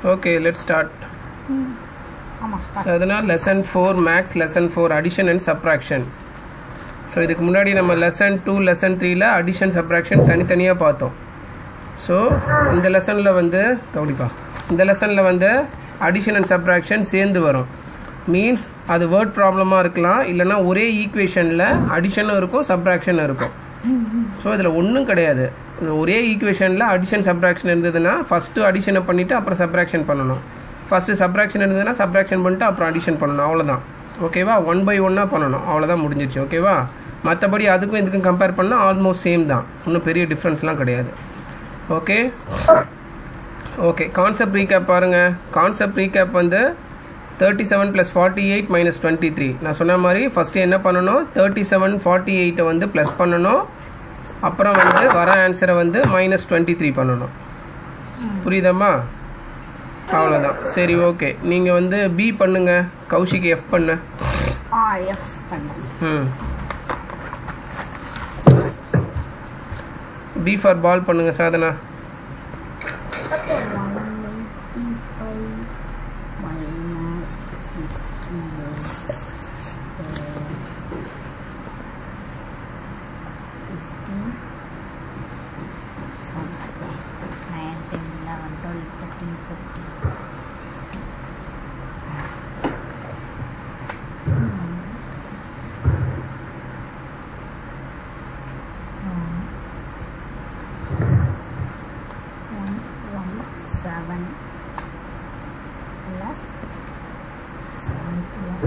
Okay let start ஆமாம் so start அதனால் lesson four maths lesson four addition and subtraction so இதுக்கு முன்னாடி நம்ம லெசன் டூ லெசன் த்ரீல அடிஷன் சப்ராக்ஷன் தனித்தனியாக பார்த்தோம் ஸோ இந்த லெசனில் வந்து கவனிப்பா இந்த லெசனில் வந்து அடிஷன் அண்ட் சப்ராக்ஷன் சேர்ந்து வரும் மீன்ஸ் அது வேர்ட் ப்ராப்ளமாக இருக்கலாம் இல்லைன்னா ஒரே ஈக்குவேஷனில் அடிஷனும் இருக்கும் சப்ராக்ஷனும் இருக்கும் ஸோ இதில் ஒன்றும் கிடையாது இந்த ஒரே ஈக்குவேஷனில் அடிஷன் சப்ராக்ஷன் இருந்ததுன்னா ஃபஸ்ட்டு அடிஷனை பண்ணிவிட்டு அப்புறம் சப்ராக்ஷன் பண்ணணும் ஃபஸ்ட்டு சப்ராக்ஷன் இருந்ததுன்னா சப்ராக்ஷன் பண்ணிட்டு அப்புறம் அடிஷன் பண்ணணும் அவ்வளோதான் ஓகேவா ஒன் பை ஒன்னாக பண்ணணும் அவ்வளோதான் முடிஞ்சிச்சு ஓகேவா மற்றபடி அதுக்கும் இதுக்கும் கம்பேர் பண்ணால் ஆல்மோஸ்ட் சேம் தான் ஒன்றும் பெரிய டிஃப்ரென்ஸ்லாம் கிடையாது ஓகே ஓகே கான்செப்ட் ரீகேப் பாருங்க கான்செப்ட் ரீகேப் வந்து thirty seven plus forty eight minus twenty three நான் சொன்ன மாதிரி ஃபஸ்ட்டு என்ன பண்ணணும் தேர்ட்டி செவன் ஃபார்ட்டி எயிட்டை வந்து ப்ளஸ் பண்ணணும் அப்புறம் வந்து வர ஆன்சரை வந்து மைனஸ் டுவெண்ட்டி த்ரீ பண்ணணும் புரியுதாம்மா அவ்வளோதான் சரி ஓகே நீங்கள் வந்து பி பண்ணுங்க கௌஷிக் எஃப் பண்ணு ஆ எஃப் பண்ணுறேன் ம் பி ஃபார் பால் பண்ணுங்க Sadhana minus sixty nine ten eleven twelve thirteen fourteen one one seven plus seventy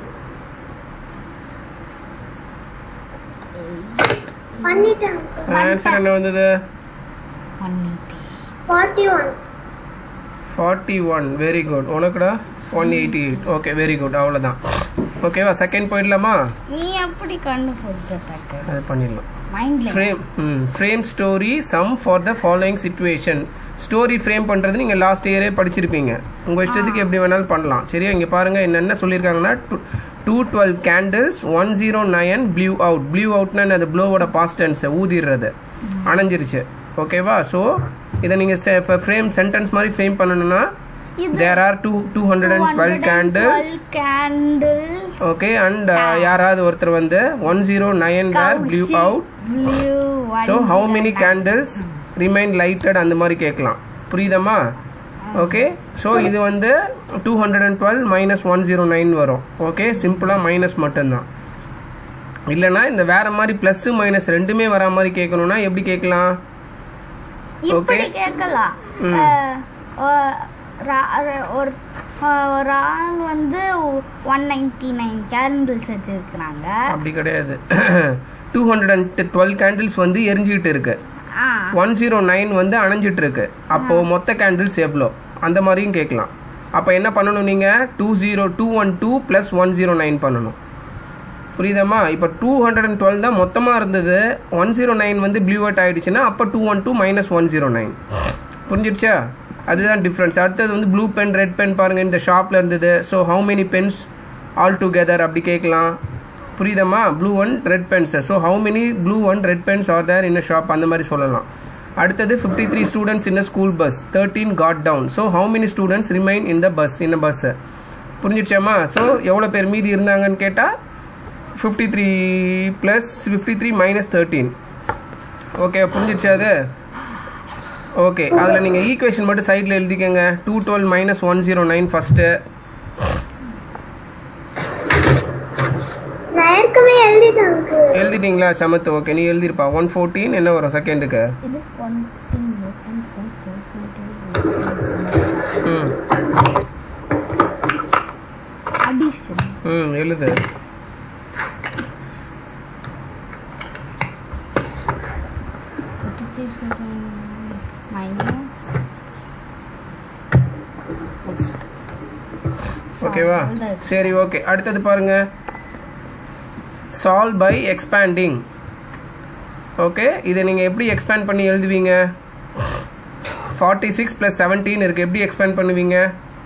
eight பண்ணிட்டேன் ஆன்சர் என்ன வந்தது one eighty forty one forty one very good உனக்குடா one eighty eight okay very good அவ்வளோதான் ஓகேவா second போயிடலாமா நீ எப்படி கண்டுபிடிச்ச அது பண்ணிடலாம் மைண்ட்ல frame hmm frame story sum for the following situation story frame பண்ணுறது நீங்கள் லாஸ்ட் இயரே படிச்சிருப்பீங்க உங்கள் இஷ்டத்துக்கு எப்படி வேணாலும் பண்ணலாம் சரியா இங்கே பாருங்கள் என்னென்ன சொல்லியிருக்காங்கன்னா two twelve candles one zero nine blew out blew அவுட்னா அது ப்ளூவோட பாஸ்டன்ஸ் ஊதிடுறது அணைஞ்சிருச்சு ஓகேவா ஸோ இதை நீங்கள் ஃப்ரேம் சென்டென்ஸ் மாதிரி ஃப்ரேம் பண்ணணும்னா there are two two hundred and twelve candles candles okay and யாராவது ஒருத்தர் வந்து one zero nine were blew out blew so how many candles remain lighted அந்த மாதிரி கேட்கலாம் புரியுதம்மா ஓகே ஸோ இது வந்து two hundred and twelve minus one zero nine வரும் ஓகே சிம்பிளாக மைனஸ் மட்டும்தான் இல்லைன்னா இந்த வேற மாதிரி ப்ளஸ் மைனஸ் ரெண்டுமே வரா மாதிரி கேட்கணும்னா எப்படி கேட்கலாம் இப்படி கேட்கலாம் ம். அஹ், அஹ், ரா- அஹ், ஒரு அஹ், ஒரு ஆள் வந்து ஒன் நைன்டி நைன் கேண்டில்ஸ் வச்சிருக்கிறாங்க அப்படி கிடையாது two hundred and twelve candles வந்து எரிஞ்சுக்கிட்டு இருக்கு ஆ ஒன் ஜீரோ நைன் வந்து அணைஞ்சிட்டு இருக்கு அப்போ மொத்த கேண்டில்ஸ் எவ்வளோ அந்த மாதிரியும் கேட்கலாம் அப்போ என்ன பண்ணணும் நீங்க two zero two one two plus one zero nine பண்ணணும் புரியுதாம்மா இப்போ டூ ஹண்ட்ரட் அண்ட் டுவெல் தான் மொத்தமாக இருந்தது ஒன் ஜீரோ நைன் வந்து ப்ளூ அவுட் ஆயிடுச்சுன்னா அப்போ two one two minus one zero nine புரிஞ்சிடுச்சா அதுதான் டிஃப்ரென்ஸ் அடுத்தது வந்து ப்ளூ பென் ரெட் பென் பாருங்க இந்த ஷாப்ல இருந்தது so how many pens all together அப்படி கேட்கலாம் புரியுதம்மா blue one red pens so how many blue one red pens are there in shop அந்த மாதிரி சொல்லலாம் அடுத்தது fifty three students in school bus thirteen got down so how many students remain in the bus in bus புரிஞ்சிடுச்சாம்மா so எவ்வளோ பேர் மீதி இருந்தாங்கன்னு கேட்டால் fifty three plus fifty three minus thirteen okay புரிஞ்சிடுச்சா அது ஓகே அதில் நீங்கள் ஈக்குவேஷன் மட்டும் சைடில் எழுதிக்கங்க two twelve minus one zero nine first நான் ஏற்கனவே எழுதிட்டாங்க எழுதிட்டீங்களா சமத்து ஓகே நீ எழுதிருப்பா ஒன் ஃபோர்டீன் என்ன வரும் செகண்டுக்கு இது ஒன் திங் ம் அடிஷன் ம் எழுது மைனஸ் ஓகேவா சரி ஓகே அடுத்தது பாருங்க சால்வ் பை எக்ஸ்பேண்டிங் ஓகே இதை நீங்கள் எப்படி எக்ஸ்பேண்ட் பண்ணி எழுதுவீங்க ஃபார்ட்டி சிக்ஸ் ப்ளஸ் செவன்டீன் இருக்கு எப்படி எக்ஸ்பேண்ட் பண்ணுவீங்க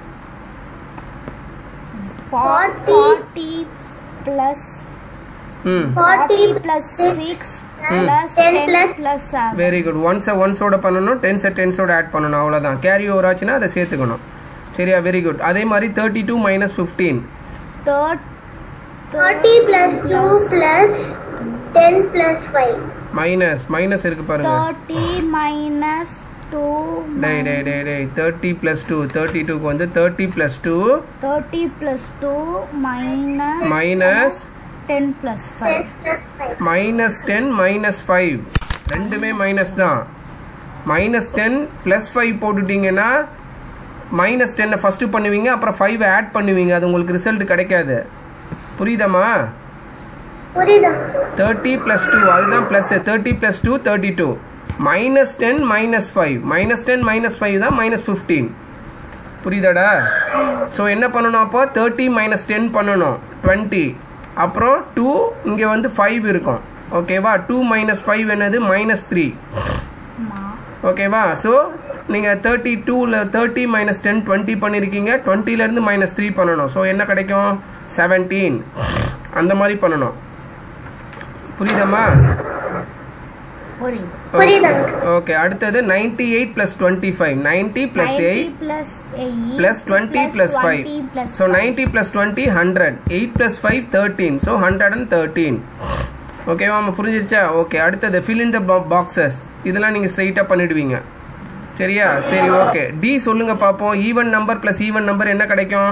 forty plus hmm forty plus six hmm. Plus 10 ten plus plus very good ஒன்ஸை ஒன்ஸோட பண்ணணும் டென்ஸை டென்ஸோட ஆட் பண்ணணும் அவ்வளோதான் கேரி ஓவர் ஆச்சுன்னா அதை சேர்த்துக்கணும் சரியா வெரி குட் அதே மாதிரி thirty two minus fifteen third thirty plus two plus ten plus five minus minus இருக்கு பாருங்க தேர்ட்டி மைனஸ் டூ டேய் டேய் டேய் டேய் தேர்ட்டி ப்ளஸ் டூ தேர்ட்டி டூக்கு வந்து thirty plus two thirty plus two minus minus ten plus five ten plus five minus ten minus five ரெண்டுமே minus தான் மைனஸ் டென் ப்ளஸ் ஃபைவ் போட்டுட்டீங்கன்னா மைனஸ் டென்னை ஃபஸ்ட்டு பண்ணுவீங்க அப்புறம் ஃபைவ் ஆட் பண்ணுவீங்க அது உங்களுக்கு ரிசல்ட் கிடைக்காது புரியுதாம்மா புரியுதா தேர்ட்டி ப்ளஸ் டூ அதுதான் plus thirty plus two thirty two minus ten minus five minus ten minus five தான் மைனஸ் ஃபிஃப்டீன் புரியுதாடா ஸோ என்ன பண்ணணும் அப்போ தேர்ட்டி மைனஸ் டென் பண்ணணும் டுவெண்ட்டி அப்புறம் டூ இங்கே வந்து ஃபைவ் இருக்கும் ஓகேவா டூ மைனஸ் ஃபைவ் என்னது மைனஸ் த்ரீ ஓகேவா ஸோ நீங்கள் தேர்ட்டி டூவில் தேர்ட்டி மைனஸ் டென் டுவெண்ட்டி பண்ணியிருக்கீங்க டுவெண்ட்டிலேருந்து மைனஸ் த்ரீ பண்ணணும் ஸோ என்ன கிடைக்கும் செவன்டீன் அந்த மாதிரி பண்ணணும் புரியுதாம்மா புரியுது புரியுதா ஓகே அடுத்தது ninety eight plus twenty five ninety plus eight plus eight plus twenty plus five so ninety plus twenty hundred eight plus five thirteen so hundred and thirteen ஓகேவா நம்ம புரிஞ்சிருச்சா ஓகே அடுத்தது ஃபில் இன் த பாக்ஸஸ் இதெல்லாம் நீங்கள் ஸ்ட்ரைட்டாக பண்ணிடுவீங்க சரியா சரி ஓகே டி சொல்லுங்க பார்ப்போம் even number plus even number என்ன கிடைக்கும்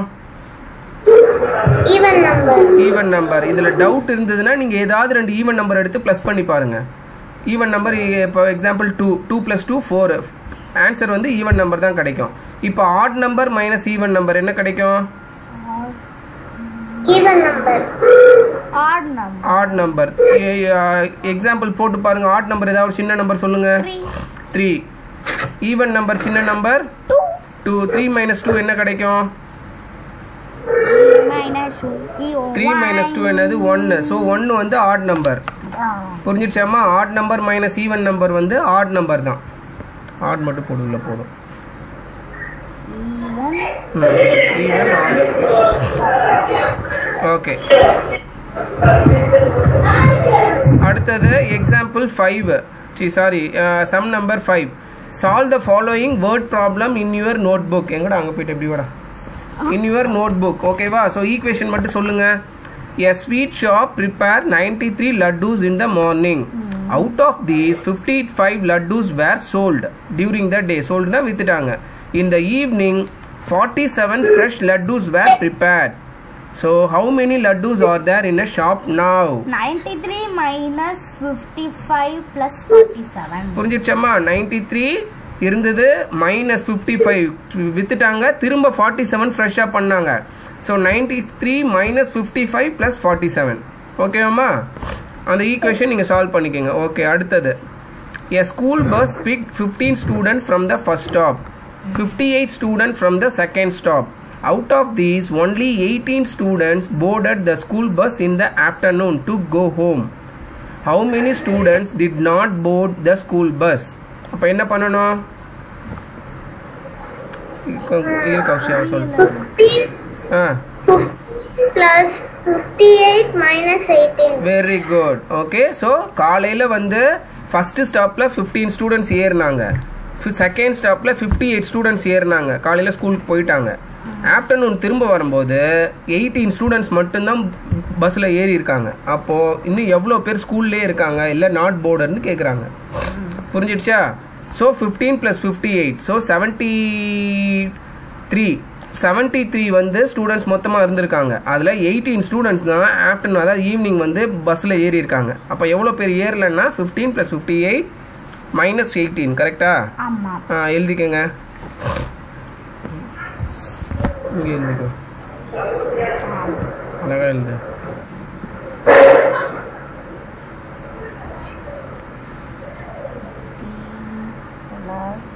ஈவன் நம்பர் ஈவன் நம்பர் இதுல டவுட் இருந்ததுன்னா நீங்க ஏதாவது ரெண்டு ஈவன் நம்பர் எடுத்து ப்ளஸ் பண்ணி பாருங்க ஈவன் நம்பர் இப்போ example two two plus two four answer வந்து ஈவன் நம்பர் தான் கிடைக்கும் இப்போ odd number minus even number என்ன கிடைக்கும் even number odd number odd number example போட்டு பாருங்க ஆட் நம்பர் ஏதாவது ஒரு சின்ன நம்பர் சொல்லுங்க த்ரீ த்ரீ ஈவன் நம்பர் சின்ன number two two three minus two என்ன கிடைக்கும் minus two three minus two என்னது ஒன்று ஸோ ஒன்று வந்து ஆட் நம்பர் புரிஞ்சிடுச்சாமா add number minus even number வந்து ஆட் நம்பர் தான் ஆட் மட்டும் போடுல போதும் ஈவன் ஓகே அடுத்தது example five C sorry sum number five solve the following word problem in your notebook எங்கடா அங்கே போயிட்டு எப்படி வாடா இன் யுவர் நோட் புக் ஓகேவா ஸோ ஈக்குவேஷன் மட்டும் சொல்லுங்க a sweet shop prepare ninety three laddoos in the morning out of these fifty five laddoos were sold during the day சோல்டுனா வித்துட்டாங்க in the evening forty seven fresh laddoos were prepared so how many laddoos are there in a shop now ninety three minus fifty five plus forty seven புரிஞ்சிடுச்சம்மா ninety three இருந்தது minus fifty five வித்துட்டாங்க திரும்ப forty seven ஃப்ரெஷ்ஷாக பண்ணாங்க so ninety three minus fifty five plus forty seven ஓகேவாம்மா அந்த equation நீங்கள் solve பண்ணிக்கோங்க ஓகே அடுத்தது a school bus pick fifteen student from the first stop fifty eight student from the second stop Out of these, only 18 students boarded the school bus in the afternoon to go home. How many students did not board the school bus? அப்ப என்ன பண்ணணும் இரு கௌஷியா சொல்லு fifteen ஆ fifteen plus fifty eight minus eighteen very good okay so காலையில் வந்து first ஸ்டாப்பில் ஃபிஃப்டீன் ஸ்டூடெண்ட்ஸ் ஏறினாங்க செகண்ட் ஸ்டாப்பில் ஃபிஃப்டி எயிட் ஸ்டூடெண்ட்ஸ் ஏறினாங்க காலையில் ஸ்கூலுக்கு போயிட்டாங்க ஆஃப்டர்நூன் திரும்ப வரும்போது எயிட்டீன் ஸ்டூடெண்ட்ஸ் மட்டும்தான் பஸ்ஸில் ஏறி இருக்காங்க அப்போது இன்னும் எவ்வளோ பேர் ஸ்கூல்லே இருக்காங்க இல்லை நாட் போர்டர்னு கேட்குறாங்க புரிஞ்சிடுச்சா so fifteen plus fifty eight so seventy three seventy three வந்து ஸ்டூடெண்ட்ஸ் மொத்தமாக இருந்திருக்காங்க அதில் எயிட்டீன் ஸ்டூடெண்ட்ஸ் தான் ஆஃப்டர்நூன் அதாவது ஈவினிங் வந்து பஸ்ஸில் ஏறி இருக்காங்க அப்போ எவ்வளோ பேர் ஏறலைன்னா fifteen plus fifty eight minus eighteen கரெக்டா ஆமா எழுதிக்கங்க இங்கே எழுதிக்கோ அழகா எழுது பிளஸ்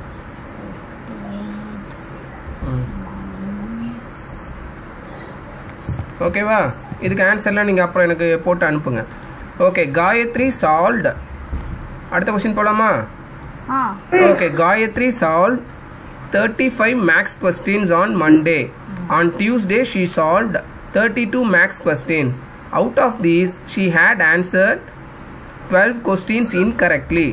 ஓகேவா இதுக்கு ஆன்சர்லாம் நீங்கள் அப்புறம் எனக்கு போட்டு அனுப்புங்க ஓகே காயத்ரி சால்வ்ட் அடுத்த கொஸ்டின் போலாமா ஆ Okay, Gayatri solved 35 max questions on Monday. On Tuesday, she solved 32 max questions. Out of these, she had answered 12 questions incorrectly.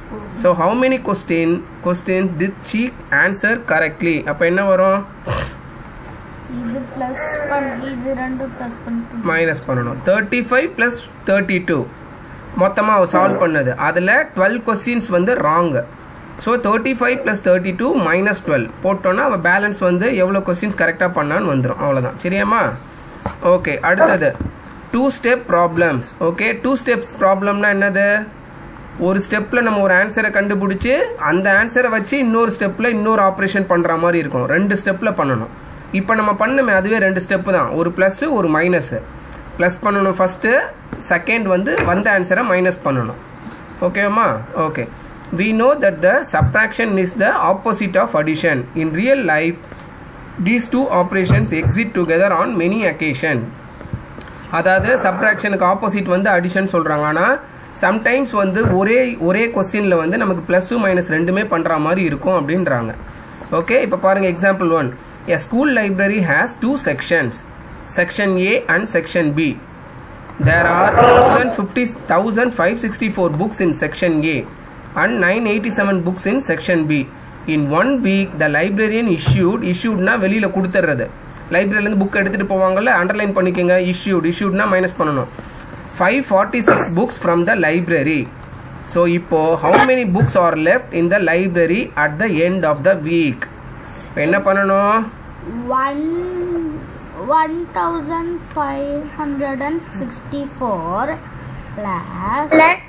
So how many question questions did she answer correctly அப்போ என்ன வரும் இது plus பண்ணி இது ரெண்டு plus பண்ணிட்டு minus பண்ணணும் thirty five plus thirty two மொத்தமாக அவள் சால்வ் பண்ணது அதில் டுவெல் கொஸ்டின்ஸ் வந்து wrong so thirty five plus thirty two minus twelve போட்டோன்னா அவள் பேலன்ஸ் வந்து எவ்வளோ கொஸ்டின்ஸ் கரெக்டாக பண்ணான்னு வந்துடும் அவ்வளோதான் சரியாம்மா ஓகே அடுத்தது two step problems okay two steps ப்ராப்ளம்னா என்னது ஒரு ஸ்டெப்பில் நம்ம ஒரு ஆன்சரை கண்டுபிடிச்சி அந்த ஆன்சரை வச்சு இன்னொரு ஸ்டெப்பில் இன்னொரு ஆப்ரேஷன் பண்ணுற மாதிரி இருக்கும் ரெண்டு ஸ்டெப்பில் பண்ணணும் இப்போ நம்ம பண்ணுமே அதுவே ரெண்டு ஸ்டெப்பு தான் ஒரு ப்ளஸ்ஸு ஒரு மைனஸு ப்ளஸ் பண்ணணும் ஃபஸ்ட்டு செகண்ட் வந்து வந்த ஆன்சரை மைனஸ் பண்ணணும் ஓகேவா okay we know that the subtraction is the opposite of addition in real life these two operations exist together on many occasion அதாவது சப்ராக்ஷனுக்கு ஆப்போசிட் வந்து அடிஷன் சொல்றாங்க ஆனா சம்டைம்ஸ் வந்து ஒரே ஒரே கொஸ்டின்ல வந்து நமக்கு பிளஸ் மைனஸ் ரெண்டுமே பண்ற மாதிரி இருக்கும் அப்படின்றாங்க ஓகே இப்போ பாருங்க example one a school library has two sections section A and section B There are 1050 1564 books in section A and 987 books in section B. In one week, the librarian issued, issuedனா வெளியில கொடுத்துறது லைப்ரரியிலேருந்து book எடுத்துட்டு போவாங்கல்ல underline பண்ணிக்கோங்க issued issuedனா minus பண்ணணும் five forty six books from the library so இப்போ how many books are left in the library at the end of the week என்ன பண்ணணும் one one thousand five hundred and sixty four plus Plus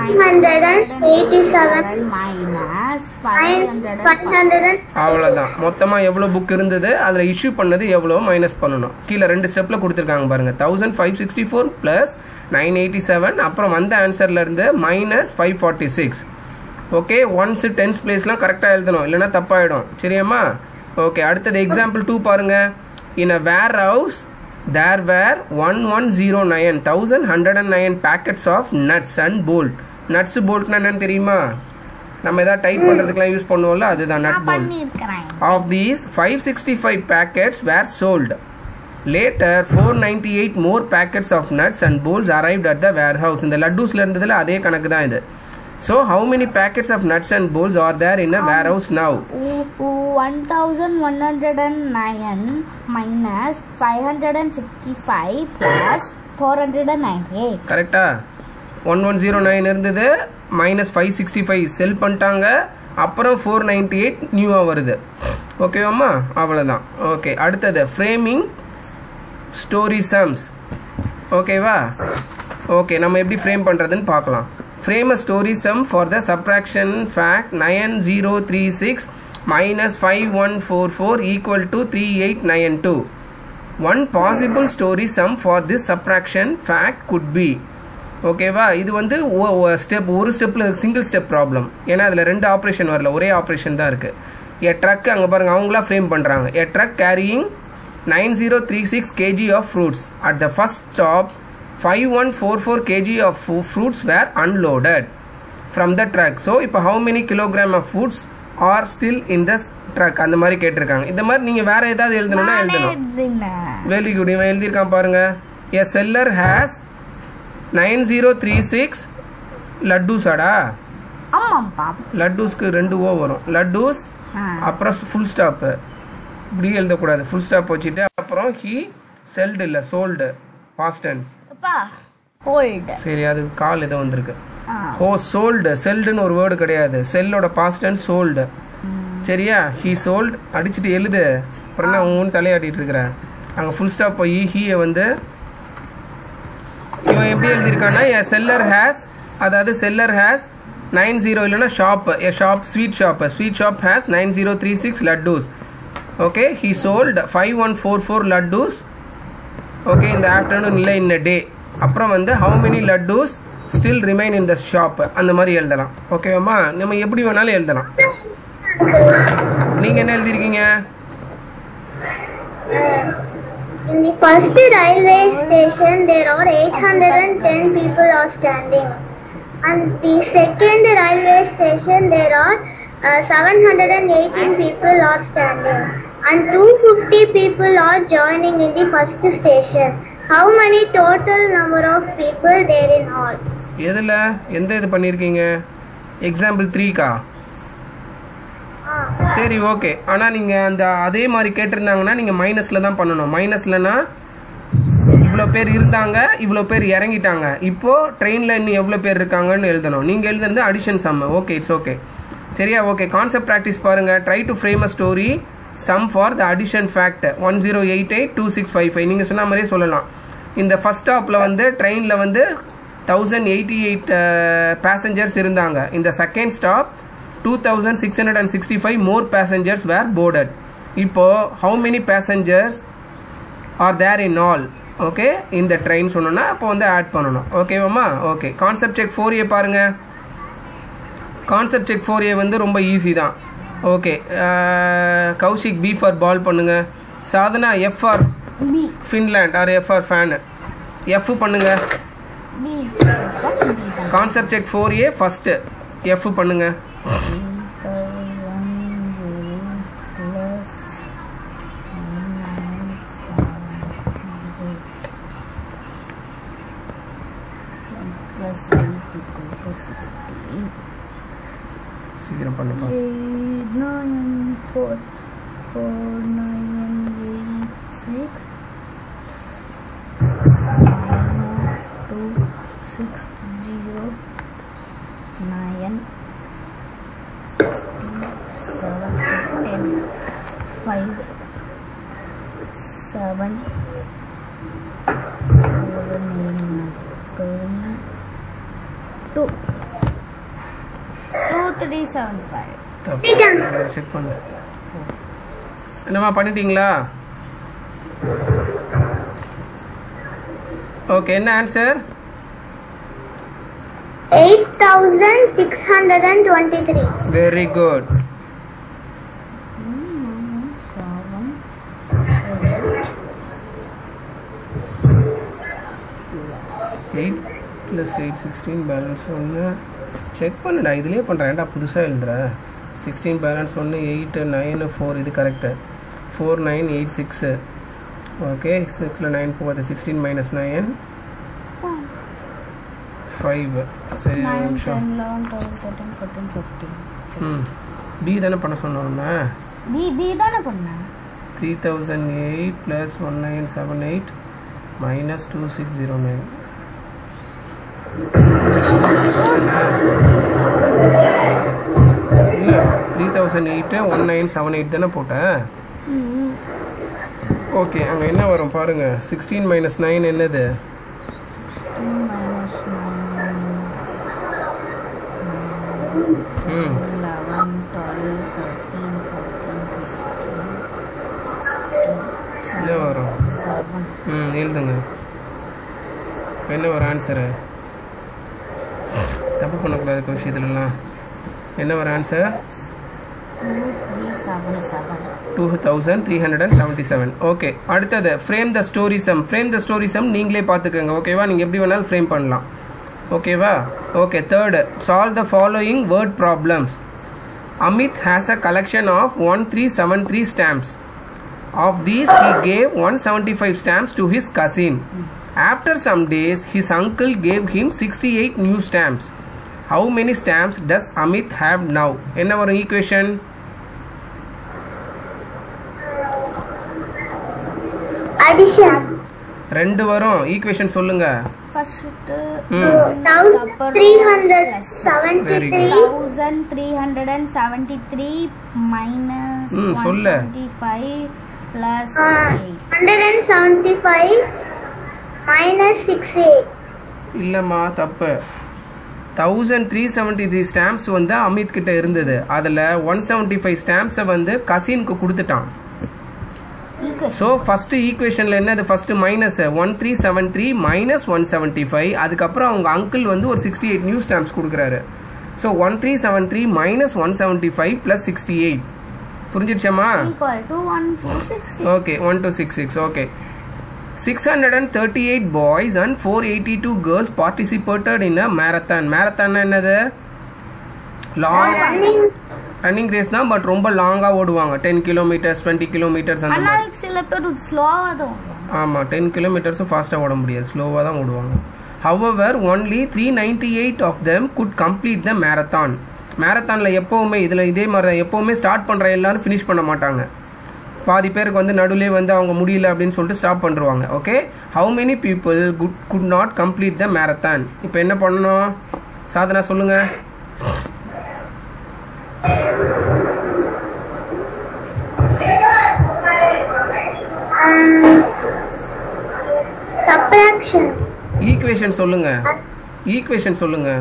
687 minus five minus hundred 500 அவ்வளோதான் மொத்தமாக எவ்வளோ book இருந்தது அதில் issue பண்ணது எவ்வளோ மைனஸ் பண்ணணும் கீழே ரெண்டு ஸ்டெப்பில் கொடுத்துருக்காங்க பாருங்க thousand five sixty four plus nine eighty seven அப்புறம் வந்த ஆன்சர்ல இருந்து minus five forty six okay ones tens பிளேஸ்லாம் கரெக்டாக எழுதணும் இல்லைன்னா தப்பாயிடும் சரியாம்மா ஓகே அடுத்தது எக்ஸாம்பிள் டூ பாருங்க in a warehouse there were one one zero nine thousand hundred and nine packets of nuts and bolt nuts போல்ட்னா என்னன்னு தெரியுமா நம்ம ஏதாவது டைப் பண்ணுறதுக்குலாம் யூஸ் பண்ணுவோம்ல அதுதான் நட் நான் போல்ட் பண்ணியிருக்கிறேன் Of these, 565 packets were sold. Later, 498 more packets of nuts and bolts arrived at the warehouse. இந்த லட்டூஸ்ல இருந்ததுல அதே கணக்கு தான் இது So, how many packets of nuts and bolts are there in a warehouse now? One thousand one hundred and nine minus five hundred and sixty five plus four hundred and nine eight கரெக்டா one one zero nine இருந்தது minus five sixty five sell பண்ணிட்டாங்க அப்புறம் four ninety eight நியூவாக வருது ஓகேவாம்மா அவ்வளோதான் okay அடுத்தது framing story sums ஓகேவா okay நம்ம எப்படி ஃப்ரேம் பண்ணுறதுன்னு பார்க்கலாம் frame a story sum for the subtraction fact nine zero three six minus five one four four equal to three eight nine two one possible story sum for this subtraction fact could be ஓகேவா இது வந்து step ஒரு ஸ்டெப்பில் single step problem ஏன்னா அதில் ரெண்டு operation வரல ஒரே ஆப்ரேஷன் தான் இருக்கு எ ட்ரக் அங்கே பாருங்க அவங்களா ஃப்ரேம் பண்ணுறாங்க a truck carrying nine zero three six K G of fruits at the first stop five one four four K G of fruits were unloaded from the truck so இப்போ how many kilogram of foods are still in the truck அந்த மாதிரி கேட்டிருக்காங்க இந்த மாதிரி நீங்கள் வேற ஏதாவது எழுதணும்னா நானே எழுதணும் எழுதினேன் வெரி குட் இவன் எழுதியிருக்கான் பாருங்க a seller has nine zero three six லட்டூஸாடா ஆமாப்பா லட்டூஸ்க்கு ரெண்டு ஓ வரும் லட்டூஸ் ஆ. அப்புறம் ஃபுல் ஸ்டாப்பு இப்படி எழுதக்கூடாது ஃபுல் ஸ்டாப் வச்சுட்டு அப்புறம் ஹி செல்டு இல்லை சோல்டு பாஸ்டன்ஸ் அப்பா ஹோல்டு சரி அது கால் ஏதோ வந்திருக்கு ஓ சோல்டு செல்டுன்னு ஒரு வேர்டு கிடையாது செல்லோட பாஸ்டன் சோல்டு சரியா ஹீ சோல்டு அடிச்சுட்டு எழுது அப்புறம் என்ன உன் தலையாட்டிட்டு இருக்கிற அங்கே ஃபுல் ஸ்டாப் போய் ஹீயை வந்து இவன் எப்படி எழுதியிருக்கான்னா எ செல்லர் ஹேஸ் அதாவது செல்லர் ஹேஸ் நைன் ஜீரோ இல்லைன்னா shop a shop sweet shop sweet shop has nine zero three six laddoos okay he sold five one four four laddoos okay இந்த ஆஃப்டர்நூன் இல்லை இந்த டே அப்புறம் வந்து how many laddoos still remain in the shop அந்த மாதிரி எழுதலாம் ஓகேவாம்மா நம்ம எப்படி வேணாலும் எழுதலாம் நீங்க என்ன எழுதிருக்கீங்க In the first railway station, there are 810 people are standing. And the second railway station, there are uh, 718 people are standing. And 250 people are joining in the first station. How many total number of people there in all? எதுல எந்த இது பண்ணிருக்கீங்க example த்ரீக்கா சரி okay ஆனால் நீங்கள் அந்த அதே மாதிரி கேட்டிருந்தாங்கன்னா நீங்கள் மைனஸில் தான் பண்ணணும் மைனஸ்லனா இவ்வளோ பேர் இருந்தாங்க இவ்வளோ பேர் இறங்கிட்டாங்க இப்போ ட்ரெயினில் இன்னும் எவ்வளோ பேர் இருக்காங்கன்னு எழுதணும் நீங்கள் எழுதுறது addition sum okay it's okay சரியா ஓகே கான்செப்ட் ப்ராக்டிஸ் பாருங்க try to frame a story sum for the addition fact one zero eight eight two six five five நீங்கள் சொன்ன மாதிரியே சொல்லலாம் இந்த ஃபர்ஸ்ட் ஸ்டாப்பில் வந்து ட்ரெயினில் வந்து தௌசண்ட் எயிட்டி எயிட் பேசஞ்சர்ஸ் இருந்தாங்க இந்த second stop two thousand six hundred and sixty five more passengers were boarded இப்போ how many passengers are there in all okay இந்த ட்ரெயின் சொன்னோன்னா அப்போ வந்து ஆட் பண்ணணும் ஓகேவாம்மா okay concept check four A பாருங்க கான்செப்ட் செக் ஃபோர் ஏ வந்து ரொம்ப ஈஸி தான் okay Kaushik B for ball பண்ணுங்க Sadhana F R B Finland R F R fan F பண்ணுங்க பி கான்செப்ட் செக் ஃபோர் ஏ ஃபர்ஸ்ட் எஃப் பண்ணுங்க plus 8 equal to 16. சீக்கிரம் பண்ணுப்பா 8, 9, 4, 4, 9, 8, 6. Minus 2, 6, 0, 9, 16, 7, 10, 5, 7, 2 2375 தப்பு செக் பண்ணு என்னம்மா பண்ணிட்டீங்களா ஓகே என்ன answer 8623. Very good seven, eight plus eight sixteen balance ஒன்று செக் பண்ணுடா இதுலேயே பண்ணுறேன் ஏன்டா புதுசாக எழுதுற சிக்ஸ்டீன் பேலன்ஸ் ஒன்று எயிட்டு நைனு ஃபோர் இது correct four nine eight six okay சிக்ஸில் நைன் போகுது sixteen minus nine five, five சரி ஒரு nine, நிமிஷம் 10, 11, 12, 13, 14, 15. ம் பி தானே பண்ண சொன்னோம் பி பி தானே பண்ணேன் three thousand eight plus one nine seven eight minus two six zero nine இல்லை three thousand eight one nine seven eight தானே போட்டேன் ஓகே அங்கே என்ன வரும் பாருங்க சிக்ஸ்டீன் மைனஸ் நைன் என்னது 16 minus 9, ம் 11, 12, 13, 14, 15, 16, என்ன வரும் 7, ம் எழுதுங்க என்ன வரும் ஆன்சரு தப்பு பண்ணக்கூடாது விஷயத்துலலாம் என்ன வரும் answer 2, 3, 7, 7. Two thousand three hundred and seventy seven okay அடுத்தது frame the story sum frame the story sum நீங்களே பார்த்துக்கோங்க ஓகேவா நீங்கள் எப்படி வேணாலும் ஃப்ரேம் பண்ணலாம் ஓகேவா okay third solve the following word problems Amit has a collection of one three seven three stamps Of these, he gave 175 stamps to his cousin. After some days, his uncle gave him 68 new stamps. How many stamps does Amit have now? என்ன வரும் equation? Addition. ரெண்டு வரும் equation சொல்லுங்க First, ம் Very 1373 good. 1373 minus ம், சொல்லு. 175 plus uh, 68. 175 minus 68. இல்லம்மா தப்பு thousand three seventy three stamps வந்து அமித் கிட்ட இருந்தது அதுல ஒன் செவன்டி ஃபைவ் ஸ்டாம்ப்ஸை வந்து கசினுக்கு கொடுத்துட்டான் Equation. ஸோ ஃபர்ஸ்ட் ஈக்குவேஷன்ல என்னது first minus one three seven three minus one seventy five அதுக்கப்புறம் அவங்க அங்கிள் வந்து ஒரு சிக்ஸ்டி எயிட் நியூ ஸ்டாம்ப்ஸ் கொடுக்குறாரு so one three seven three minus one seventy five plus sixty eight புரிஞ்சிருச்சம்மா Equal to 166. Okay one two six six okay six hundred and thirty eight boys and four eighty two girls participated in a marathon marathon என்னது long Running running race தான் but ரொம்ப லாங்காக ஓடுவாங்க ten kilometres twenty kilometres அந்த மாதிரி ஆனால் சில பேர் ஸ்லோவாக தான் ஓடுவாங்க. ஆமாம் டென் கிலோமீட்டர்ஸும் ஃபாஸ்ட்டாக ஓட முடியாது ஸ்லோவாக தான் ஓடுவாங்க however only three ninety eight of them could complete the marathon மேரத்தானில் எப்போவுமே இதில் இதே மாதிரி தான் எப்போவுமே ஸ்டார்ட் பண்ணுற எல்லாரும் ஃபினிஷ் பண்ண மாட்டாங்க பாதி பேருக்கு வந்து நடுவுலே வந்து அவங்க முடியல அப்படின்னு சொல்லிட்டு ஸ்டாப் பண்ணுருவாங்க okay how many people could could not complete the marathon இப்போ என்ன பண்ணணும் சாதனா சொல்லுங்க Um, subtraction. ஈக்குவேஷன் சொல்லுங்க ஈக்குவேஷன் சொல்லுங்க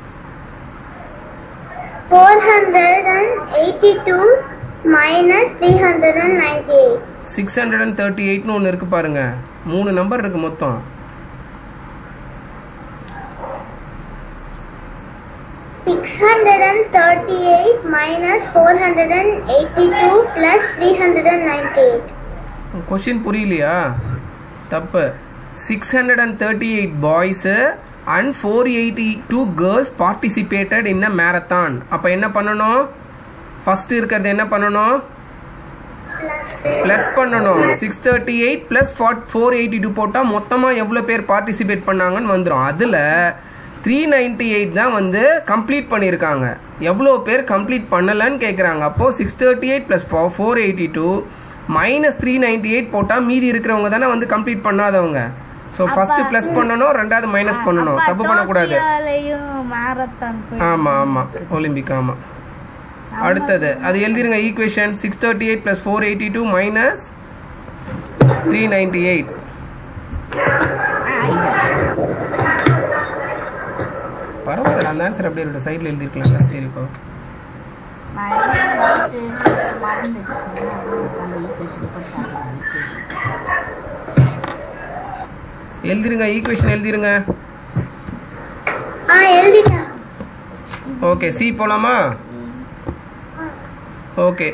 482 minus 398. Six hundred and thirty எயிட்னு ஒன்று இருக்கு பாருங்க மூணு நம்பர் இருக்கு மொத்தம் Six hundred and thirty-eight minus four hundred and eighty-two plus three hundred and ninety-eight. Question புரியலையா தப்பு six hundred and thirty eight boys and four eighty two girls participated in a marathon அப்போ என்ன பண்ணணும் first இருக்கிறது என்ன பண்ணணும் plus பண்ணணும் six thirty eight plus four eighty two போட்டால் மொத்தமாக எவ்வளோ பேர் பார்ட்டிசிபேட் பண்ணாங்கன்னு வந்துடும் அதில் த்ரீ நைன்டி எயிட் தான் வந்து கம்ப்ளீட் பண்ணியிருக்காங்க எவ்வளோ பேர் கம்ப்ளீட் பண்ணலன்னு கேட்குறாங்க அப்போது six thirty eight plus four eighty two minus three ninety eight போட்டால் மீதி இருக்கிறவங்க தானே வந்து கம்ப்ளீட் பண்ணாதவங்க ஸோ ஃபர்ஸ்ட் ப்ளஸ் பண்ணணும் ரெண்டாவது மைனஸ் பண்ணணும் தப்பு பண்ணக்கூடாது மேரத்தான் ஆமாம் ஆமாம் ஒலிம்பிக் ஆமாம் அடுத்தது அது எழுதிருங்க equation six thirty eight plus four eighty two minus three ninety eight பரவாயில்ல அந்த ஆன்சர் அப்படியே இருக்கட்டும் சைடில் எழுதிருக்கலாம்ல சரி இப்போ எழுதிருங்க ஈக்குவேஷன் எழுதிருங்க Ah, எழுதிட்டேன். ஓகே சி போலாமா ஓகே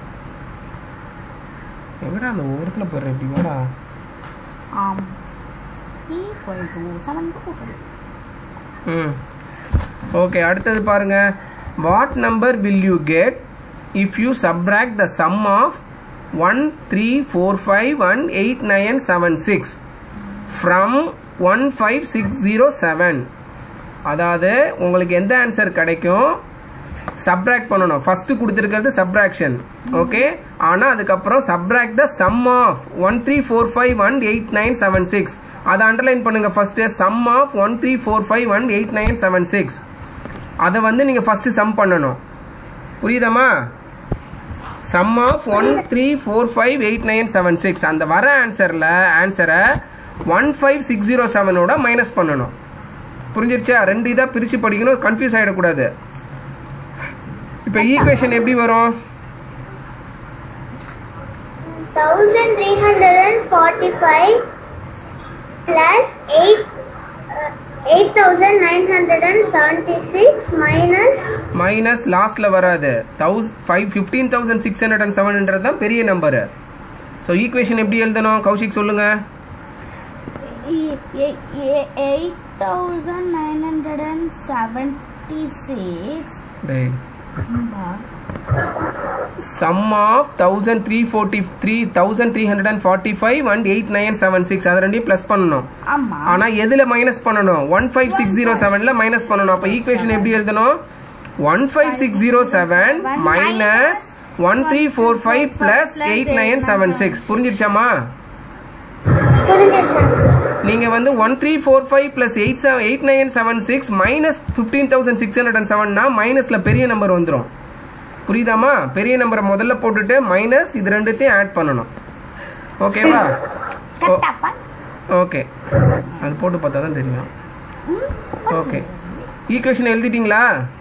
எங்கடா அந்த ஓரத்தில் போடுறேன் இப்படி வாடா ஆம் ஈக்குவல் டு செவன் டூ ம் ஓகே அடுத்தது பாருங்க what number will you get if you subtract the sum of one three four five one eight nine seven six from one five six zero seven அதாவது உங்களுக்கு எந்த answer கிடைக்கும் subtract பண்ணணும் first கொடுத்துருக்கிறது subtraction okay ஆனால் அதுக்கப்புறம் subtract the sum of one three four five one eight nine seven six அதை underline பண்ணுங்க first sum of one three four five one eight nine seven six அதை வந்து நீங்கள் ஃபர்ஸ்ட் சம் பண்ணணும் புரியுதாம்மா sum of one three four five eight nine seven six அந்த வர ஆன்சரில் ஆன்சரை ஒன் ஃபைவ் சிக்ஸ் ஜீரோ செவனோட மைனஸ் பண்ணணும் புரிஞ்சிருச்சா ரெண்டு இதாக பிரித்து படிக்கணும் கன்ஃபியூஸ் ஆகிடக்கூடாது இப்போ ஈக்குவேஷன் எப்படி வரும் Thousand three hundred and forty-five plus eight. Eight thousand nine hundred and seventy-six minus minus லாஸ்ட்ல வராது thousand five fifteen thousand six hundred and seven hundred தான் பெரிய நம்பரு ஸோ ஈக்குவேஷன் எப்படி எழுதணும் கௌஷிக் சொல்லுங்க eight thousand nine hundred and seventy six டேய் sum of thousand three forty three thousand three hundred and forty five and eight nine seven six அதை ரெண்டையும் plus பண்ணணும் ஆமா ஆனா எதுல மைனஸ் பண்ணணும் ஒன் ஃபைவ் சிக்ஸ் ஜீரோ செவன்ல மைனஸ் பண்ணணும் அப்ப ஈக்குவேஷன் எப்படி எழுதணும் one five six zero seven minus one three four five plus eight nine seven six புரிஞ்சிருச்சாமா புரிஞ்சிருச்சு நீங்க வந்து one three four five plus eight seven eight nine seven six minus fifteen thousand six hundred and செவன்னா மைனஸ்ல பெரிய number வந்துடும் புரியுதாமா பெரிய நம்பரை முதல்ல போட்டுட்டு மைனஸ் இது ரெண்டுத்தையும் ஆட் பண்ணணும் ஓகேவா கரெக்டாப்பா ஓகே அது போட்டு பார்த்தா தான் தெரியும் ஓகே ஈக்குவேஷன் எழுதிட்டீங்களா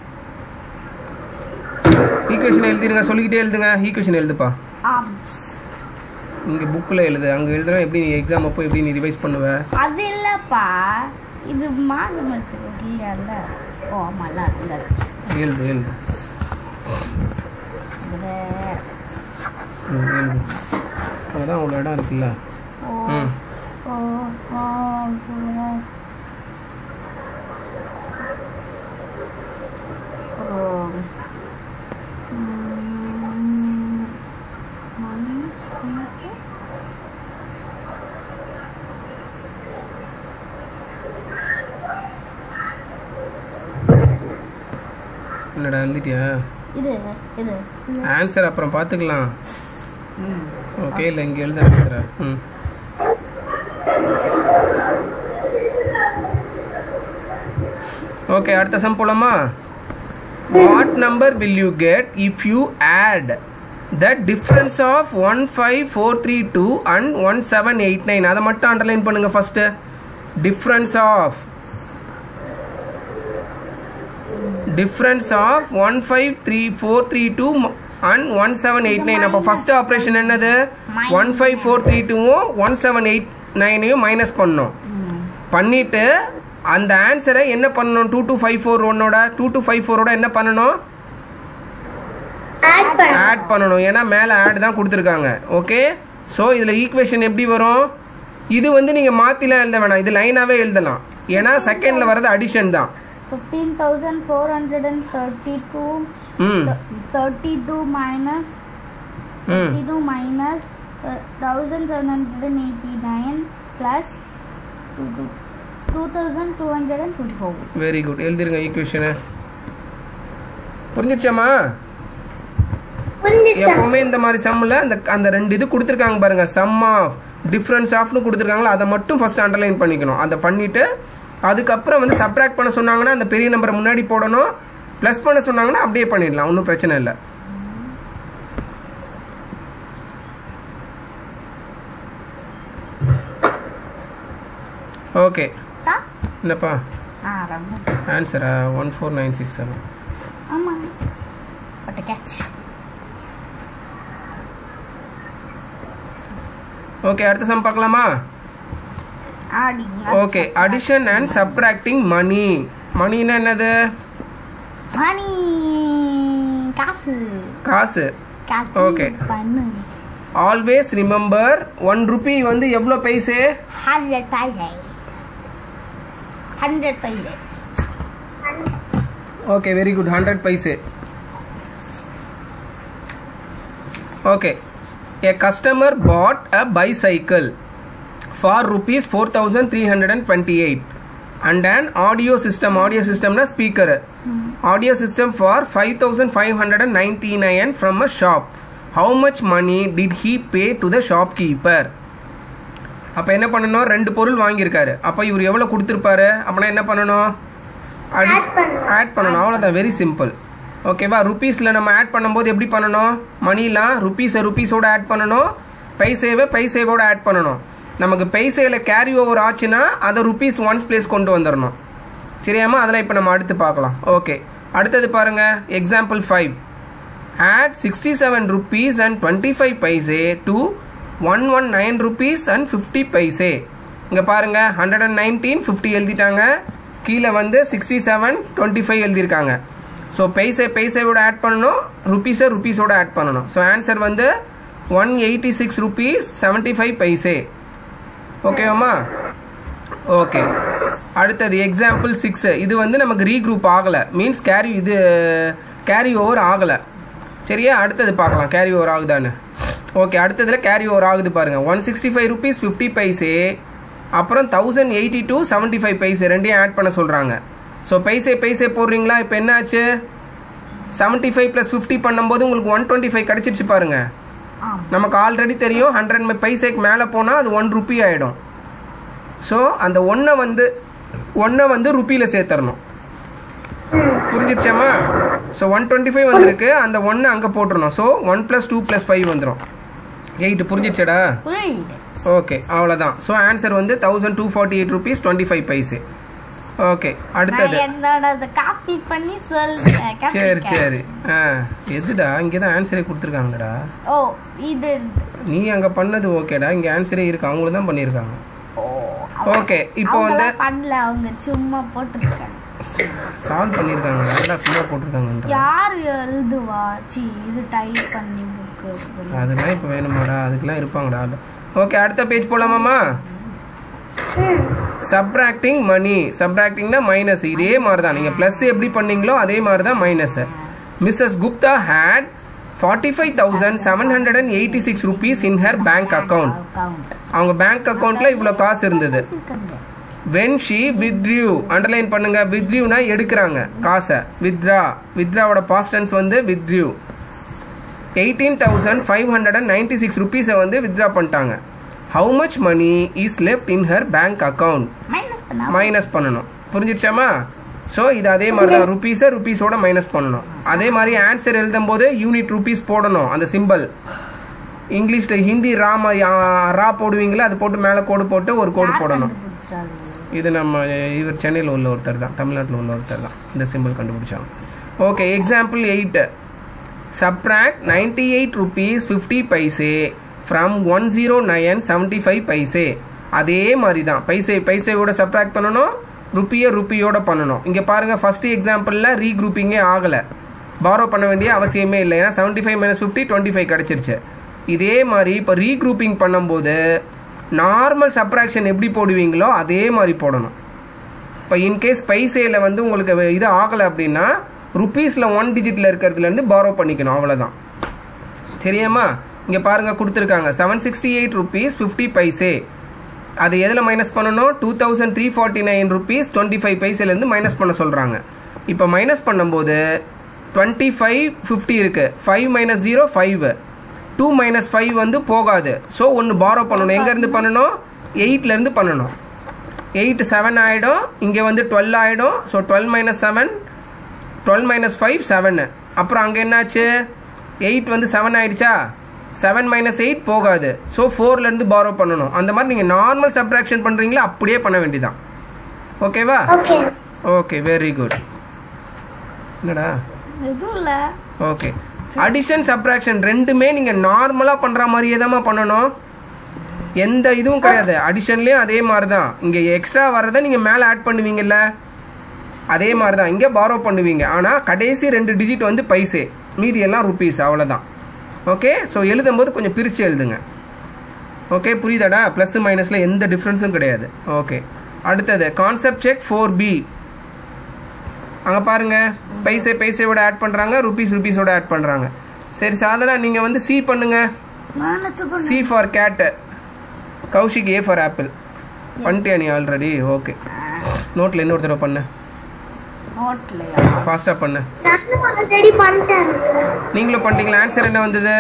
ஈக்குவேஷன் எழுதிருங்க சொல்லிக்கிட்டே எழுதுங்க ஈக்குவேஷன் எழுதுப்பா ஆம் இங்கே புக்கில் எழுது அங்கே எழுதுனா எப்படி நீ எக்ஸாம் அப்போ எப்படி நீ ரிவைஸ் பண்ணுவ அது இல்லப்பா இது மாடு மச்சு இல்லையால ஓ ஆமால அந்த எழுது எழுது இதுல ம், எழுது அதான் அவ்வளோ இடம் இருக்குல்ல ஓ ம் ஓ ஓ ஓ ஓ ம், minus twenty. என்னடா எழுதிட்டியா இது இது இது. ஆன்சர் அப்புறம் பார்த்துக்கலாம் ஓகே இல்லை இங்கே எழுத ஆன்சரா ம் ஓகே அடுத்த சம் போலாமா what number will you get if you add the difference of one five four three two and one seven eight nine அதை மட்டும் அண்டர்லைன் பண்ணுங்க first difference of difference of one five three four three two and one seven eight nine அப்போ first operation என்னது one five four three டூவும் one seven eight நைனையும் minus பண்ணணும் ம். பண்ணிட்டு அந்த ஆன்சரை என்ன பண்ணணும் டூ டூ ஃபைவ் ஃபோர் ஒன்னோட டூ டூ ஃபைவ் ஃபோரோட என்ன பண்ணணும் Add பண்ணு. ஆட் பண்ணணும் ஏன்னா மேலே ஆட் தான் கொடுத்துருக்காங்க ஓகே ஸோ இதில் ஈக்குவேஷன் எப்படி வரும் இது வந்து நீங்கள் மாற்றிலாம் எழுத வேணாம் இது லைனாகவே எழுதலாம் ஏன்னா செகண்டில் வர்றது அடிஷன் தான் 15,432 ம் th- 32 minus ம் 32 minus uh, 1789 plus 2224 very good எழுதிருங்க ஈக்குவேஷனை புரிஞ்சிடுச்சாமா புரிஞ்சுச்சா எப்பவுமே இந்த மாதிரி சம்மில் அந்த அந்த ரெண்டு இது கொடுத்துருக்காங்க பாருங்க சம் ஆஃப் டிஃப்ரென்ஸ் ஆஃப்னு கொடுத்துருக்காங்களா அதை மட்டும் ஃபர்ஸ்ட் அண்டர்லைன் பண்ணிக்கணும் அதை பண்ணிட்டு அதுக்கப்புறம் வந்து சப்ராக்ட் பண்ண சொன்னாங்கன்னா அந்த பெரிய நம்பரை முன்னாடி போடணும் ப்ளஸ் பண்ண சொன்னாங்கன்னா அப்படியே பண்ணிடலாம் ஒன்றும் பிரச்சனை இல்லை ஓகே தா என்னப்பா ஆ ரொம்ப ஆன்சரா one four nine six seven ஆமா பட் கேட்ச் ஓகே அடுத்த சம் பார்க்கலாமா ஆடி okay addition and subtracting money மணின்னா என்னது மணி காசு காசு காசு Okay. பண்ணு ஆல்வேஸ் ரிமெம்பர் ஒன் ருபி வந்து எவ்வளோ paise hundred paise hundred paise okay very good hundred paise okay a customer bought a bicycle for rupees 4328 and an audio system audio system na speaker audio system for 5599 from a shop how much money did he pay to the shopkeeper அப்போ என்ன பண்ணணும் ரெண்டு பொருள் வாங்கியிருக்காரு அப்போ இவர் எவ்வளோ கொடுத்துருப்பாரு அப்படின்னா என்ன பண்ணணும் Add பண்ணணும். ஆட் பண்ணணும் அவ்வளோதான் வெரி சிம்பிள் ஓகேவா ருபீஸில் நம்ம ஆட் பண்ணும்போது எப்படி பண்ணணும் மணிலாம் ருபீஸை ருபீஸோட ஆட் பண்ணணும் பைசேவை பைசேவோட ஆட் பண்ணணும் நமக்கு பைசேல கேரி ஓவர் ஆச்சுன்னா அதை ருபீஸ் ஒன்ஸ் பிளேஸ் கொண்டு வந்துடணும் சரியாமா அதெல்லாம் இப்போ நம்ம அடுத்து பார்க்கலாம் ஓகே அடுத்தது பாருங்க example five add sixty seven rupees and twenty five paise to one one nine rupees and fifty paise இங்கே பாருங்க ஹண்ட்ரட் அண்ட் நைன்டீன் ஃபிஃப்டி எழுதிட்டாங்க கீழே வந்து சிக்ஸ்டி செவன் டுவெண்ட்டி ஃபைவ் எழுதியிருக்காங்க ஸோ பைசே பைசேவோட ஆட் பண்ணணும் ருபீஸை ருபீஸோட ஆட் பண்ணணும் ஸோ ஆன்சர் வந்து one eighty six rupees seventy five paise ஓகேவாம்மா ஓகே அடுத்தது எக்ஸாம்பிள் சிக்ஸ் இது வந்து நமக்கு ரீக்ரூப் ஆகலை மீன்ஸ் கேரி இது கேரி ஓவர் ஆகலை சரியா அடுத்தது பார்க்கலாம் கேரி ஓவர் ஆகுதான்னு ஓகே அடுத்ததுல கேரி ஓவர் ஆகுது பாருங்க one sixty five rupees fifty paise அப்புறம் thousand eighty two seventy five paise ரெண்டையும் ஆட் பண்ண சொல்கிறாங்க ஸோ பைசே பைசே போடுறீங்களா இப்போ என்ன ஆச்சு செவன்ட்டி ஃபைவ் ப்ளஸ் ஃபிஃப்டி பண்ணும்போது உங்களுக்கு ஒன் டுவெண்ட்டி ஃபைவ் கிடச்சிருச்சு பாருங்க ஆம் நமக்கு ஆல்ரெடி தெரியும் ஹண்ட்ரட் பைசேக்கு மேலே போனால் அது ஒன் ருபி ஆகிடும் ஸோ அந்த ஒன்றை வந்து ஒன்றை வந்து ருப்பியில் சேர்த்துடணும் புரிஞ்சிடுச்சாமா ஸோ ஒன் டுவெண்ட்டி ஃபைவ் வந்திருக்கு அந்த ஒன்று அங்கே போட்டுருணும் so one plus two plus five வந்துடும் எயிட் புரிஞ்சிடுச்சடா புரியுது ஓகே அவ்வளோதான் ஸோ ஆன்சர் வந்து thousand two forty eight rupees twenty five paise okay அடுத்தது நான் என்னோட காப்பி பண்ணி சொல்றேன் copy சரி பண்ணி. சரி ஆ எதுடா இங்கே தான் ஆன்சரே கொடுத்துருக்காங்கடா ஓ இது நீ அங்கே பண்ணது ஓகேடா இங்கே ஆன்சரே இருக்கு அவங்களும் தான் பண்ணியிருக்காங்க ஓ ஓகே இப்போ வந்து அவங்களாம் பண்ணல அவங்க சும்மா போட்டுருக்காங்க சால்வ் பண்ணியிருக்காங்க நல்லா சும்மா போட்டிருக்காங்கன்ற யார் எழுதுவா சி இது டைப் பண்ணி புக்கு அதெல்லாம் இப்போ வேணுமாடா அதுக்கெல்லாம் இருப்பாங்கடா ஓகே அடுத்த பேஜ் போலாமாம்மா சப்ராக்டிங் மணி சப்ராக்டிங்னா மைனஸ் இதே மாதிரி தான் நீங்கள் ப்ளஸ் எப்படி பண்ணீங்களோ அதே மாதிரி தான் minus Mrs Gupta had forty five thousand seven hundred and eighty six rupees in her bank account account அவங்க பேங்க் அக்கவுண்ட்ல இவ்வளோ காசு இருந்தது வென் ஷி வித்ரியூ அண்டர்லைன் பண்ணுங்க வித்ரியூனா எடுக்கிறாங்க காசை வித்ரா வித்ராவோட பாஸ்டன்ஸ் வந்து withdrew eighteen thousand five hundred and ninety six ருபீஸை வந்து வித்ரா பண்ணிட்டாங்க how much money is left in her bank account minus பண்ணா மைனஸ் பண்ணணும் புரிஞ்சிடுச்சாமா ஸோ இது அதே மாதிரி தான் ருபீஸை ருபீஸோட மைனஸ் பண்ணணும் அதே மாதிரி ஆன்சர் எழுதும் போது யூனிட் ருபீஸ் போடணும் அந்த சிம்பிள் இங்கிலீஷில் ஹிந்தி ராம ரா போடுவீங்களா அது போட்டு மேலே கோடு போட்டு ஒரு கோடு போடணும் கண்டுபிடிச்சாரு. இது நம்ம இவர் சென்னையில் உள்ள ஒருத்தர் தான் தமிழ்நாட்டில் உள்ள ஒருத்தர் தான் இந்த சிம்பிள் கண்டுபிடிச்சாங்க okay example eight subtract ninety eight rupees fifty paise from one zero nine seventy five paise அதே மாதிரி தான் பைசே பைசேவோட சப்ராக்ட் பண்ணணும் ருப்பியை ருப்பியோட பண்ணணும் இங்கே பாருங்க ஃபர்ஸ்ட் எக்ஸாம்பிளில் ரீக்ரூப்பிங்கே ஆகலை பாரோ பண்ண வேண்டிய அவசியமே இல்லை ஏன்னா seventy five minus fifty twenty five கிடச்சிருச்சு இதே மாதிரி இப்போ ரீக்ரூப்பிங் பண்ணும்போது நார்மல் சப்ராக்ஷன் எப்படி போடுவீங்களோ அதே மாதிரி போடணும் இப்போ இன்கேஸ் பைசேல வந்து உங்களுக்கு வே- இது ஆகலை அப்படின்னா ருபீஸில் ஒன் டிஜிட்டில் இருக்கிறதுலேருந்து பாரோ பண்ணிக்கணும் அவ்வளோதான் சரியாம்மா இங்கே பாருங்க கொடுத்துருக்காங்க seven sixty eight rupees fifty paise அது எதில் மைனஸ் பண்ணணும் two thousand three forty nine rupees twenty five பைசேலேருந்து மைனஸ் பண்ண சொல்கிறாங்க இப்போ மைனஸ் பண்ணும்போது டுவெண்ட்டி ஃபைவ் ஃபிஃப்டி இருக்கு five minus zero five two minus five வந்து போகாது ஸோ ஒன்று பாரோ பண்ணணும் எங்கேருந்து பண்ணணும் எயிட்லேருந்து பண்ணணும் எயிட் செவன் ஆகிடும் இங்கே வந்து டுவெல் ஆகிடும் so twelve minus seven twelve minus five seven அப்புறம் அங்கே என்னாச்சு எயிட் வந்து செவன் ஆயிடுச்சா செவன் மைனஸ் எயிட் போகாது ஸோ ஃபோர்லேருந்து பாரோ பண்ணணும் அந்த மாதிரி நீங்கள் நார்மல் சப்ராக்ஷன் பண்ணுறீங்களா அப்படியே பண்ண வேண்டியதான் ஓகேவா Okay. ஓகே வெரி குட் என்னடா எதுவும் இல்ல ஓகே அடிஷன் சப்ராக்ஷன் ரெண்டுமே நீங்கள் நார்மலாக பண்ணுற மாதிரியே தான் பண்ணணும் எந்த இதுவும் கிடையாது அடிஷன்லேயும் அதே மாதிரி தான் இங்கே எக்ஸ்ட்ரா வர்றதை நீங்கள் மேலே ஆட் பண்ணுவீங்கல்ல அதே மாதிரி தான் இங்கே பாரோ பண்ணுவீங்க ஆனால் கடைசி ரெண்டு டிஜிட் வந்து பைசே மீதி எல்லாம் ருபீஸ் அவ்வளோதான் ஓகே ஸோ எழுதும்போது கொஞ்சம் பிரித்து எழுதுங்க ஓகே புரியுதாடா ப்ளஸ் மைனஸில் எந்த டிஃப்ரென்ஸும் கிடையாது ஓகே அடுத்தது கான்செப்ட் செக் ஃபோர் பி அங்கே பாருங்க பைசே பைசேவோட ஆட் பண்ணுறாங்க ருபீஸ் ருபீஸோட ஆட் பண்ணுறாங்க சரி சாதனா நீங்கள் வந்து சி பண்ணுங்க நான் பண்ண C for cat Kaushik A for apple பண்ணிட்டியா நீ ஆல்ரெடி ஓகே நோட்டில் இன்னொரு தடவை பண்ணு நோட்லையா ஃபாஸ்ட்டாக பண்ணு நானும் ஆல்ரெடி பண்ணிட்டேன் நீங்களும் பண்ணிட்டீங்களா ஆன்சர் என்ன வந்தது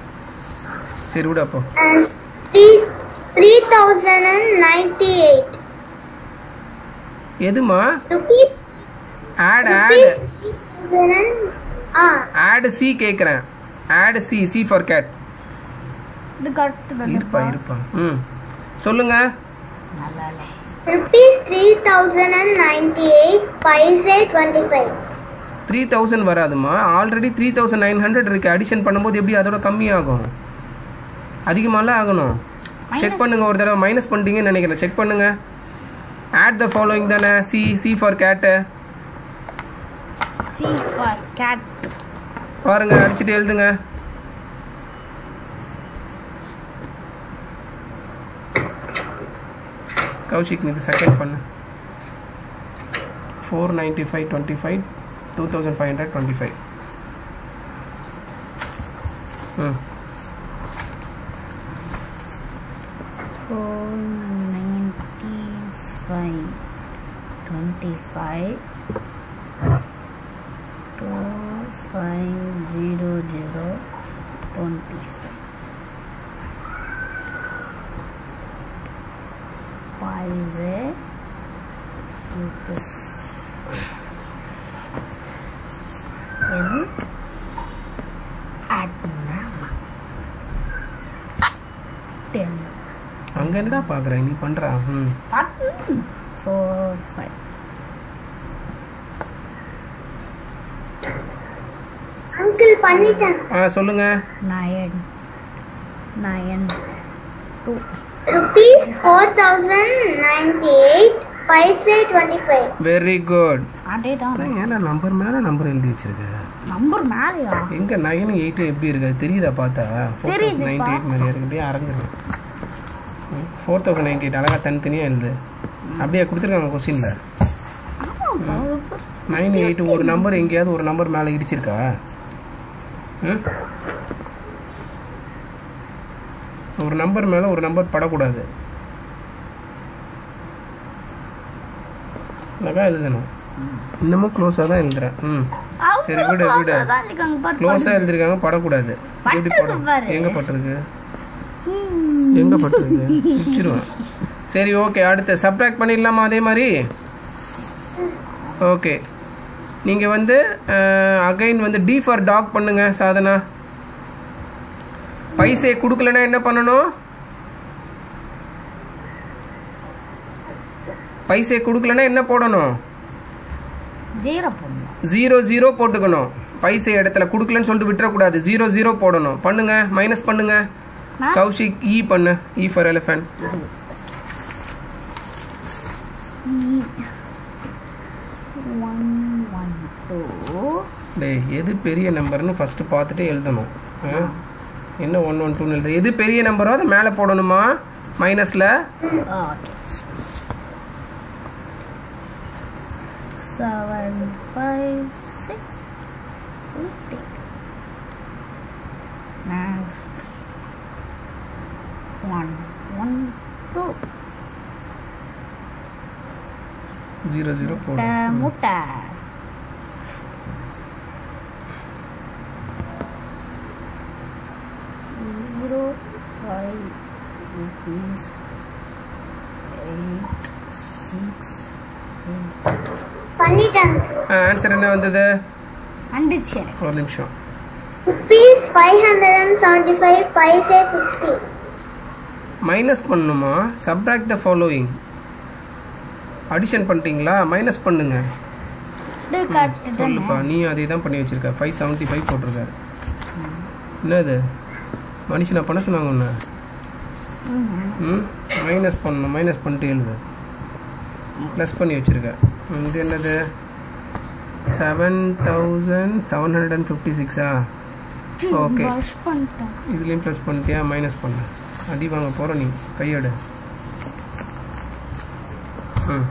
சரி விடு அப்போ And three three thousand and ninety-eight எதுமா rupees. Add add Rupees three thousand and ah add C கேட்குறேன் add C C for cat இதுக்கு அடுத்து இருப்பா இருப்பா ம் சொல்லுங்க நல்லா இல்லை rupees three thousand and ninety-eight paise twenty-five. Three thousand வராதுமா already three thousand nine hundred இருக்கு அடிஷன் பண்ணும்போது எப்படி அதோட கம்மியாகும் அதிகமாலாம் ஆகணும் செக் பண்ணுங்க ஒரு தடவை மைனஸ் பண்ணிட்டீங்கன்னு நினைக்கிறேன் செக் பண்ணுங்க ஆட் த ஃபாலோயிங் தானே C C for cat C for cat பாருங்க அடிச்சுட்டு எழுதுங்க கௌஷிக் இது செகண்ட் பண்ணு four ninety five twenty five two thousand five hundred twenty five ம் four ninety five twenty five two five zero zero twenty five paise rupees எது add பண்ண ten அங்கே என்னடா பார்க்குறேன் நீ பண்ணுறா ம் ஃபோர் ஃபைவ் uncle பண்ணிட்டேன் ஆ சொல்லுங்க nine nine two rupees four thousand ninety-eight paise twenty-five. Very good அதே தான் ஏன்னா நம்பர் மேலே நம்பர் எழுதி வச்சிருக்க நம்பர் மேலையா எங்க நைன் எயிட் எப்படி இருக்கு அது தெரியுதா பார்த்தா ஃபோர் தௌசண்ட் தெரியுதுப்பா. நைன்டி எயிட் மாதிரி இருக்கு அரங்குது ஃபோர் தௌசண்ட் நைன்டி எயிட் அழகா தனித்தனியாக எழுது அப்படியே கொடுத்துருக்காங்க கொஸ்டின்ல நைன் எயிட் ஒரு நம்பர் எங்கேயாவது ஒரு நம்பர் மேலே இடிச்சிருக்கா ம்? ஒரு நம்பர் மேலே ஒரு நம்பர் படக்கூடாது தான் எழுதணும் இன்னமும் க்ளோஸாக தான் எழுதுறேன் ம் சரி, விடு, விடு. க்ளோஸாக எழுதிருக்காங்க படக்கூடாது எப்படி பட்டிருக்கு படம் பாரு. எங்கே பட்டிருக்கு எங்க பட்டிருக்கு பிச்சிருவேன் சரி ஓகே அடுத்து சப்ராக்ட் பண்ணிடலாமா அதே மாதிரி ஓகே நீங்கள் வந்து அகைன் வந்து டி ஃபார் டாக் பண்ணுங்க சாதனா பைசே கொடுக்கலன்னா என்ன பண்ணணும் பைசே கொடுக்கலன்னா என்ன போடணும் ஜீரோ போடணும் ஜீரோ ஜீரோ போட்டுக்கணும் பைசே இடத்துல கொடுக்கலன்னு சொல்லிட்டு விட்டுறக்கூடாது ஜீரோ ஜீரோ போடணும் பண்ணுங்க மைனஸ் பண்ணுங்க நான் கௌஷிக் இ பண்ணு E for elephant one one two டேய் எது பெரிய நம்பர்னு ஃபர்ஸ்ட் பார்த்துட்டு எழுதணும் ஆ? என்ன ஒன் ஒன் டூன்னு எழுது எது பெரிய நம்பரோ அதை மேலே போடணுமா மைனஸில் okay seven five six fifty next one one two zero zero முட்டை போடும் முட்டை zero five rupees eight six பண்ணிட்டேன் ஆன்சர் என்ன வந்தது வந்துச்சு ஒரு நிமிஷம் rupees 575 paise 50 மைனஸ் பண்ணணுமா சப்ராக்ட் த ஃபாலோயிங் அடிஷன் பண்ணிட்டீங்களா மைனஸ் பண்ணுங்க இது கட்டுதானே சொல்லுப்பா நீ அதே தான் பண்ணி வச்சிருக்க ஃபைவ் செவன்ட்டி ஃபைவ் போட்டிருக்காரு என்னது மனுஷனா பண்ண சொன்னாங்க ஒன்று ம் மைனஸ் பண்ணணும் மைனஸ் பண்ணிட்டு எழுது ப்ளஸ் பண்ணி வச்சிருக்க ம், இது என்னது seven thousand seven hundred and fifty சிக்ஸா ஓகே வாஷ் பண்ணிட்டேன் இதுலேயும் ப்ளஸ் பண்ணிட்டியா மைனஸ் பண்ண அடி வாங்க போகிற நீ கையெடு ம்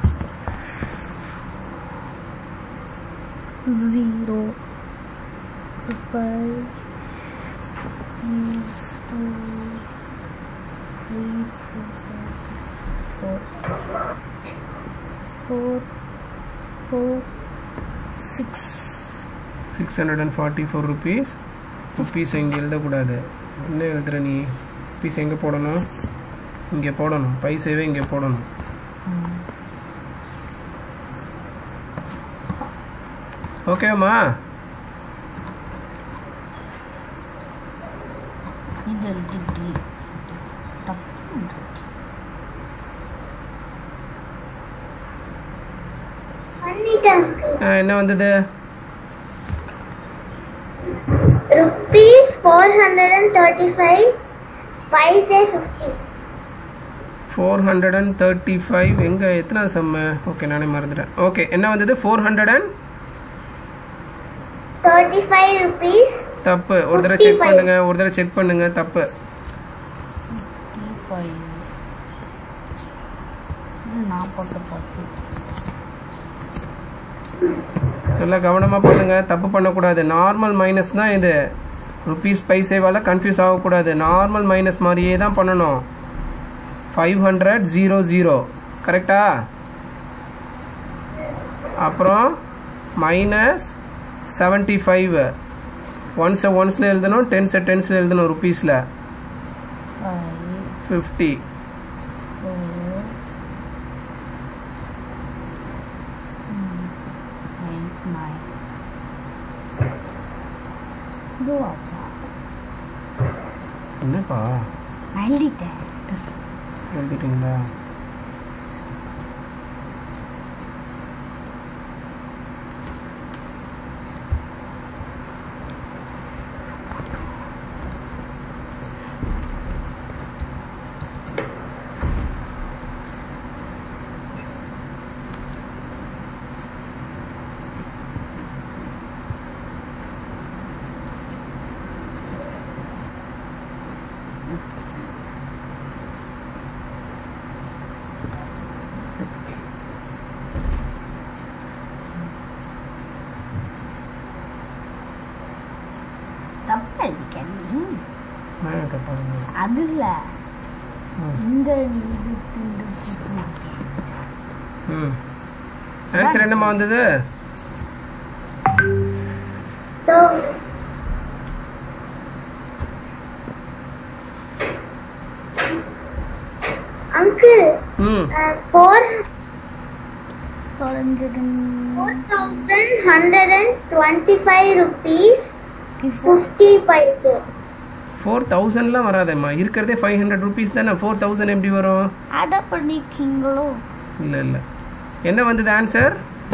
zero five is two three four five six four four four six six hundred and forty four rupees rupees இங்கே எழுதக்கூடாது என்ன எழுதுற நீ ருபீஸ் எங்கே போடணும் இங்கே போடணும் பைசாவே இங்கே போடணும் ஓகேம்மா இது எழுதிட்டு தப்பு பண்றது. பண்ணிட்டேன் ஆ, என்ன வந்தது rupees 435 paise 50 four hundred and thirty five எங்கே எத்தனை செம்மு ஓகே நானே மறந்துட்டேன் ஓகே என்ன வந்தது ஃபோர் ஹண்ட்ரட் அண்ட் 35 rupees தப்பு ஒரு தடவை செக் 55. பண்ணுங்க ஒரு தடவை செக் பண்ணுங்க தப்பு fifty five இது நான் போட்ட தப்பு நல்லா கவனமாக பண்ணுங்க தப்பு பண்ணக்கூடாது நார்மல் மைனஸ் தான் இது ருபீஸ் பைசேவால் கன்ஃபியூஸ் ஆகக்கூடாது நார்மல் மைனஸ் மாதிரியே தான் பண்ணணும் ஃபைவ் ஹண்ட்ரட் ஜீரோ ஜீரோ கரெக்டா அப்புறம் மைனஸ் செவன்ட்டி ஃபைவ் ஒன்ஸை ஒன்ஸில் எழுதணும் டென்ஸை டென்ஸில் எழுதணும் ருபீஸில் five fifty four eight nine இதுவாப்பா என்னப்பா எழுதிட்டேன் எழுதிட்டீங்களா தப்பா எழுதிட்டேன் நீ. நான் என்ன தப்பா இருந்தது? அது இல்ல ம். இந்த இது இந்த இது. ம் ஆன்சர் என்னம்மா வந்தது So, uncle, ம் uh, four four hundred four thousand hundred and twenty-five rupees fifty paise. Four தௌசண்ட்லாம் வராதேம்மா இருக்கிறதே ஃபைவ் ஹண்ட்ரட் ருபீஸ் தானே ஃபோர் தௌசண்ட் எப்படி வரும் அட பண்ணிருக்கீங்களோ இல்லை இல்லை என்ன வந்தது answer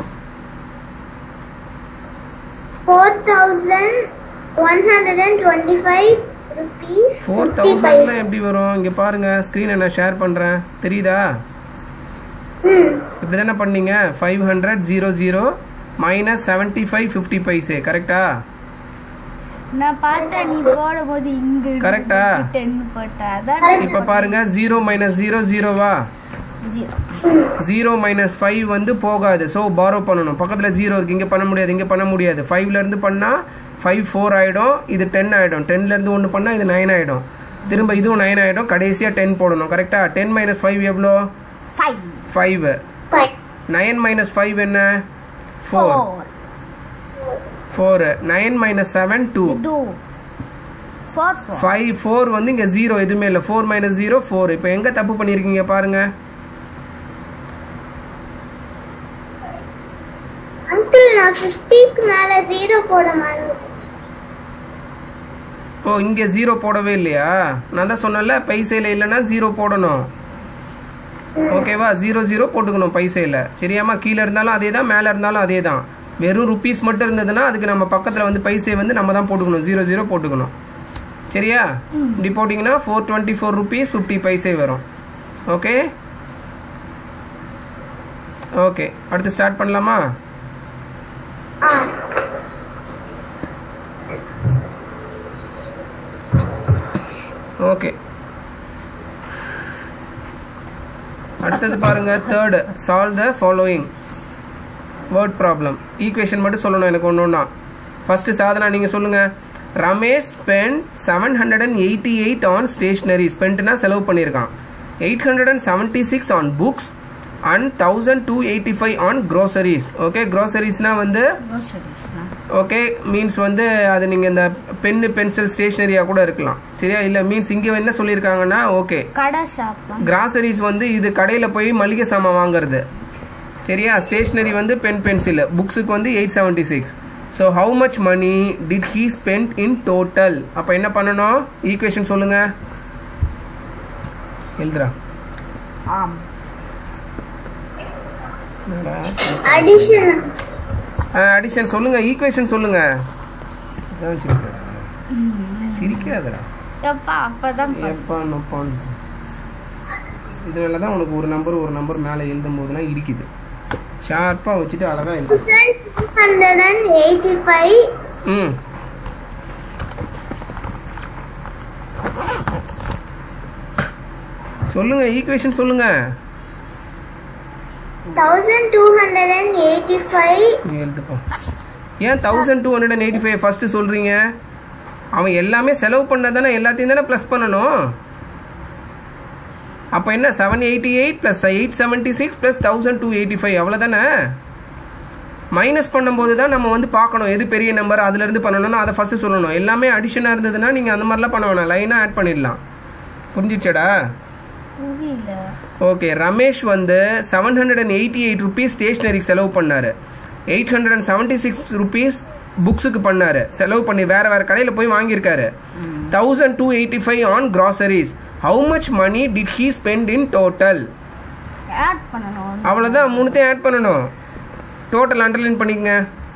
Four thousand one hundred and twenty-five rupees four fifty paise. தௌசண்ட்லாம் எப்படி வரும் இங்கே பாருங்க ஸ்க்ரீனை நான் ஷேர் பண்ணுறேன் தெரியுதா Hmm. இப்படி தானே பண்ணீங்க five hundred zero zero minus seventy five fifty paise கரெக்டா நான் பார்த்தேன் நீ போடும்போது இங்க Correct ஆ? டென் போட்ட அதான் இப்போ பாருங்க ஜீரோ மைனஸ் ஜீரோ ஜீரோவா ஜீரோ ஜீரோ மைனஸ் ஃபைவ் வந்து போகாது ஸோ பாரோ பண்ணணும் பக்கத்தில் ஜீரோ இருக்கு இங்கே பண்ண முடியாது இங்கே பண்ண முடியாது ஃபைவ்ல இருந்து பண்ணால் ஃபைவ் ஃபோர் ஆகிடும் இது டென் ஆகிடும் டென்ல இருந்து ஒன்று பண்ணால் இது நைன் ஆகிடும் திரும்ப இதுவும் நைன் ஆகிடும் கடைசியாக டென் போடணும் கரெக்டா டென் மைனஸ் ஃபைவ் எவ்வளோ five five Five. Nine minus five என்ன four four four nine minus seven two two four four five four வந்து இங்கே ஜீரோ எதுவுமே இல்லை ஃபோர் மைனஸ் ஜீரோ ஃபோர் இப்போ எங்கே தப்பு பண்ணியிருக்கீங்க பாருங்க Uncle, நான் ஃபிஃப்டிக்கு மேல ஜீரோ போட மாட்டேன் ஓ இங்கே ஜீரோ போடவே இல்லையா நான் தான் சொன்னேன்ல பைசையில் இல்லைன்னா ஜீரோ போடணும் ஓகேவா ஜீரோ ஜீரோ போட்டுக்கணும் பைசையில் சரியாம்மா கீழே இருந்தாலும் அதே தான் மேலே இருந்தாலும் அதே தான் வெறும் ருபீஸ் மட்டும் இருந்ததுன்னா அதுக்கு நம்ம பக்கத்தில் வந்து பைசை வந்து நம்ம தான் போட்டுக்கணும் ஜீரோ ஜீரோ போட்டுக்கணும் சரியா இப்படி போட்டிங்கன்னா four twenty four rupees fifty paise வரும் ஓகே ஓகே அடுத்து ஸ்டார்ட் பண்ணலாமா ஆ ஓகே அடுத்தது பாருங்க third solve the following word problem equation மட்டும் சொல்லணும் எனக்கு ஒன்று ஒன்றா ஃபர்ஸ்ட் சாதனா நீங்க சொல்லுங்க Ramesh spend seven hundred and eighty eight on stationery ஸ்பெண்ட்னா செலவு பண்ணியிருக்கான் eight hundred and seventy six on books and thousand two eighty five on groceries okay க்ரோசரிஸ்னா வந்து ஓகே மீன்ஸ் வந்து அது நீங்க இந்த பென்னு பென்சில் ஸ்டேஷனரியா கூட இருக்கலாம் சரியா இல்ல மீன்ஸ் இங்க என்ன சொல்லியிருக்காங்கன்னா ஓகே கடை ஷாப் கிராசரிஸ் வந்து இது கடையில போய் மளிகை சாமான் வாங்குறது சரியா ஸ்டேஷனரி வந்து பென் பென்சில் புக்ஸுக்கு வந்து eight seventy six so how much money did he spend in total அப்போ என்ன பண்ணணும் ஈக்குவேஷன் சொல்லுங்க எழுதுறா ஆம் addition அடிஷன் சொல்லுங்க ஈக்குவேஷன் சொல்லுங்க இதான் வச்சிருக்கேன். சிரிக்காதடா எப்பா அப்பதான் பா- எப்பா நொப்பான்னு இதனால தான் உனக்கு ஒரு நம்பர் ஒரு நம்பர் மேலே எழுதும் போதெல்லாம் இருக்குது ஷார்ப்பாக வச்சுட்டு அழகாக எழுது two hundred and eighty-five ம் சொல்லுங்க ஈக்குவேஷன் சொல்லுங்க thousand two hundred and eighty-five நீ எழுதுப்பா ஏன் thousand two hundred and eighty five first சொல்றீங்க அவன் எல்லாமே செலவு பண்ணதானே எல்லாத்தையும் தானே ப்ளஸ் பண்ணணும் அப்போ என்ன seven eighty eight plus eight seventy six plus thousand two eighty five அவ்வளோதானே மைனஸ் பண்ணும்போது தான் நம்ம வந்து பார்க்கணும் எது பெரிய நம்பர் அதுலேருந்து பண்ணணும்னா அதை ஃபஸ்ட்டு சொல்லணும் எல்லாமே அடிஷனாக இருந்ததுன்னா நீங்கள் அந்த மாதிரிலாம் பண்ண வேணாம் லைனாக ஆட் பண்ணிடலாம் புரிஞ்சிச்சடா புரியல ஓகே ரமேஷ் வந்து seven hundred and eighty eight rupees ஸ்டேஷனரிக்கு செலவு பண்ணாரு eight hundred and seventy six rupees புக்ஸுக்கு பண்ணாரு செலவு பண்ணி வேற வேற கடையில் போய் வாங்கியிருக்காரு thousand two eighty five on groceries how much money did he spend in total add பண்ணணும் அவ்வளோதான் மூணுத்தையும் ஆட் பண்ணணும் டோட்டல் அண்டர்லைன் பண்ணிக்கங்க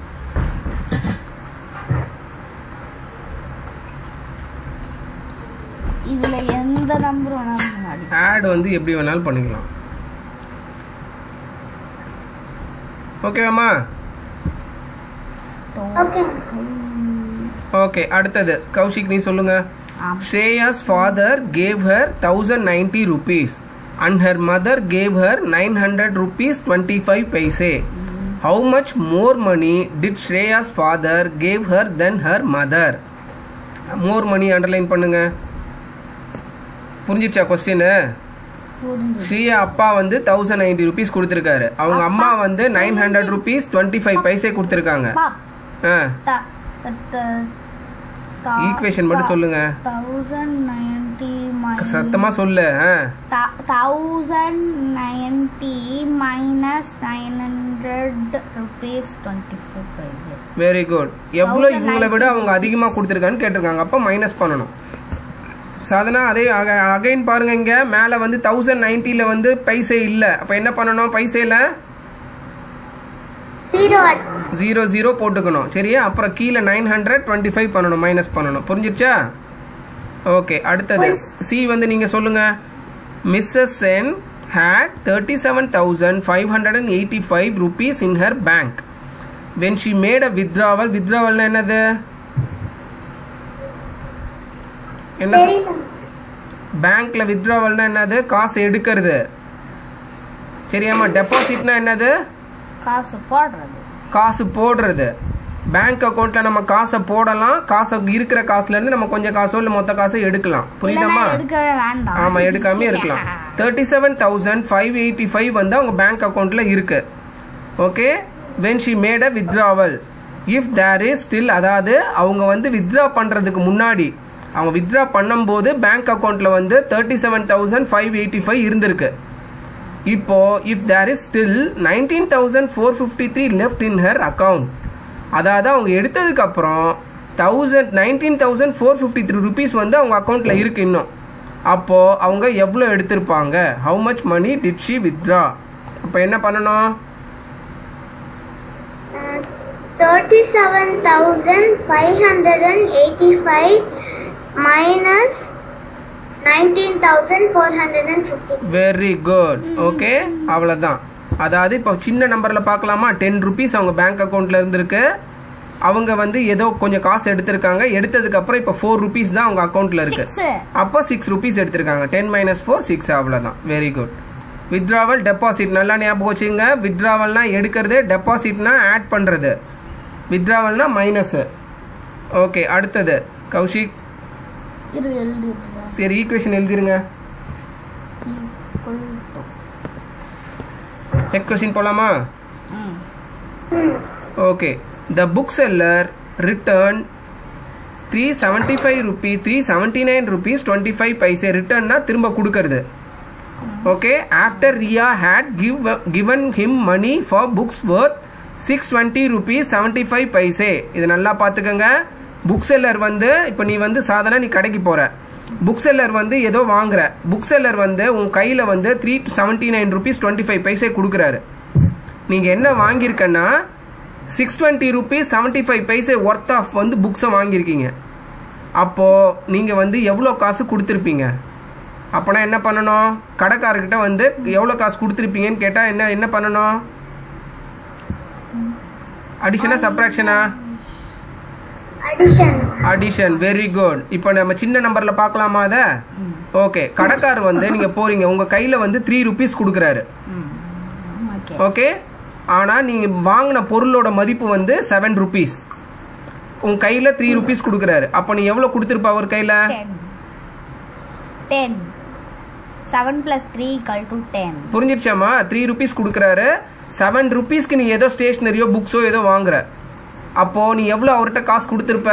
இதுல எந்த நம்பர் வேணாலும் முன்னாடி ஆட் வந்து எப்படி வேணாலும் பண்ணிக்கலாம் ஓகேவாம்மா okay ஓகே அடுத்தது கௌஷிக் நீ சொல்லுங்க ஆம் Shreya's father gave her 1090 rupees and her mother gave her 900 rupees 25 paise. How much more money did Shreya's father gave her than her mother? More money underline பண்ணுங்க புரிஞ்சிச்சா கொஸ்டின் புரிஞ்சு ஸ்ரீயா அப்பா வந்து தௌசண்ட் நைன்டி ருபீஸ் கொடுத்துருக்காரு அவங்க அம்மா வந்து nine hundred rupees twenty five paise கொடுத்துருக்காங்க பா ஆ த- த- த- ஈக்குவேஷன் மட்டும் சொல்லுங்க தௌசண்ட் நைன்டி சத்தமா சொல்லு ஆ thousand ninety minus nine hundred rupees twenty four paise very good எவ்வளோ இவங்களை விட அவங்க அதிகமாக கொடுத்துருக்கான்னு கேட்டிருக்காங்க அப்போ மைனஸ் பண்ணணும் சாதனா அதே அகைன் பாருங்க இங்க மேலே வந்து தௌசண்ட் நைன்ட்டியில் வந்து பைசே இல்லை அப்போ என்ன பண்ணணும் பைசேல Zero. ஜீரோ ஜீரோ போட்டுக்கணும் சரியா அப்புறம் கீழே நைன் ஹண்ட்ரட் டுவெண்ட்டி ஃபைவ் பண்ணணும் மைனஸ் பண்ணணும் புரிஞ்சிருச்சா ஓகே அடுத்தது சி வந்து நீங்க சொல்லுங்க Mrs Sen had thirty seven thousand five hundred and eighty five rupees in her bank when she made a withdrawal வித்ராவல்னா என்னது என்ன Very பேங்க்ல வித்ராவல்னா என்னது காசு எடுக்கிறது சரியாம்மா டெபாசிட்னா என்னது காசு போடுறது காசு போடுறது பேங்க் அக்கவுண்ட்ல நம்ம காசை போடலாம் காசு இருக்கிற காசுல இருந்து நம்ம கொஞ்சம் காசோ இல்ல மொத்த காசோ எடுக்கலாம் புரியுதாம்மா இல்லைன்னா எடுக்கவே வேண்டாம் ஆமா எடுக்காம இருக்கலாம் thirty seven thousand five eighty five வந்து அவங்க பேங்க் அக்கவுண்ட்ல இருக்கு okay when she made a withdrawal if there is still அதாவது அவங்க வந்து வித்ரா பண்றதுக்கு முன்னாடி அவங்க வித்ரா பண்ணும்போது பேங்க் அக்கவுண்ட்ல வந்து thirty seven thousand five eighty five இருந்திருக்கு இப்போ if there is still nineteen thousand four fifty three left in her account அதாவது அவங்க எடுத்ததுக்கு அப்புறம் thousand nineteen thousand four fifty three rupees வந்து அவங்க அக்கௌண்ட்ல இருக்கு இன்னும் அப்போ அவங்க எவ்வளோ எடுத்திருப்பாங்க how much money did she withdraw அப்போ என்ன பண்ணணும் Thirty-seven thousand five hundred and eighty-five minus nineteen thousand four hundred and fifty. Very good okay அவ்வளோதான் அதாவது இப்போ சின்ன நம்பர்ல பார்க்கலாமா டென் ருபீஸ் அவங்க பேங்க் அக்கௌண்ட்ல இருந்திருக்கு அவங்க வந்து ஏதோ கொஞ்சம் காசு எடுத்திருக்காங்க எடுத்ததுக்கு அப்புறம் இப்போ ஃபோர் ருபீஸ் தான் அவங்க அக்கௌண்ட்ல இருக்கு Six. அப்போ சிக்ஸ் ருபீஸ் எடுத்திருக்காங்க டென் மைனஸ் ஃபோர் சிக்ஸ் அவ்வளோதான் வெரி குட் வித்ராவல் டெபாசிட் நல்லா ஞாபகம் வச்சுங்க வித்ராவல்னா எடுக்கிறது டெபாசிட்னா ஆட் பண்றது வித்ராவல்னா மைனஸ் ஓகே அடுத்தது கௌஷிக் இரு எழுதிடுறேன் சரி ஈக்குவேஷன் எழுதிருங்க Equal to. நெக்ஸ்ட் கொஸ்டின் போலாமா ம். Okay the book seller return three seventy five rupee three seventy nine rupees twenty five paise ரிட்டர்ன்னா திரும்ப கொடுக்கறது okay after Riya had give given him money for books worth six twenty rupees seventy five paise இது நல்லா பார்த்துக்கோங்க book seller வந்து இப்போ நீ வந்து சாதாரண நீ கடைக்கு போற புக் செல்லர் வந்து ஏதோ வாங்குற புக் செல்லர் வந்து உன் கையில் வந்து three seventy nine rupees twenty five paise கொடுக்குறாரு நீங்கள் என்ன வாங்கியிருக்கன்னா six twenty rupees seventy five paise worth of வந்து புக்ஸை வாங்கியிருக்கீங்க அப்போது நீங்கள் வந்து எவ்வளோ காசு கொடுத்துருப்பீங்க அப்போனா என்ன பண்ணணும் கடைக்காரர்கிட்ட வந்து எவ்வளோ காசு கொடுத்துருப்பீங்கன்னு கேட்டால் என்ன என்ன பண்ணணும் அடிஷனா சப்ராக்ஷனா Addition. அடிஷன் வெரி குட் இப்போ நம்ம சின்ன நம்பர்ல பார்க்கலாமா அதை ஓகே கடைக்காரர் வந்து நீங்க போறீங்க உங்க கையில வந்து த்ரீ ருபீஸ் கொடுக்குறாரு ம். ஓகே ஓகே ஆனா நீங்க வாங்கின பொருளோட மதிப்பு வந்து செவன் ருபீஸ் உன் கையில த்ரீ ருபீஸ் கொடுக்குறாரு அப்ப நீ எவ்வளவு கொடுத்துருப்ப அவர் கையில ten ten seven plus three equal to ten புரிஞ்சிருச்சாமா த்ரீ ருபீஸ் கொடுக்குறாரு செவன் ருபீஸ்க்கு நீ ஏதோ ஸ்டேஷனரியோ புக்ஸோ ஏதோ வாங்குற அப்போ நீ எவ்வளவு அவர்கிட்ட காசு கொடுத்துருப்ப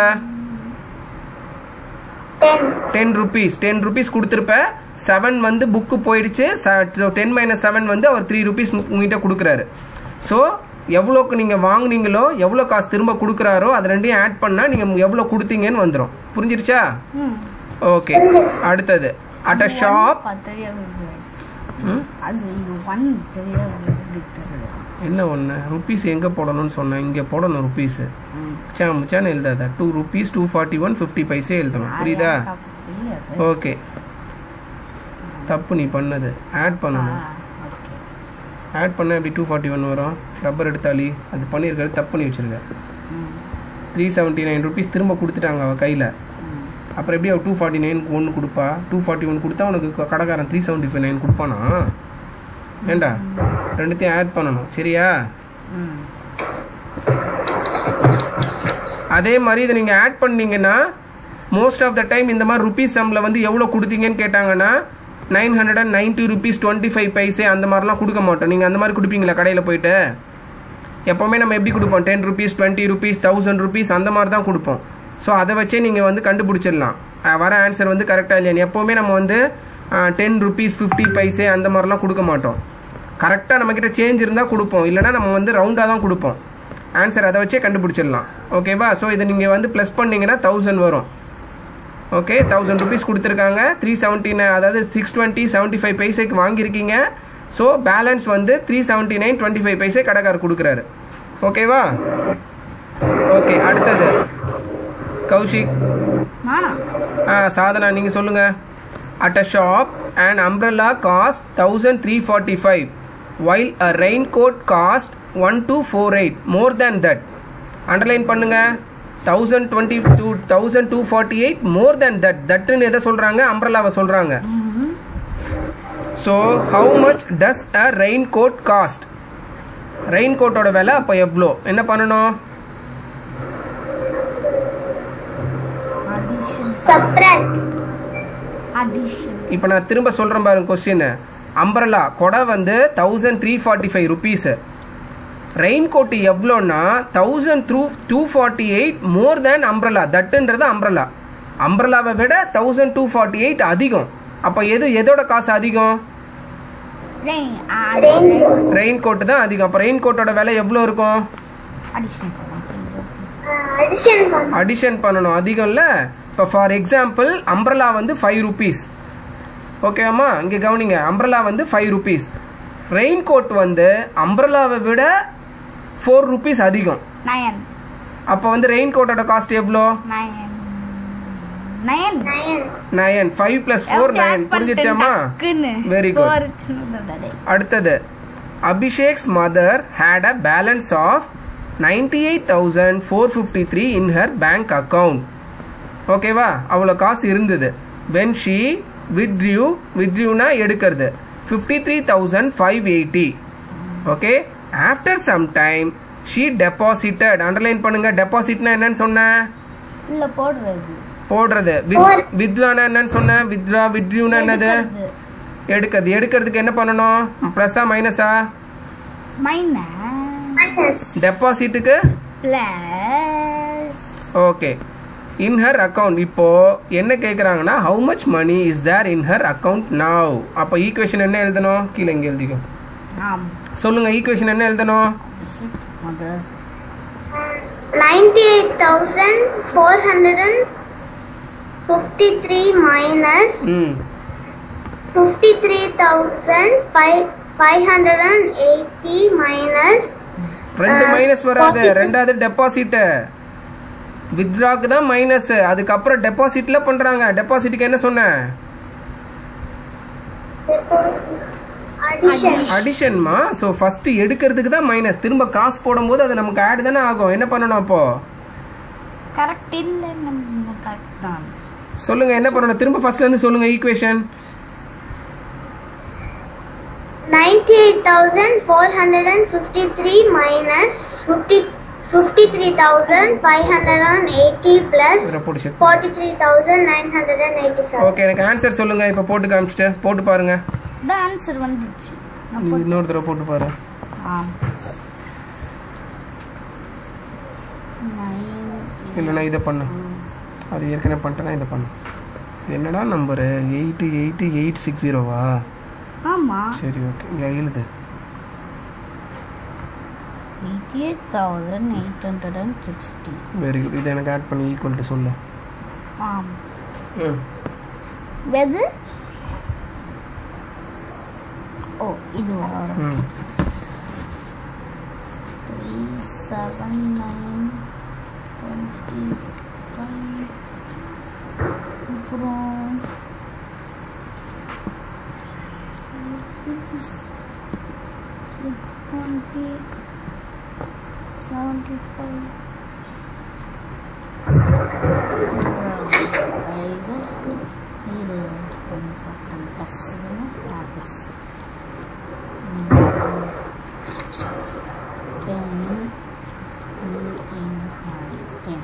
Ten. Ten rupees ten rupees கொடுத்துருப்ப செவன் வந்து புக்கு போயிடுச்சு டென் மைனஸ் செவன் வந்து அவர் த்ரீ ருபீஸ் உங்ககிட்ட கொடுக்குறாரு ஸோ எவ்வளோக்கு நீங்கள் வாங்குனீங்களோ எவ்வளோ காசு திரும்ப கொடுக்குறாரோ அது ரெண்டையும் ஆட் பண்ணால் நீங்கள் எவ்வளோ கொடுத்தீங்கன்னு வந்துடும் புரிஞ்சிருச்சா ம் ஓகே அடுத்தது அட் அ ஷாப் தெரியவில்லை அது இது ஒன் தெரியவில்லை தெரியல என்ன ஒன்று ருபீஸ் எங்கே போடணும்னு சொன்னேன் இங்கே போடணும் ருபீஸு ம். மச்சான் மச்சான் எழுதாத two rupees two forty one fifty paise எழுதணும் புரியுதா அது தெரியாது ஓகே தப்பு நீ பண்ணது ஆட் ஆ, பண்ணணும் ஓகே ஆட் பண்ண எப்படி டூ ஃபார்ட்டி ஒன் வரும் ரப்பர் எடுத்தாலி அது பண்ணியிருக்கிறது தப்பு பண்ணி வச்சிருக்க ம் த்ரீ செவன்ட்டி நைன் ருபீஸ் திரும்ப கொடுத்துட்டாங்க அவள் கையில் ம் அப்புறம் எப்படி அவள் டூ ஃபார்ட்டி நைன் ஒன்று கொடுப்பா டூ ஃபார்ட்டி ஒன் கொடுத்தா உனக்கு க- கடைக்காரன் த்ரீ செவன்ட்டி ஃபைவ் நைன் கொடுப்பானா ஏண்டா ரெண்டுத்தையும் ஆட் பண்ணணும் சரியா ம் அதே மாதிரி இதை நீங்கள் ஆட் பண்ணீங்கன்னா மோஸ்ட் ஆஃப் த டைம் இந்த மாதிரி ருபீஸ் சம்மில் வந்து எவ்வளோ கொடுத்தீங்கன்னு கேட்டாங்கன்னா nine hundred and ninety rupees twenty five paise அந்த மாதிரிலாம் கொடுக்க மாட்டோம் நீங்கள் அந்த மாதிரி கொடுப்பீங்களா கடையில் போயிட்டு எப்போவுமே நம்ம எப்படி கொடுப்போம் ten rupees twenty rupees thousand rupees அந்த மாதிரி தான் கொடுப்போம் ஸோ அதை வச்சே நீங்கள் வந்து கண்டுபிடிச்சிடலாம் அஹ் வர ஆன்சர் வந்து கரெக்டாக இல்லையா எப்போவுமே நம்ம வந்து டென் ருபீஸ் ஃபிஃப்டி பைசே அந்த மாதிரிலாம் கொடுக்க மாட்டோம் கரெக்டாக நம்மக்கிட்ட சேஞ்ச் இருந்தால் கொடுப்போம் இல்லைனா நம்ம வந்து ரவுண்டாக தான் கொடுப்போம் ஆன்சர் அதை வச்சே கண்டுபிடிச்சிடலாம் ஓகேவா ஸோ இதை நீங்கள் வந்து ப்ளஸ் பண்ணீங்கன்னா தௌசண்ட் வரும் ஓகே தௌசண்ட் ருபீஸ் கொடுத்துருக்காங்க த்ரீ செவன்ட்டி அதாவது சிக்ஸ் டுவெண்ட்டி செவன்ட்டி ஃபைவ் பைசைக்கு வாங்கியிருக்கீங்க ஸோ பேலன்ஸ் வந்து three seventy nine twenty five paise கடைக்காரர் கொடுக்குறாரு ஓகேவா ஓகே அடுத்தது கௌஷிக் நானா ஆ சாதனா நீங்கள் சொல்லுங்கள் at a shop and umbrella cost thousand three forty five while a rain coat cost one two four eight more than that underline பண்ணுங்க thousand twenty two thousand two forty eight more than that தட்டுன்னு எதை சொல்கிறாங்க அம்ப்ரல்லாவை சொல்கிறாங்க so how much does a rain coat cost rain கோட்டோட விலை அப்போ எவ்வளோ என்ன பண்ணணும் அடிஷன் Subtract. அடிஷன் இப்போ நான் திரும்ப சொல்கிறேன் பாருங்க கொஸ்டின் அம்பரலா கொடை வந்து thousand three forty five rupees rain coat எவ்வளோன்னா thousand through two forty eight more than umbrella தட்டுன்றது அம்ப்ரலா அம்ப்ரலாவை விட தௌசண்ட் டூ ஃபார்ட்டி எயிட் அதிகம் அப்போ எது எதோட காசு அதிகம் ரெயின் Raincoat. ரெயின் கோட்டு தான் அதிகம் அப்போ ரெயின் கோட்டோட விலை எவ்வளோ இருக்கும் அடிஷன் பண்ணலாம் Uh, addition one. அடிஷன் பண்ணணும் அதிகம்ல இப்போ ஃபார் எக்ஸாம்பிள் அம்ப்ரலா வந்து ஃபைவ் ருபீஸ் ஓகேவாம்மா இங்கே கவனிங்க அம்ப்ரலா வந்து ஃபைவ் ருபீஸ் ரெயின் கோட் வந்து அம்ப்ரலாவை விட ஃபோர் ருபீஸ் அதிகம் நயன் அப்போ வந்து ரெயின் கோட்டோட காஸ்ட் எவ்வளோ nine nine Nine. Nine five plus four nine புரிஞ்சிருச்சாமா Very good. அடுத்தது Abhishek's mother had a balance of ninety eight thousand four fifty three in her bank account ஓகேவா அவ்வளோ காசு இருந்தது வென் ஷீ வித்ரியூ வித்ரியூனா எடுக்கிறது fifty three thousand five eighty okay after some time she deposited underline பண்ணுங்க டெபாசிட்னா என்னன்னு சொன்னேன் இல்ல போடுறது போடுறது வித்ரானா என்னன்னு சொன்னேன் வித்ரா வித்ரியூனா என்னது எடுக்கிறது. எடுக்கிறது எடுக்கிறதுக்கு என்ன பண்ணணும் ப்ளஸ்ஸா மைனஸா மைனஸ் Minus. டெபாசிட்டுக்கு plus okay in her account இப்போ என்ன கேட்குறாங்கன்னா how much money is there in her account now அப்போ ஈக்குவேஷன் என்ன எழுதணும் கீழே இங்கே எழுதிக்கோ ஆம் சொல்லுங்க ஈக்குவேஷன் என்ன எழுதணும் mother Ninety-eight thousand four hundred and fifty-three minus ம் fifty-three thousand five five hundred and eighty minus ரெண்டு ஆ, மைனஸ் வராது forty two. ரெண்டாவது டெபாசிட் வித்ராக்கு தான் மைனஸ் அதுக்கப்புறம் டெபாசிட்ல பண்றாங்க டெபாசிட்டுக்கு என்ன சொன்னேன் addition. அடிஷன்மா ஸோ ஃபர்ஸ்ட் எடுக்கிறதுக்கு தான் மைனஸ் திரும்ப காசு போடும்போது அது நமக்கு ஆட் தானே ஆகும் என்ன பண்ணணும் அப்போ கரெக்ட் இல்ல நம்ம கரெக்ட் தான் சொல்லுங்க என்ன பண்ணணும் திரும்ப ஃபர்ஸ்ட்ல இருந்து சொல்லுங்க equation Ninety-eight thousand four hundred and fifty-three minus fifty fifty-three thousand five hundred and eighty plus போட்டு forty-three thousand nine hundred and eighty-seven. ஓகே எனக்கு ஆன்சர் சொல்லுங்க இப்போ போட்டு காமிச்சிட்டு போட்டு பாருங்க இந்த ஆன்சர் வந்துச்சு நான் நீ இன்னொரு தடவை போட்டு பாரு ஆம் நைன் இல்லைன்னா இதை பண்ணு அது ஏற்கனவே பண்ணிட்டேன்னா இதை பண்ணு இது என்னடா number eight eight eight six ஜீரோவா ஆமா சரி ஓகே இங்கே எழுது eighty eight thousand eight hundred and sixty very good இதை எனக்கு ஆட் பண்ணி ஈக்குவல் டு சொல்லு ஆம் ம் எது ஓ இது வரும் ம் three seven nine twenty five அப்புறம் சிக்ஸ் டுவெண்ட்டி செவன்ட்டி ஃபைவ் இது கொஞ்சம் பக்கம் ப்ளஸ் இதுன்னு plus ten ten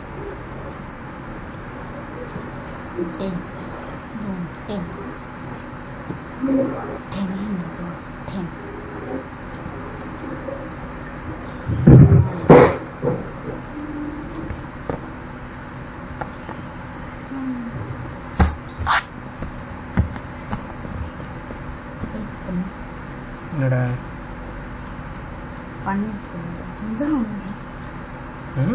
ten ten ten Ten into ten. என்னடா பன்னெண்டு ம்?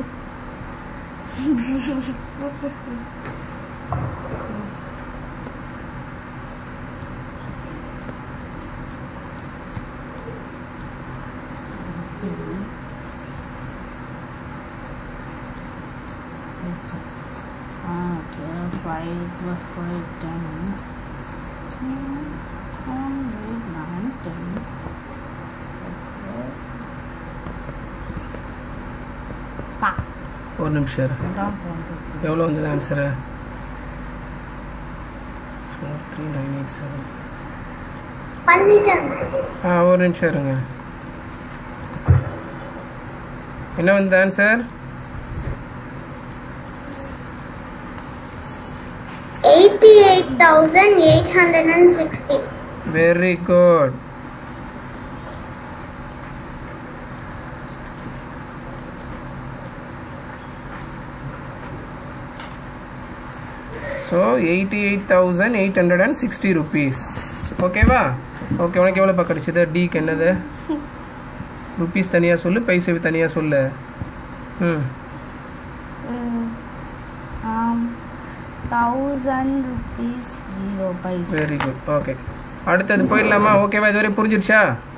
Okay, five plus five, ten. Ten, one, eight, nine, ten. Okay. Pa, ஒரு நிமிஷம் இரு. down twenty. எவ்வளோ வந்தது answer four three nine eight seven பண்ணிட்டேன் ஆ ஒரு நிமிஷம் இருங்க என்ன வந்தது answer Eighty-eight thousand eight hundred and sixty. Very good so eighty eight thousand eight hundred and sixty rupees ஓகேவா ஓகே உனக்கு எவ்வளோப்பா கிடைச்சது டிக்கு என்னது ருபீஸ் தனியாக சொல்லு பைசா தனியாக சொல்லு ம் Um, thousand rupees zero by very good okay அடுத்தது போயிடலாமா ஓகேவா இதுவரை புரிஞ்சிருச்சா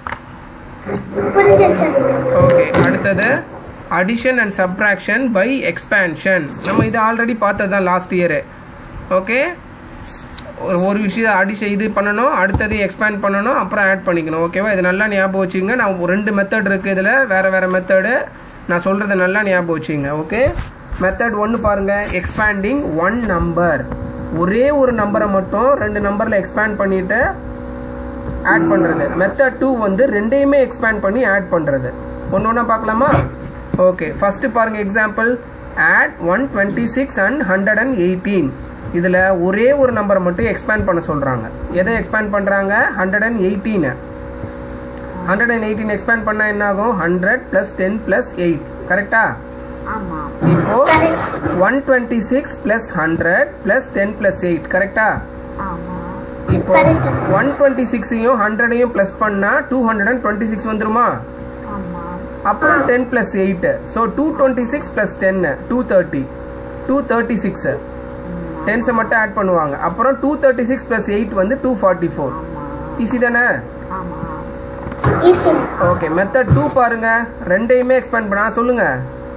புரிஞ்சிச்சு ஓகே அடுத்தது addition and subtraction by expansion நம்ம இது ஆல்ரெடி பார்த்தது தான் லாஸ்ட் இயரு ஓகே ஒரு ஒரு விஷயம் அடிஷன் இது பண்ணணும் அடுத்தது எக்ஸ்பேண்ட் பண்ணணும் அப்புறம் ஆட் பண்ணிக்கணும் ஓகேவா இது நல்லா ஞாபகம் வச்சுங்க நான் ஒரு ரெண்டு மெத்தட் இருக்குது இதில் வேறு வேறு மெத்தடு நான் சொல்கிறத நல்லா ஞாபகம் வச்சுங்க ஓகே மெத்தட் ஒன்று பாருங்கள் எக்ஸ்பேண்டிங் ஒன் நம்பர் ஒரே ஒரு நம்பரை மட்டும் ரெண்டு நம்பரில் எக்ஸ்பேண்ட் பண்ணிவிட்டு ஆட் பண்றது மெத்தட் டூ வந்து ரெண்டையுமே எக்ஸ்பேண்ட் பண்ணி ஆட் பண்றது ஒன்று ஒன்றா பார்க்கலாமா ஓகே ஃபர்ஸ்ட் பாருங்க example add one twenty six and hundred and eighteen இதில் ஒரே ஒரு நம்பரை மட்டும் எக்ஸ்பேண்ட் பண்ண சொல்கிறாங்க எதை எக்ஸ்பேண்ட் பண்ணுறாங்க ஹண்ட்ரட் அண்ட் எயிட்டீனை ஹண்ட்ரட் அண்ட் எயிட்டீன் எக்ஸ்பேண்ட் பண்ணால் என்ன ஆகும் hundred plus ten plus eight கரெக்டா ஆமா இப்போ one twenty six plus hundred plus ten plus eight கரெக்டா ஆமா இப்போ Correct. ஒன் டுவெண்ட்டி சிக்ஸையும் ஹண்ட்ரடையும் ப்ளஸ் பண்ணா two hundred and twenty six வந்துருமா ஆமா அப்புறம் ten plus eight so two twenty six plus ten two thirty two thirty six டென்ஸை மட்டும் ஆட் பண்ணுவாங்க அப்புறம் two thirty six plus eight வந்து டூ ஃபார்ட்டி ஃபோர் ஆமா ஈஸி தானே ஆமா ஈஸி ஓகே மெத்தட் டூ பாருங்க ரெண்டையுமே எக்ஸ்பேண்ட் பண்ணா சொல்லுங்க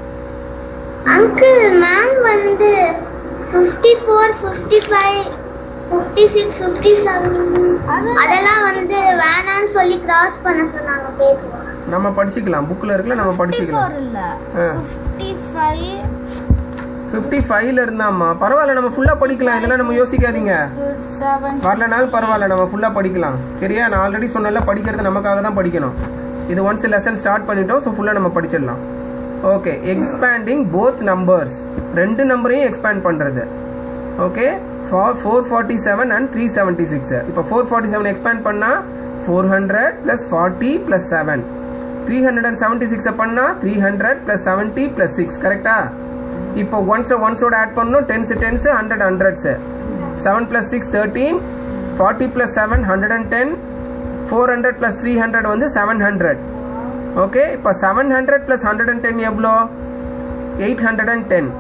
அங்கிள் மேம் வந்து fifty four fifty five fifty six fifty seven அதெல்லாம் வந்து வேணான்னு சொல்லி கிராஸ் பண்ண சொன்னாங்க பேஜ் நம்ம படிச்சுக்கலாம் புக்கில் இருக்குல்ல நம்ம படிச்சுக்கலாம் ஃபோர் இல்ல ஆ. ஃபிஃப்டி ஃபைவ் ஃபிஃப்டி ஃபைவ்ல இருந்தாம்மா பரவாயில்ல நம்ம ஃபுல்லாக படிக்கலாம் இதெல்லாம் நம்ம யோசிக்காதீங்க செவன் வரலனாலும் பரவாயில்ல நம்ம ஃபுல்லாக படிக்கலாம் சரியா நான் ஆல்ரெடி சொன்னல படிக்கிறது நமக்காக தான் படிக்கணும் இது ஒன்ஸ் லெசன் ஸ்டார்ட் பண்ணிட்டோம் ஸோ ஃபுல்லாக நம்ம படிச்சிடலாம் ஓகே எக்ஸ்பேண்டிங் போத் நம்பர்ஸ் ரெண்டு நம்பரையும் எக்ஸ்பேண்ட் பண்ணுறது okay four forty seven and three seventy six இப்போ ஃபோர் ஃபார்ட்டி செவன் எக்ஸ்பேண்ட் பண்ணால் four hundred plus forty plus seven three hundred and seventy சிக்ஸை பண்ணால் three hundred plus seventy plus six கரெக்டா இப்போ ones ஒன்ஸோட ஆட் பண்ணணும் tens tens hundred hundreds seven plus six thirteen forty plus seven hundred and ten four hundred plus three hundred வந்து seven hundred okay இப்போ seven hundred plus hundred and ten எவ்வளோ eight hundred and ten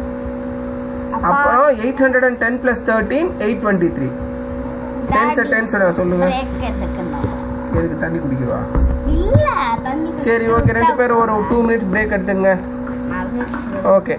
அப்புறம் eight hundred and ten plus thirteen eight twenty three tens டென்ஸோட சொல்லுங்க break எடுக்கணும் எதுக்கு தண்ணி குடிக்கவா இல்ல தண்ணி சரி ஓகே ரெண்டு பேரும் ஒரு டூ மினிட்ஸ் பிரேக் எடுத்துங்க ஓகே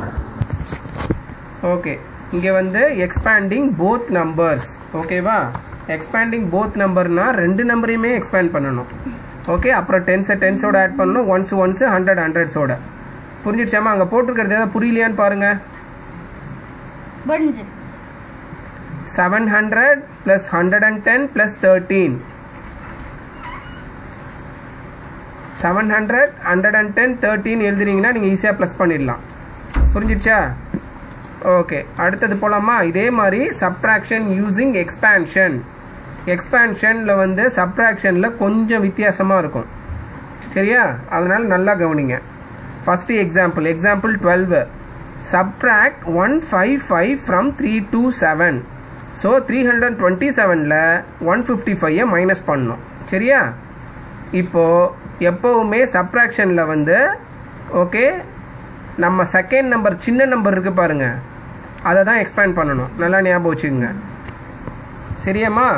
ஓகே இங்கே வந்து எக்ஸ்பேண்டிங் போத் நம்பர்ஸ் ஓகேவா எக்ஸ்பேண்டிங் போத் நம்பர்னா ரெண்டு நம்பரையுமே எக்ஸ்பேண்ட் பண்ணணும் ஓகே அப்புறம் டென்ஸை டென்ஸோட ஆட் பண்ணணும் ஒன்ஸ் ஒன்ஸ் ஹண்ட்ரட் ஹண்ட்ரட்ஸோட புரிஞ்சிடுச்சாமா அங்கே போட்டிருக்கிறது ஏதாவது புரியலையான்னு பாருங்க புரிஞ்சு seven hundred plus hundred and ten plus thirteen seven hundred hundred and ten thirteen எழுதுனீங்கன்னா நீங்கள் ஈஸியாக ப்ளஸ் பண்ணிடலாம் புரிஞ்சிடுச்சா ஓகே அடுத்தது போலாமா இதே மாதிரி சப்ட்ராக்ஷன் யூசிங் எக்ஸ்பேன்ஷன் எக்ஸ்பேன்ஷனில் வந்து சப்ராக்ஷனில் கொஞ்சம் வித்தியாசமாக இருக்கும் சரியா அதனால் நல்லா கவனிங்க first example example twelve subtract one five five from three two seven so three hundred twenty செவனில் ஒன் ஃபிஃப்டி ஃபைவை மைனஸ் பண்ணணும் சரியா இப்போது எப்போவுமே சப்ராக்ஷனில் வந்து ஓகே நம்ம செகண்ட் நம்பர் சின்ன நம்பர் இருக்கு பாருங்க அதை தான் எக்ஸ்பேண்ட் பண்ணணும் நல்லா ஞாபகம் வச்சுக்கோங்க சரியாம்மா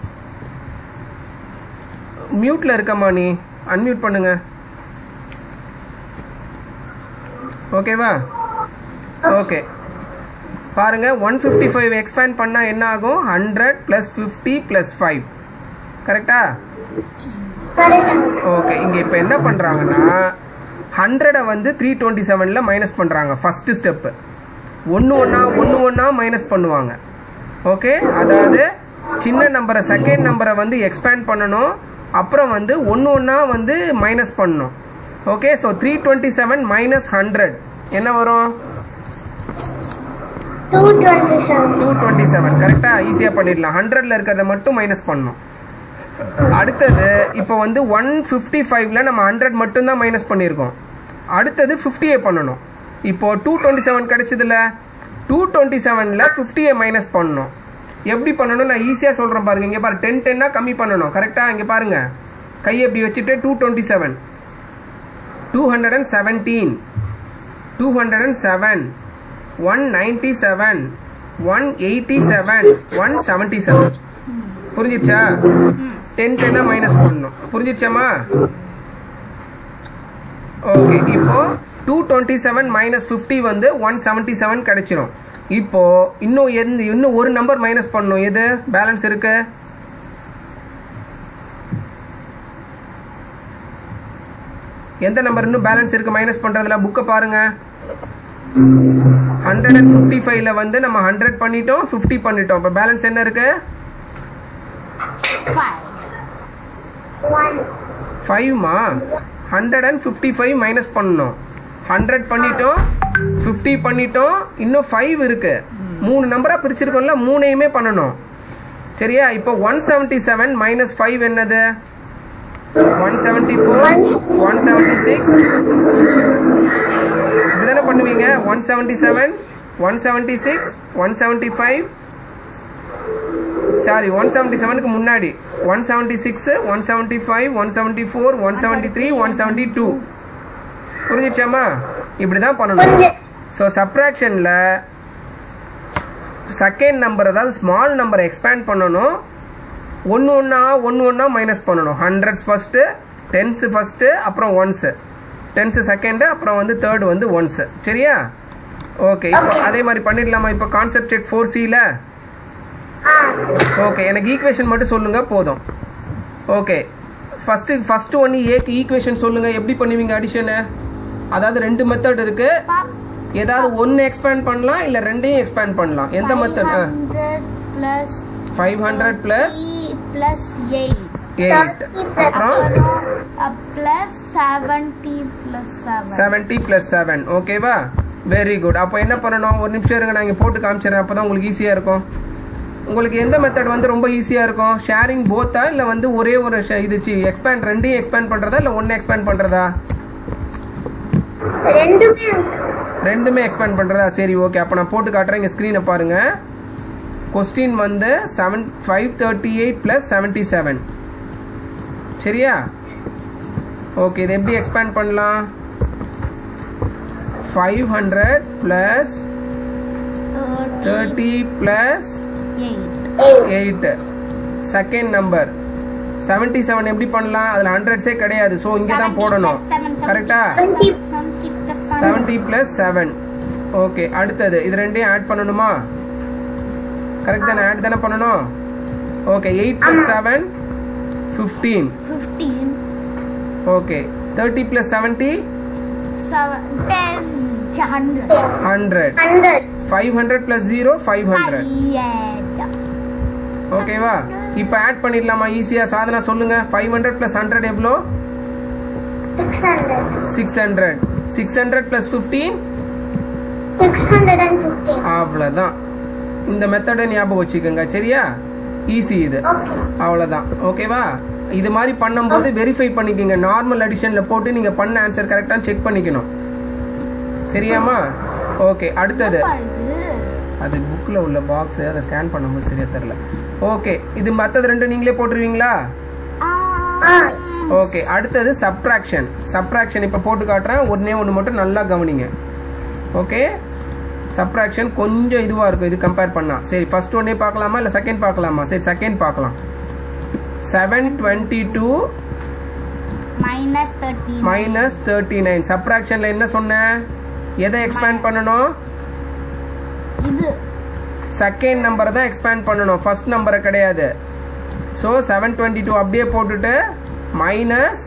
மியூட்ல இருக்கம்மா நீ அன்மியூட் பண்ணுங்க ஓகேவா ஓகே பாருங்க ஒன் ஃபிஃப்டி ஃபைவ் எக்ஸ்பேண்ட் பண்ணால் என்ன ஆகும் hundred plus fifty plus five கரெக்டா correct ஓகே இங்கே இப்போ என்ன பண்ணுறாங்கன்னா ஹண்ட்ரடை வந்து த்ரீ டுவெண்ட்டி செவனில் மைனஸ் பண்ணுறாங்க ஃபஸ்ட்டு ஸ்டெப்பு ஒன்று ஒன்றா ஒன்று ஒன்றா மைனஸ் பண்ணுவாங்க ஓகே அதாவது சின்ன நம்பரை செகண்ட் நம்பரை வந்து எக்ஸ்பேண்ட் பண்ணணும் அப்புறம் வந்து ஒன்று ஒன்றா வந்து மைனஸ் பண்ணணும் okay so three twenty seven minus hundred என்ன வரும் 227 டூ டுவெண்ட்டி செவன் கரெக்டாக ஈஸியாக பண்ணிடலாம் ஹண்ட்ரட்ல இருக்கிறத மட்டும் மைனஸ் பண்ணணும் அடுத்தது இப்போ வந்து ஒன் ஃபிஃப்டி ஃபைவ்ல நம்ம ஹண்ட்ரட் மட்டும்தான் மைனஸ் பண்ணியிருக்கோம் அடுத்தது ஃபிஃப்டியை பண்ணணும் இப்போ டூ டுவெண்ட்டி செவன் கிடைச்சதுல டூ டுவெண்ட்டி செவனில் ஃபிஃப்டியை மைனஸ் பண்ணணும் எப்படி பண்ணணும் நான் ஈஸியாக சொல்கிறேன் பாருங்க இங்கே பாரு டென் டென்னா கம்மி பண்ணணும் கரெக்டாக இங்கே பாருங்க கையை இப்படி வச்சுட்டு two twenty seven two hundred and seventeen two hundred and seven one ninety seven one eighty seven one seventy seven புரிஞ்சிடுச்சா டென் டென்னா மைனஸ் பண்ணணும் புரிஞ்சிடுச்சாமா ஓகே இப்போ two twenty seven minus fifty வந்து ஒன் செவன்ட்டி செவன் கிடைச்சிரும் இப்போ இன்னும் எந்த இன்னும் ஒரு நம்பர் மைனஸ் பண்ணணும் எது பேலன்ஸ் இருக்கு எந்த நம்பர் இன்னும் பேலன்ஸ் இருக்கு மைனஸ் பண்றதுல புக்கை பாருங்க ஹண்ட்ரட் அண்ட் ஃபிஃப்டி ஃபைவ்ல வந்து நம்ம ஹண்ட்ரட் பண்ணிட்டோம் ஃபிஃப்டி பண்ணிட்டோம் இப்போ பேலன்ஸ் என்ன இருக்கு five, one ஃபைவ்மா hundred and fifty five minus பண்ணணும் ஹண்ட்ரட் பண்ணிட்டோம் ஃபிஃப்டி பண்ணிட்டோம் இன்னும் ஃபைவ் இருக்கு மூணு நம்பரா பிரிச்சிருக்கோம்ல மூணையுமே பண்ணணும் சரியா இப்போ one seventy seven minus five என்னது one seventy four one seventy six இப்படிதானே பண்ணுவீங்க one seventy seven one seventy six one seventy five sorry one seventy செவனுக்கு முன்னாடி one seventy six one seventy five one seventy four one seventy three one seventy two புரிஞ்சிச்சாமா இப்படிதான் பண்ணணும் கொஞ்சம் so சப்ராக்ஷனில் second number அதாவது ஸ்மால் நம்பரை expand பண்ணணும் ஒன்று ஒன்றா ஒன்று ஒன்றா மைனஸ் பண்ணணும் ஹண்ட்ரட்ஸ் ஃபஸ்ட்டு டென்ஸு ஃபஸ்ட்டு அப்புறம் ஒன்ஸு டென்ஸு செகண்டு அப்புறம் வந்து தேர்டு வந்து ஒன்ஸு சரியா ஓகே இப்போ அதே மாதிரி பண்ணிடலாமா இப்போ கான்செப்ட் செக் ஃபோர் சியில் ஆ ஓகே எனக்கு ஈக்குவேஷன் மட்டும் சொல்லுங்க போதும் ஓகே ஃபர்ஸ்ட் ஃபர்ஸ்ட் ஒன்று ஏக்கு ஈக்குவேஷன் சொல்லுங்க எப்படி பண்ணுவீங்க அடிஷனு அதாவது ரெண்டு மெத்தட் இருக்கு pop, ஏதாவது ஒன்று எக்ஸ்பேண்ட் பண்ணலாம் இல்லை ரெண்டையும் எக்ஸ்பேண்ட் பண்ணலாம் எந்த method 500 plus five hundred plus 30 plus 8 eight அப்புறம் அப்புறம் plus 70 plus 7 seventy plus seven ஓகேவா வெரி குட் அப்போ என்ன பண்ணணும் ஒரு நிமிஷம் இருங்க நான் இங்கே போட்டு காமிச்சிடுறேன் அப்போ தான் உங்களுக்கு ஈஸியாக இருக்கும் உங்களுக்கு எந்த மெத்தட் வந்து ரொம்ப ஈஸியாக இருக்கும் ஷேரிங் போத்தா இல்லை வந்து ஒரே ஒரு ஷ- இது எக்ஸ்பேண்ட் ரெண்டையும் எக்ஸ்பேண்ட் பண்ணுறதா இல்லை ஒன்று எக்ஸ்பேண்ட் பண்ணுறதா ரெண்டுமே ரெண்டுமே எக்ஸ்பேண்ட் பண்ணுறதா சரி ஓகே அப்போ நான் போட்டு காட்டுறேன் இங்கே ஸ்க்ரீனை பாருங்க கொஸ்டின் வந்து seven five thirty eight plus seventy seven சரியா ஓகே இது எப்படி எக்ஸ்பேண்ட் பண்ணலாம் five hundred plus thirty plus 8 eight second number seventy seven எப்படி பண்ணலாம் அதில் ஹண்ட்ரட்ஸே கிடையாது ஸோ இங்கே தான் போடணும் கரெக்டா செவன்ட்டி ப்ளஸ் செவன் ஓகே அடுத்தது இது ரெண்டையும் ஆட் பண்ணணுமா கரெக்ட் தானே ஆட் தானே பண்ணணும் okay eight plus seven fifteen 15 okay thirty plus seventy 7 10 100 hundred hundred five hundred plus zero five hundred ஓகேவா இப்போ ஆட் பண்ணிடலாமா ஈஸியாக சாதனா சொல்லுங்க ஃபைவ் ஹண்ட்ரட் ப்ளஸ் ஹண்ட்ரட் எவ்வளோ six hundred six hundred six hundred plus fifteen six hundred and fifteen அவ்வளோதான் இந்த மெத்தடை ஞாபகம் வச்சுக்கோங்க சரியா ஈஸி இது அவ்வளோதான் ஓகேவா இது மாதிரி பண்ணும்போது வெரிஃபை பண்ணிக்கோங்க நார்மல் அடிஷனில் போட்டு நீங்கள் பண்ண ஆன்சர் கரெக்டாக செக் பண்ணிக்கணும் சரியாம்மா ஓகே அடுத்தது இது அது புக்கில் உள்ள பாக்ஸ் அதை ஸ்கேன் பண்ணும்போது சரியா தெரில ஓகே இது மற்றது ரெண்டும் நீங்களே போட்டுருவீங்களா Ah. ஓகே அடுத்தது சப்ட்ராக்ஷன் சப்ட்ராக்ஷன் இப்போ போட்டு காட்டுறேன் ஒன்றே ஒன்று மட்டும் நல்லா கவனிங்க ஓகே சப்ட்ராக்ஷன் கொஞ்சம் இதுவாக இருக்கும் இது கம்பேர் பண்ணா சரி ஃபர்ஸ்ட் ஒன்னே பார்க்கலாமா இல்லை செகண்ட் பார்க்கலாமா சரி செகண்ட் பார்க்கலாம் seven twenty two minus thirty minus thirty nine சப்ட்ராக்ஷனில் என்ன சொன்னேன் எதை எக்ஸ்பேண்ட் பண்ணணும் இது செகண்ட் நம்பரை தான் எக்ஸ்பேண்ட் பண்ணணும் ஃபர்ஸ்ட் நம்பரை கிடையாது ஸோ செவன் டுவெண்ட்டி டூ அப்படியே போட்டுட்டு minus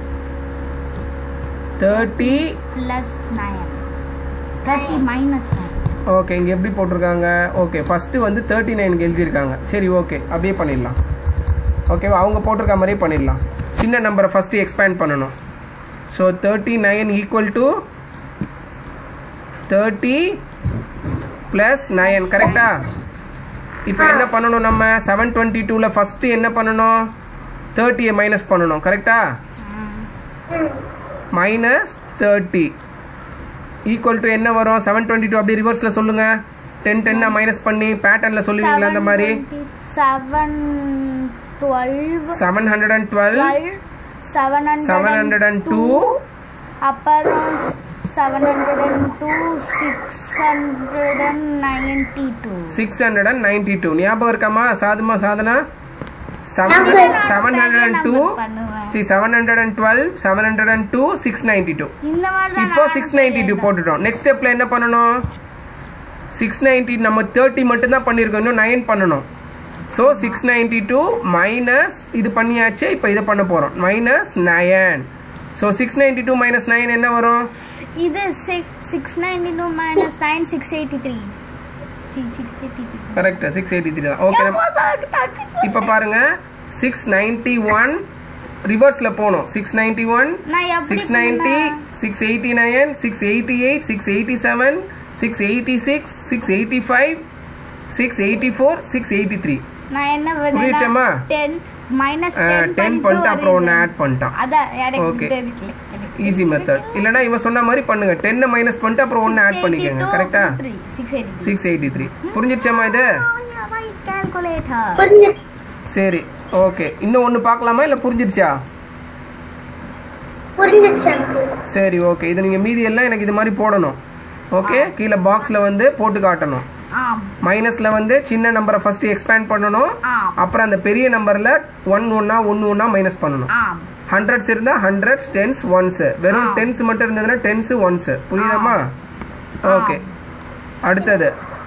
thirty plus nine thirty minus nine okay இங்கே எப்படி போட்டிருக்காங்க ஓகே ஃபஸ்ட்டு வந்து தேர்ட்டி நைனுக்கு எழுதியிருக்காங்க சரி ஓகே அப்படியே பண்ணிடலாம் ஓகேவா அவங்க போட்டிருக்க மாதிரியே பண்ணிடலாம் சின்ன நம்பரை ஃபஸ்ட்டு எக்ஸ்பேண்ட் பண்ணணும் so thirty nine equal to thirty plus nine கரெக்டா இப்போ என்ன பண்ணணும் நம்ம செவன் டுவெண்ட்டி டூவில் ஃபஸ்ட்டு என்ன பண்ணணும் தேர்ட்டியை மைனஸ் பண்ணணும் கரெக்டா மைனஸ் தேர்ட்டி ஈக்குவல் டு என்ன வரும் செவன் டுவெண்ட்டி டூ அப்படியே ரிவர்ஸில் சொல்லுங்க டென் டென்னா மைனஸ் பண்ணி பேட்டர்னில் சொல்லுவீங்களா அந்த மாதிரி seven twelve seven hundred and twelve twelve seven seven hundred and two அப்புறம் seven hundred and two six hundred and ninety two six hundred and ninety two ஞாபகம் இருக்காமா சாதுமா Sadhana seven seven hundred and two பண்ணுவேன் சி seven hundred and twelve seven hundred and two six ninety two இந்த மாதிரி தான் இப்போ நானும் சிக்ஸ் நைன்டி டூ போட்டுட்டோம் நெக்ஸ்ட் ஸ்டெப்ல என்ன பண்ணணும் சிக்ஸ் நைன்டி நம்ம தேர்ட்டி மட்டும் தான் பண்ணியிருக்கோம் இன்னும் நைன் பண்ணணும் so six ninety two minus இது பண்ணியாச்சு இப்போ இதை பண்ண போகிறோம் minus nine so six ninety two minus nine என்ன வரும் இது six six ninety two minus nine six eighty three correct six eighty three தான் ஓகே இப்போ பாருங்க சிக்ஸ் நைன்டி ஒன் ரிவர்ஸில் போகணும் சிக்ஸ் நைன்டி ஒன் நான் எப்படி six ninety six eighty nine six eighty eight six eighty seven six eighty six six eighty five six eighty four six eighty three நான் என்ன புரியுதுச்சாம்மா? Ten minus ten பண்ணிட்டு அப்புறம் ஒன்று add பண்ணிட்டான் அதான் எனக்கு Okay. தெரியல. எனக்கு ஈஸி மெத்தட் இல்லைனா இவன் சொன்ன மாதிரி பண்ணுங்க டென்னை மைனஸ் பண்ணிட்டு அப்புறம் ஒன்று ஆட் பண்ணிக்கோங்க 682 கரெக்டா three, 683. சிக்ஸ் எயிட்டி த்ரீ புரிஞ்சிருச்சாம்மா இது Oh, my calculator. புரிஞ்சு- சரி ஓகே இன்னும் ஒன்று பார்க்கலாமா இல்லை புரிஞ்சிருச்சா புரிஞ்சிருச்சு uncle. சரி ஓகே இது நீங்கள் மீதி எல்லாம் எனக்கு இது மாதிரி போடணும் ஓகே கீழே பாக்ஸில் வந்து போட்டு காட்டணும் ஆம் மைனஸ்ல வந்து சின்ன நம்பரை ஃபர்ஸ்ட் எக்ஸ்பேண்ட் பண்ணணும் ஆம் அப்புறம் அந்த பெரிய நம்பர்ல ஒன் ஒன்னா ஒன்னு ஒன்னா மைனஸ் பண்ணணும் ஆம் ஹண்ட்ரட்ஸ் இருந்தா ஹண்ட்ரட்ஸ் டென்ஸ் ஒன்ஸ் வெறும் ஆ. டென்ஸ் மட்டும் இருந்ததுன்னா டென்ஸ் ஒன்ஸ் புரியுதாம்மா ஓகே அடுத்தது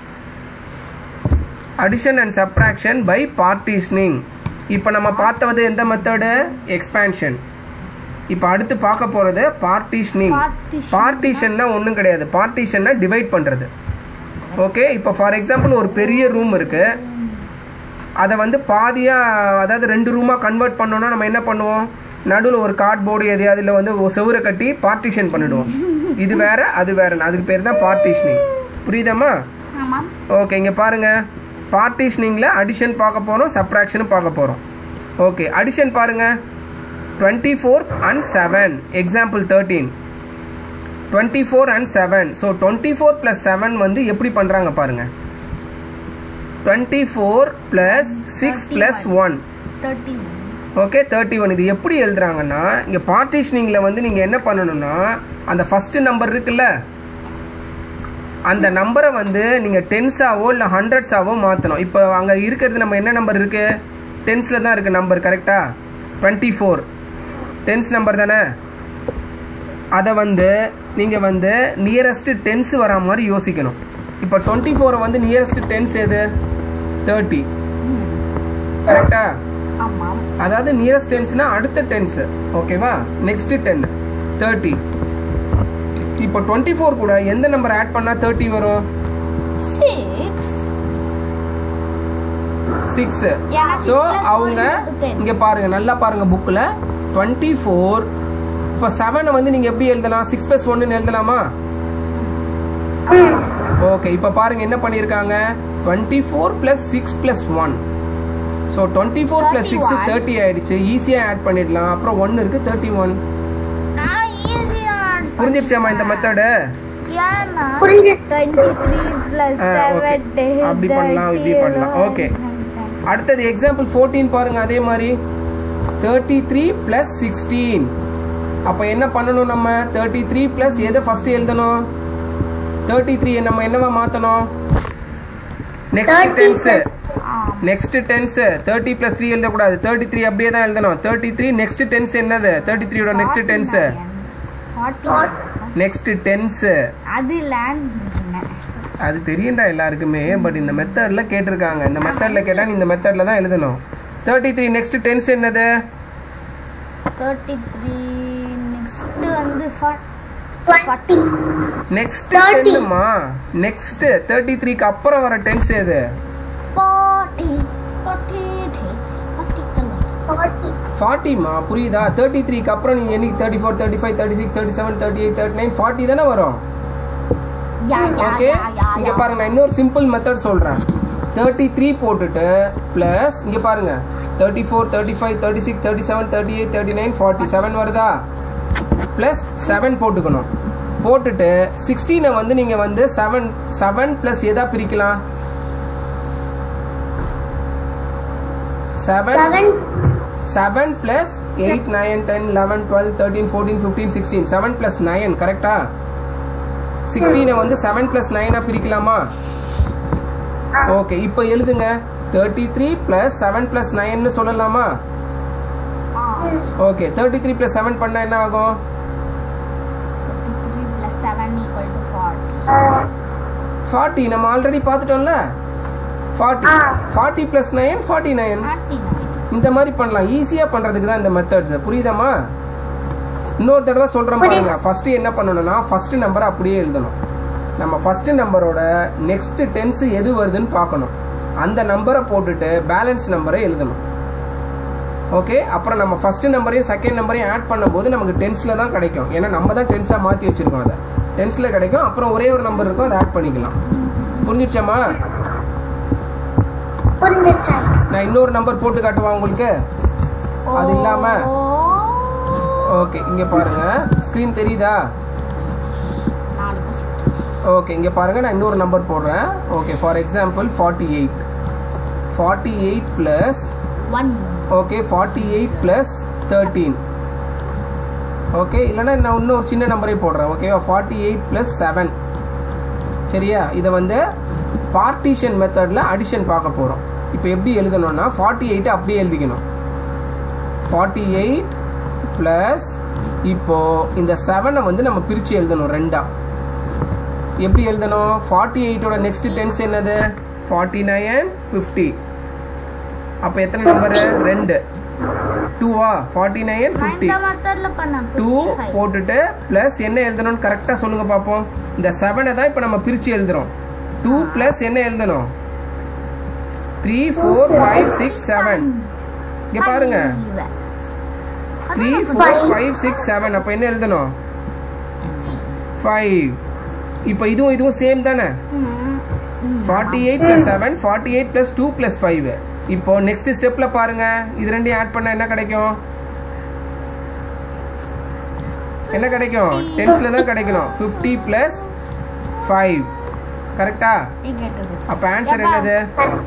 addition and subtraction by partitioning இப்போ நம்ம பார்த்தது எந்த மெத்தடு எக்ஸ்பேன்ஷன் இப்போ அடுத்து பார்க்க போறது பார்ட்டிஷனிங் Partition. பார்ட்டிஷன்னா ஒன்றும் கிடையாது பார்ட்டிஷன்னா டிவைட் பண்றது ஓகே இப்போ ஃபார் எக்ஸாம்பிள் ஒரு பெரிய ரூம் இருக்கு அதை வந்து பாதியா அதாவது ரெண்டு ரூமா கன்வெர்ட் பண்ணோம்னா நம்ம என்ன பண்ணுவோம் நடுவில் ஒரு கார்ட்போர்டு எதையாவது இல்லை வந்து ஒரு செவுரை கட்டி பார்ட்டிஷன் பண்ணிடுவோம் இது வேற அது வேற அதுக்கு பேர் தான் பார்ட்டிஷனிங் புரியுதாம்மா ஆமாம் ஓகே இங்க பாருங்க பார்ட்டிஷனிங்ல அடிஷன் பார்க்க போறோம் சப்ராக்ஷனும் பார்க்க போறோம் ஓகே அடிஷன் பாருங்க twenty four and seven example thirteen twenty four and seven so twenty four plus seven வந்து எப்படி பண்றாங்க பாருங்க twenty four plus six plus one thirty okay thirty one இது எப்படி எழுதுறாங்கன்னா இங்க பார்ட்டிஷனிங்ல வந்து நீங்க என்ன பண்ணணும்னா அந்த ஃபர்ஸ்ட் நம்பர் இருக்குல்ல அந்த நம்பரை வந்து நீங்க டென்ஸாவோ இல்ல ஹண்ட்ரட்ஸாவோ மாத்தணும் இப்போ அங்க இருக்கிறது நம்ம என்ன நம்பர் இருக்கு டென்ஸ்ல தான் இருக்கு நம்பர் கரெக்டா டுவெண்ட்டி ஃபோர் டென்ஸ் நம்பர் தானே அதை வந்து நீங்க வந்து நியரஸ்ட் டென்ஸ் வரா மாதிரி யோசிக்கணும் இப்போ டுவெண்ட்டி ஃபோரை வந்து நியரஸ்ட் டென்ஸ் எது தேர்ட்டி கரெக்டா ஆமாம் அதாவது நியரஸ்ட் டென்ஸ்னா அடுத்த டென்ஸ் ஓகேவா நெக்ஸ்ட் டென் தேர்ட்டி இப்போ டுவெண்ட்டி ஃபோர் கூட எந்த நம்பர் ஆட் பண்ணா தேர்ட்டி வரும் சிக்ஸ் சிக்ஸ் எனக்கு ஸோ plus one அவங்க is ten. இங்க பாருங்க நல்லா பாருங்க புக்ல டுவெண்ட்டி ஃபோர் இப்போ செவனை வந்து நீங்க எப்படி எழுதலாம் சிக்ஸ் பிளஸ் ஒன்னு எழுதலாமா ஓகே இப்போ பாருங்க என்ன பண்ணியிருக்காங்க twenty four plus six plus one so twenty four plus six thirty ஆயிடுச்சு ஈஸியாக ஆட் பண்ணிடலாம் அப்புறம் ஒன் இருக்கு தேர்ட்டி ஒன் நான் ஈஸியா புரிஞ்சிருச்சாமா இந்த மெத்தடு ஏன்னா புரிஞ்சிருச்சு. 23 plus ஆ, okay. 7 அப்படி பண்ணலாம், இப்படி பண்ணலாம். Okay. அடுத்தது எக்ஸாம்பிள் ஃபோர்டீன் பாருங்க அதே மாதிரி தேர்ட்டி த்ரீ பிளஸ் சிக்ஸ்டீன் அப்போ என்ன பண்ணணும் நம்ம தேர்ட்டி த்ரீ பிளஸ் எதை ஃபர்ஸ்ட் எழுதணும் தேர்ட்டி த்ரீ நம்ம என்னவா மாற்றணும் நெக்ஸ்ட் 30 டென்ஸ் ஆ next tens thirty plus three எழுதக்கூடாது தேர்ட்டி த்ரீ அப்படியே தான் எழுதணும் தேர்ட்டி த்ரீ நெக்ஸ்ட் டென்ஸ் என்னது தேர்ட்டி த்ரீயோட நெக்ஸ்ட் டென்ஸ் 49. நெக்ஸ்ட் டென்ஸ் அது லேண்ட் அது தெரியும்டா எல்லாருக்குமே பட் இந்த மெத்தட்ல கேட்டிருக்காங்க இந்த மெத்தட்ல கேட்டா நீ இந்த மெத்தட்ல தான் எழுதணும் தேர்ட்டி த்ரீ நெக்ஸ்ட் டென்ஸ் என்னது தேர்ட்டி த்ரீ நெக்ஸ்ட் வந்து டுவெண்ட்டி நெக்ஸ்ட் 30. டென்னுமா நெக்ஸ்ட் தேர்ட்டி த்ரீக்கு அப்புறம் வர டென்ஸ் எது ஃபார்ட்டி ஃபார்ட்டி ஃபார்ட்டி ஃபார்ட்டி ஃபார்ட்டிமா புரியுதா தேர்ட்டி த்ரீக்கு அப்புறம் நீ என்னைக்கு thirty four thirty five thirty six thirty seven thirty eight thirty nine forty தானே வரும் யா யா ஓகே யா யா இங்க பாருங்க நான் இன்னொரு சிம்பிள் மெத்தட் சொல்றேன் தேர்ட்டி த்ரீ போட்டுட்டு பிளஸ் இங்க பாருங்க thirty four thirty five thirty six thirty seven thirty eight thirty nine forty seven வருதா பிளஸ் செவன் போட்டுக்கணும் போட்டுட்டு சிக்ஸ்டீனை வந்து நீங்க வந்து செவன் செவன் பிளஸ் எதா பிரிக்கலாம் seven seven seven plus eight nine ten eleven twelve thirteen fourteen fifteen sixteen seven plus nine கரெக்டா சிக்ஸ்டீனை வந்து செவன் பிளஸ் நைனா பிரிக்கலாமா ஓகே இப்போ எழுதுங்க thirty three plus seven plus நைன்னு சொல்லலாமா okay thirty three plus seven பண்ணா என்ன ஆகும் three plus seven equal to forty forty நம்ம ஆல்ரெடி பார்த்துட்டோம்ல ஃபார்ட்டி ஆ. Forty plus nine forty nine forty இந்த மாதிரி பண்ணலாம் ஈஸியா பண்றதுக்கு தான் இந்த மெத்தட்ஸ் புரியுதாமா இன்னொரு தடவை சொல்றேன் பாருங்க ஃபர்ஸ்ட் என்ன பண்ணணும்னா ஃபர்ஸ்ட் நம்பர் அப்படியே எழுதணும் நம்ம ஃபர்ஸ்ட் நம்பரோட நெக்ஸ்ட் டென்ஸ் எது வருதுன்னு பார்க்கணும் அந்த நம்பரை போட்டுட்டு பேலன்ஸ் நம்பரை எழுதணும் ஓகே அப்புறம் நம்ம ஃபர்ஸ்ட் நம்பரையும் செகண்ட் நம்பரையும் ஆட் பண்ணும்போது நமக்கு டென்ஸ்ல தான் கிடைக்கும் ஏன்னா நம்ம தான் டென்ஸா மாத்தி வச்சிருக்கோம் அதை டென்ஸ்ல கிடைக்கும் அப்புறம் ஒரே ஒரு நம்பர் இருக்கும் அதை ஆட் பண்ணிக்கலாம் புரிஞ்சிடுச்சாமா புரிஞ்சிருச்சு நான் இன்னொரு நம்பர் போட்டு காட்டுவா உங்களுக்கு அது இல்லாம ஓகே இங்க பாருங்க ஸ்கிரீன் தெரியுதா நாலு கொஸ்டின் ஓகே இங்க பாருங்க நான் இன்னொரு நம்பர் போடுறேன் okay for example forty eight forty eight plus one okay forty eight plus thirteen okay இல்லைன்னா நான் இன்னும் ஒரு சின்ன நம்பரே போடுறேன் ஓகேவா ஃபார்ட்டி எயிட் பிளஸ் செவன் சரியா இதை வந்து பார்ட்டிஷன் மெத்தடில் அடிஷன் பார்க்க போகிறோம் இப்போ எப்படி எழுதணும்னா ஃபார்ட்டி எயிட்டை அப்படியே எழுதிக்கணும் ஃபார்ட்டி எயிட் ப்ளஸ் இப்போ இந்த செவனை வந்து நம்ம பிரித்து எழுதணும் ரெண்டா எப்படி எழுதணும் ஃபார்ட்டி எயிட்டோட நெக்ஸ்ட் டென்ஸ் என்னது ஃபார்ட்டி நைன் ஃபிஃப்டி அப்போ எத்தனை நம்பரு ரெண்டு டூவா ஃபார்ட்டி நைன் நான் ஃபிஃப்டி இந்த மெத்தட்ல பண்ணேன் டூ போட்டுட்டு பிளஸ் என்ன எழுதணும்னு கரெக்டாக சொல்லுங்க பார்ப்போம் இந்த செவனை தான் இப்போ நம்ம பிரித்து எழுதுறோம் டூ பிளஸ் என்ன எழுதணும் three four five six seven இங்கே பாருங்க three four five six seven அப்போ என்ன எழுதணும் ஃபைவ் இப்போ இதுவும் இதுவும் சேம் தானே forty eight plus seven forty eight plus two plus five இப்போ நெக்ஸ்ட் ஸ்டெப்ல பாருங்க இது ரெண்டையும் ஆட் பண்ணா என்ன கிடைக்கும் என்ன கிடைக்கும் டென்ஸ்ல தான் கிடைக்கணும் ஃபிஃப்டி பிளஸ் ஃபைவ் கரெக்டா அப்ப ஆன்சர் என்னது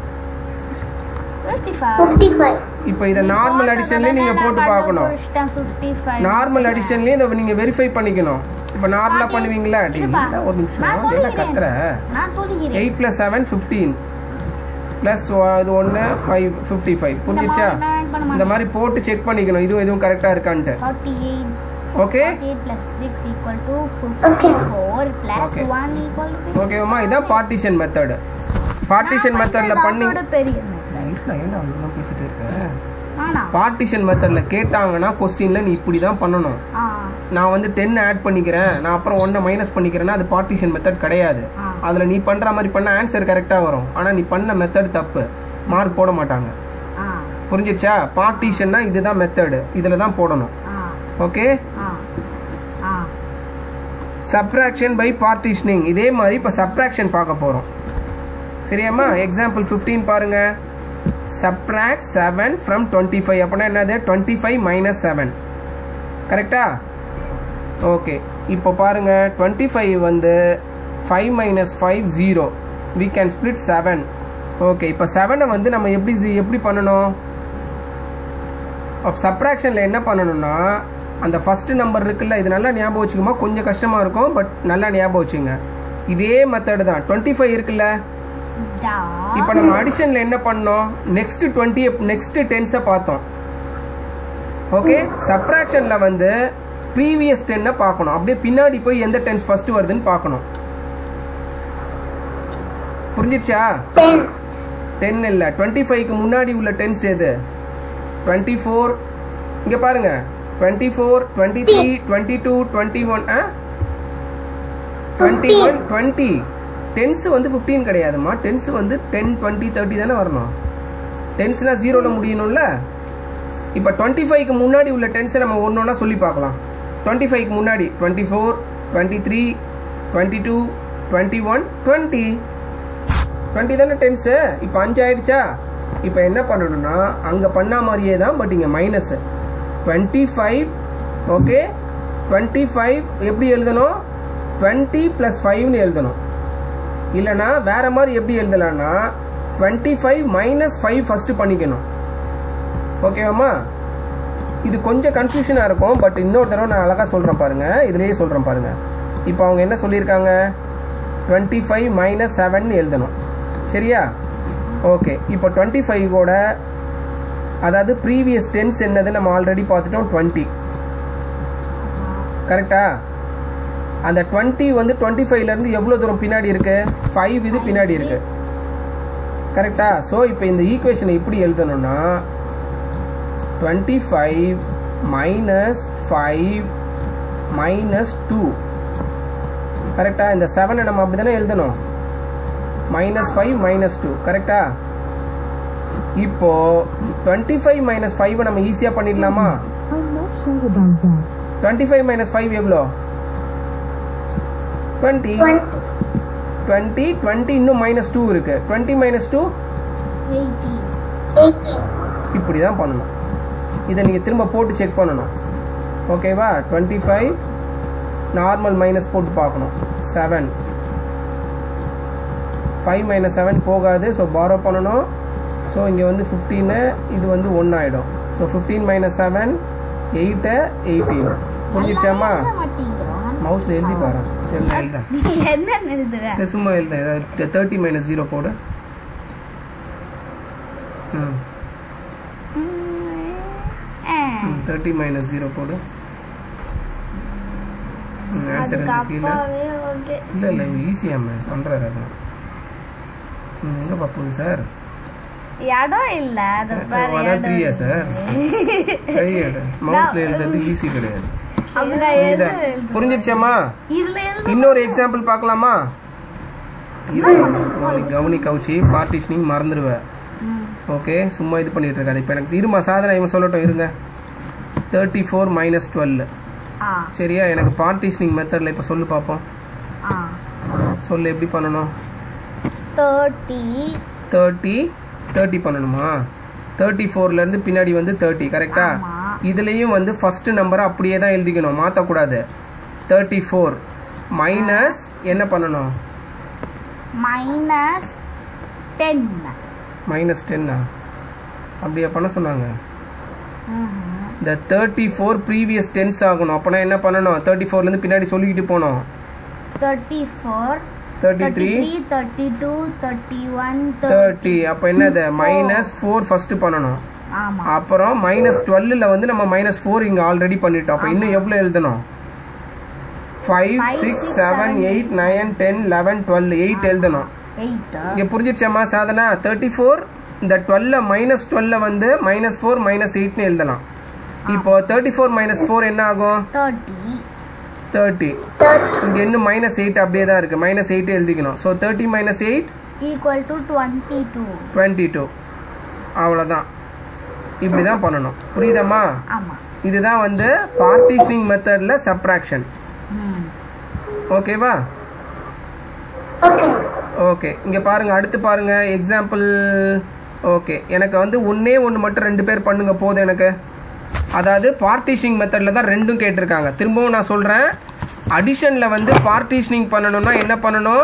ஃபிஃப்டி ஃபைவ் இப்போ இதை நார்மல் அடிஷன்லயே நீங்க போட்டு பார்க்கணும் நார்மல் அடிஷன்லயே இதை நீங்க வெரிஃபை பண்ணிக்கணும் இப்போ நார்மலா பண்ணுவீங்களா டேய், இருப்பா. இல்ல, ஒரு நிமிஷம் நான் என்ன சொல்லிக்கிறேன். கத்துற நான் சொல்லுகிறேன் eight plus seven fifteen plus இது ஒன்று ஃபைவ் ஃபிஃப்டி ஃபைவ் புரிஞ்சிச்சா இந்த மாதிரி நான் பண்ண இந்த மாட்டேன். மாதிரி போட்டு செக் பண்ணிக்கணும் இதுவும் இதுவும் கரெக்டாக இருக்கான்ட்டு 48 okay 48 plus 6 equal to Okay. 54 plus Okay. 1 equal to ஓகேவாம்மா இதான் பார்ட்டிஷன் மெத்தடு பார்ட்டிஷன் மெத்தட்ல பண்ணி அதோட பெரிய method. லைஃப்ல ஏன்டா அவ்வளோ பேசிட்டு இருக்க ஆனா பார்ட்டிஷன் மெத்தட்ல கேட்டாங்கன்னா கொஸ்டின்ல நீ இப்படி தான் பண்ணணும் ஆ நான் வந்து டென் ஆட் பண்ணிக்கிறேன் நான் அப்புறம் ஒன்றை மைனஸ் பண்ணிக்கிறேன்னா அது பார்ட்டிஷன் மெத்தட் கிடையாது ஆ. அதுல நீ பண்ற மாதிரி பண்ண ஆன்சர் கரெக்டா வரும் ஆனா நீ பண்ண மெத்தட் தப்பு மார்க் போட மாட்டாங்க ஆ புரிஞ்சிருச்சா பார்ட்டிஷன்னா இதுதான் மெத்தடு இதுல தான் போடணும் ஆ ஓகே ஆ ஆ சப்ராக்ஷன் பை பார்ட்டிஷனிங் இதே மாதிரி இப்போ சப்ராக்ஷன் பார்க்க போறோம் சரியாம்மா எக்ஸாம்பிள் 15 பாருங்க subtract seven from twenty five அப்படின்னா என்னது டுவெண்ட்டி ஃபைவ் மைனஸ் செவன் கரெக்டா ஓகே இப்போ பாருங்க டுவெண்ட்டி ஃபைவ் வந்து five minus five zero we can split seven okay இப்போ செவனை வந்து நம்ம எப்படி சி- எப்படி பண்ணணும் சப்ராக்ஷனில் என்ன பண்ணணும்னா அந்த ஃபர்ஸ்ட் நம்பர் இருக்குல்ல இது நல்லா ஞாபகம் வச்சுக்குமா கொஞ்சம் கஷ்டமாக இருக்கும் பட் நல்லா ஞாபகம் வச்சுங்க இதே மெத்தடு தான் டுவெண்ட்டி ஃபைவ் இருக்குல்ல இப்போ நம்ம அடிஷனில் என்ன பண்ணோம் நெக்ஸ்ட் டுவெண்ட்டி நெக்ஸ்ட் டென்ஸை பார்த்தோம் ஓகே சப்ராக்ஷனில் வந்து ப்ரீவியஸ் டென்னை பார்க்கணும் அப்படியே பின்னாடி போய் எந்த டென்ஸ் ஃபர்ஸ்ட் வருதுன்னு பார்க்கணும் புரிஞ்சிடுச்சா Ten. டென் இல்லை டுவெண்ட்டி ஃபைவ்க்கு முன்னாடி உள்ள டென்ஸ் எது டுவெண்ட்டி ஃபோர் இங்கே பாருங்க twenty four twenty three twenty two twenty one ஆ டுவெண்ட்டி ஒன் டுவெண்ட்டி டென்ஸ் வந்து ஃபிஃப்டீன் கிடையாதுமா டென்ஸ் வந்து டென் டுவெண்ட்டி தேர்ட்டி தானே வரணும் டென்ஸ்னா ஜீரோவில் முடியணும்ல இப்போ டுவெண்ட்டி ஃபைவ்க்கு முன்னாடி உள்ள டென்ஸை நம்ம ஒன்று ஒன்றா சொல்லி பார்க்கலாம் டுவெண்ட்டி ஃபைவ்க்கு முன்னாடி twenty four twenty three twenty two twenty one twenty twenty தானே டென்ஸு இப்போ அஞ்சு ஆயிடுச்சா இப்போ என்ன பண்ணணும்னா அங்கே பண்ண மாதிரியே தான் பட் இங்கே minus twenty five okay twenty five எப்படி எழுதணும் டுவெண்ட்டி ப்ளஸ் ஃபைவ்னு எழுதணும் இல்லைனா வேற மாதிரி எப்படி எழுதலாம்னா twenty five minus five first பண்ணிக்கணும் ஓகேவாம்மா இது கொஞ்சம் கன்ஃபியூஷனாக இருக்கும் பட் இன்னொரு தடவை நான் அழகாக சொல்கிறேன் பாருங்க இதுலேயே சொல்கிறேன் பாருங்க இப்போ அவங்க என்ன சொல்லியிருக்காங்க டுவெண்ட்டி ஃபைவ் மைனஸ் செவன் எழுதணும் சரியா ஓகே இப்போ டுவெண்ட்டி ஃபைவோட அதாவது ப்ரீவியஸ் டென்ஸ் என்னது நம்ம ஆல்ரெடி பார்த்துட்டோம் டுவெண்ட்டி கரெக்டா அந்த டுவெண்ட்டி வந்து டுவெண்ட்டி ஃபைவ்லேருந்து எவ்வளோ தூரம் பின்னாடி இருக்கு ஃபைவ் இது பின்னாடி இருக்கு கரெக்டா ஸோ இப்போ இந்த ஈக்குவேஷனை எப்படி எழுதணும்னா twenty five minus five minus two கரெக்டா இந்த செவனை நம்ம அப்படி தானே எழுதணும் மைனஸ் ஃபைவ் மைனஸ் டூ கரெக்டா இப்போ டுவெண்ட்டி ஃபைவ் மைனஸ் ஃபைவை நம்ம ஈஸியாக பண்ணிடலாமா I'm not sure about that. Twenty five minus five எவ்வளோ டுவெண்ட்டி Twenty. டுவெண்ட்டி டுவெண்ட்டி இன்னும் மைனஸ் டூ இருக்கு twenty minus two eighty Eighteen. இப்படி தான் பண்ணணும் இதை நீங்கள் திரும்ப போட்டு செக் பண்ணணும் ஓகேவா டுவெண்ட்டி ஃபைவ் நார்மல் மைனஸ் போட்டு பார்க்கணும் செவன் ஃபைவ் மைனஸ் செவன் போகாது ஸோ பாரோ பண்ணணும் ஸோ இங்கே வந்து ஃபிஃப்டீனு இது வந்து ஒன்று ஆகிடும் so fifteen minus seven eight eighteen புரிஞ்சிச்சாம்மா மாட்டேங்கிறோம் மவுஸில் எழுதி பாரு சரி நான் எழுதேன் நீ என்ன எழுதுற சரி சும்மா எழுதேன் ஏதாவது தேர்ட்டி மைனஸ் ஜீரோ போடு ம் தேர்ட்டி மைனஸ் ஜீரோ போடு ஆன்சர் அதுக்கு எழுதி கீழே அப்பாவே ஓகே இல்லை இல்லை ஈஸியாம பண்ணுறாரு அதான் ம், எங்க பாப்போது சார் இடம் இல்ல அது பாரு அதான் இடம் த்ரீயா இல்ல. சார் கையெடு மவுஸ்ல எழுதுறது ஈஸி கிடையாது அப்படின்னா புரியுதா? எது எழுது? புரிஞ்சிருச்சாம்மா இதுல எழுது இன்னொரு எக்ஸாம்பிள் பார்க்கலாமா இது கவனி கவனி கவுச்சி பார்ட்டிஷனிங் மறந்துடுவேன் ம். ஓகே சும்மா இது பண்ணிட்டு இருக்காது இப்போ எனக்கு இருமா சாதனை இவன் சொல்லட்டும் இருங்க தேர்ட்டி ஃபோர் மைனஸ் டுவெல் ஆ சரியா எனக்கு பார்ட்டிஷனிங் மெத்தடில் இப்போ சொல்லு பார்ப்போம் ஆ சொல்லு எப்படி பண்ணணும் தேர்ட்டி தேர்ட்டி தேர்ட்டி பண்ணணுமா தேர்ட்டி ஃபோர்லேருந்து பின்னாடி வந்து தேர்ட்டி கரெக்டா ஆமா. இதுலேயும் வந்து ஃபர்ஸ்ட் நம்பரை அப்படியே தான் எழுதிக்கணும் மாற்றக்கூடாது தேர்ட்டி ஃபோர் மைனஸ் என்ன பண்ணணும் மைனஸ் டென் மைனஸ் டென்னா அப்படியா பண்ண சொன்னாங்க இந்த தேர்ட்டி ஃபோர் ப்ரீவியஸ் டென்ஸ் ஆகணும் அப்போனா என்ன பண்ணணும் தேர்ட்டி ஃபோர்லேருந்து பின்னாடி சொல்லிக்கிட்டு போனோம் thirty four thirty thirty three three thirty two thirty one thirty அப்போ என்னது மைனஸ் ஃபோர் ஃபர்ஸ்ட் பண்ணணும் ஆமா அப்புறம் மைனஸ் டுவெல்லில் வந்து நம்ம மைனஸ் ஃபோர் இங்கே ஆல்ரெடி பண்ணிட்டோம் அப்போ இன்னும் எவ்வளோ எழுதணும் five Five, six six, seven seven, eight nine ten eleven twelve eight எழுதணும் எயிட் இங்கே புரிஞ்சிருச்சாம்மா சாதனா தேர்ட்டி ஃபோர் இந்த டுவெல்ல மைனஸ் டுவெல்ல வந்து மைனஸ் ஃபோர் மைனஸ் எயிட்னு எழுதலாம் இப்போ தேர்ட்டி ஃபோர் மைனஸ் ஃபோர் என்ன ஆகும் தேர்ட்டி தேர்ட்டி இங்கே இன்னும் மைனஸ் எயிட் அப்படியே தான் இருக்குது மைனஸ் எயிட் எழுதிக்கணும் so thirty minus eight equal to twenty two twenty two அவ்வளோதான் இப்படி தான் பண்ணணும் புரியுதாம்மா ஆமா இதுதான் வந்து பார்ட்டிஷனிங் மெத்தடில் சப்ராக்ஷன் ம் ஓகேவா Okay. ஓகே இங்கே பாருங்க அடுத்து பாருங்க எக்ஸாம்பிள் ஓகே எனக்கு வந்து ஒண்ணே ஒன்று மட்டும் ரெண்டு பேர் பண்ணுங்க போதும் எனக்கு அதாவது பார்ட்டிஷனிங் மெத்தடில் தான் ரெண்டும் கேட்டிருக்காங்க திரும்பவும் நான் சொல்கிறேன் அடிஷனில் வந்து பார்ட்டிஷனிங் பண்ணணும்னா என்ன பண்ணணும்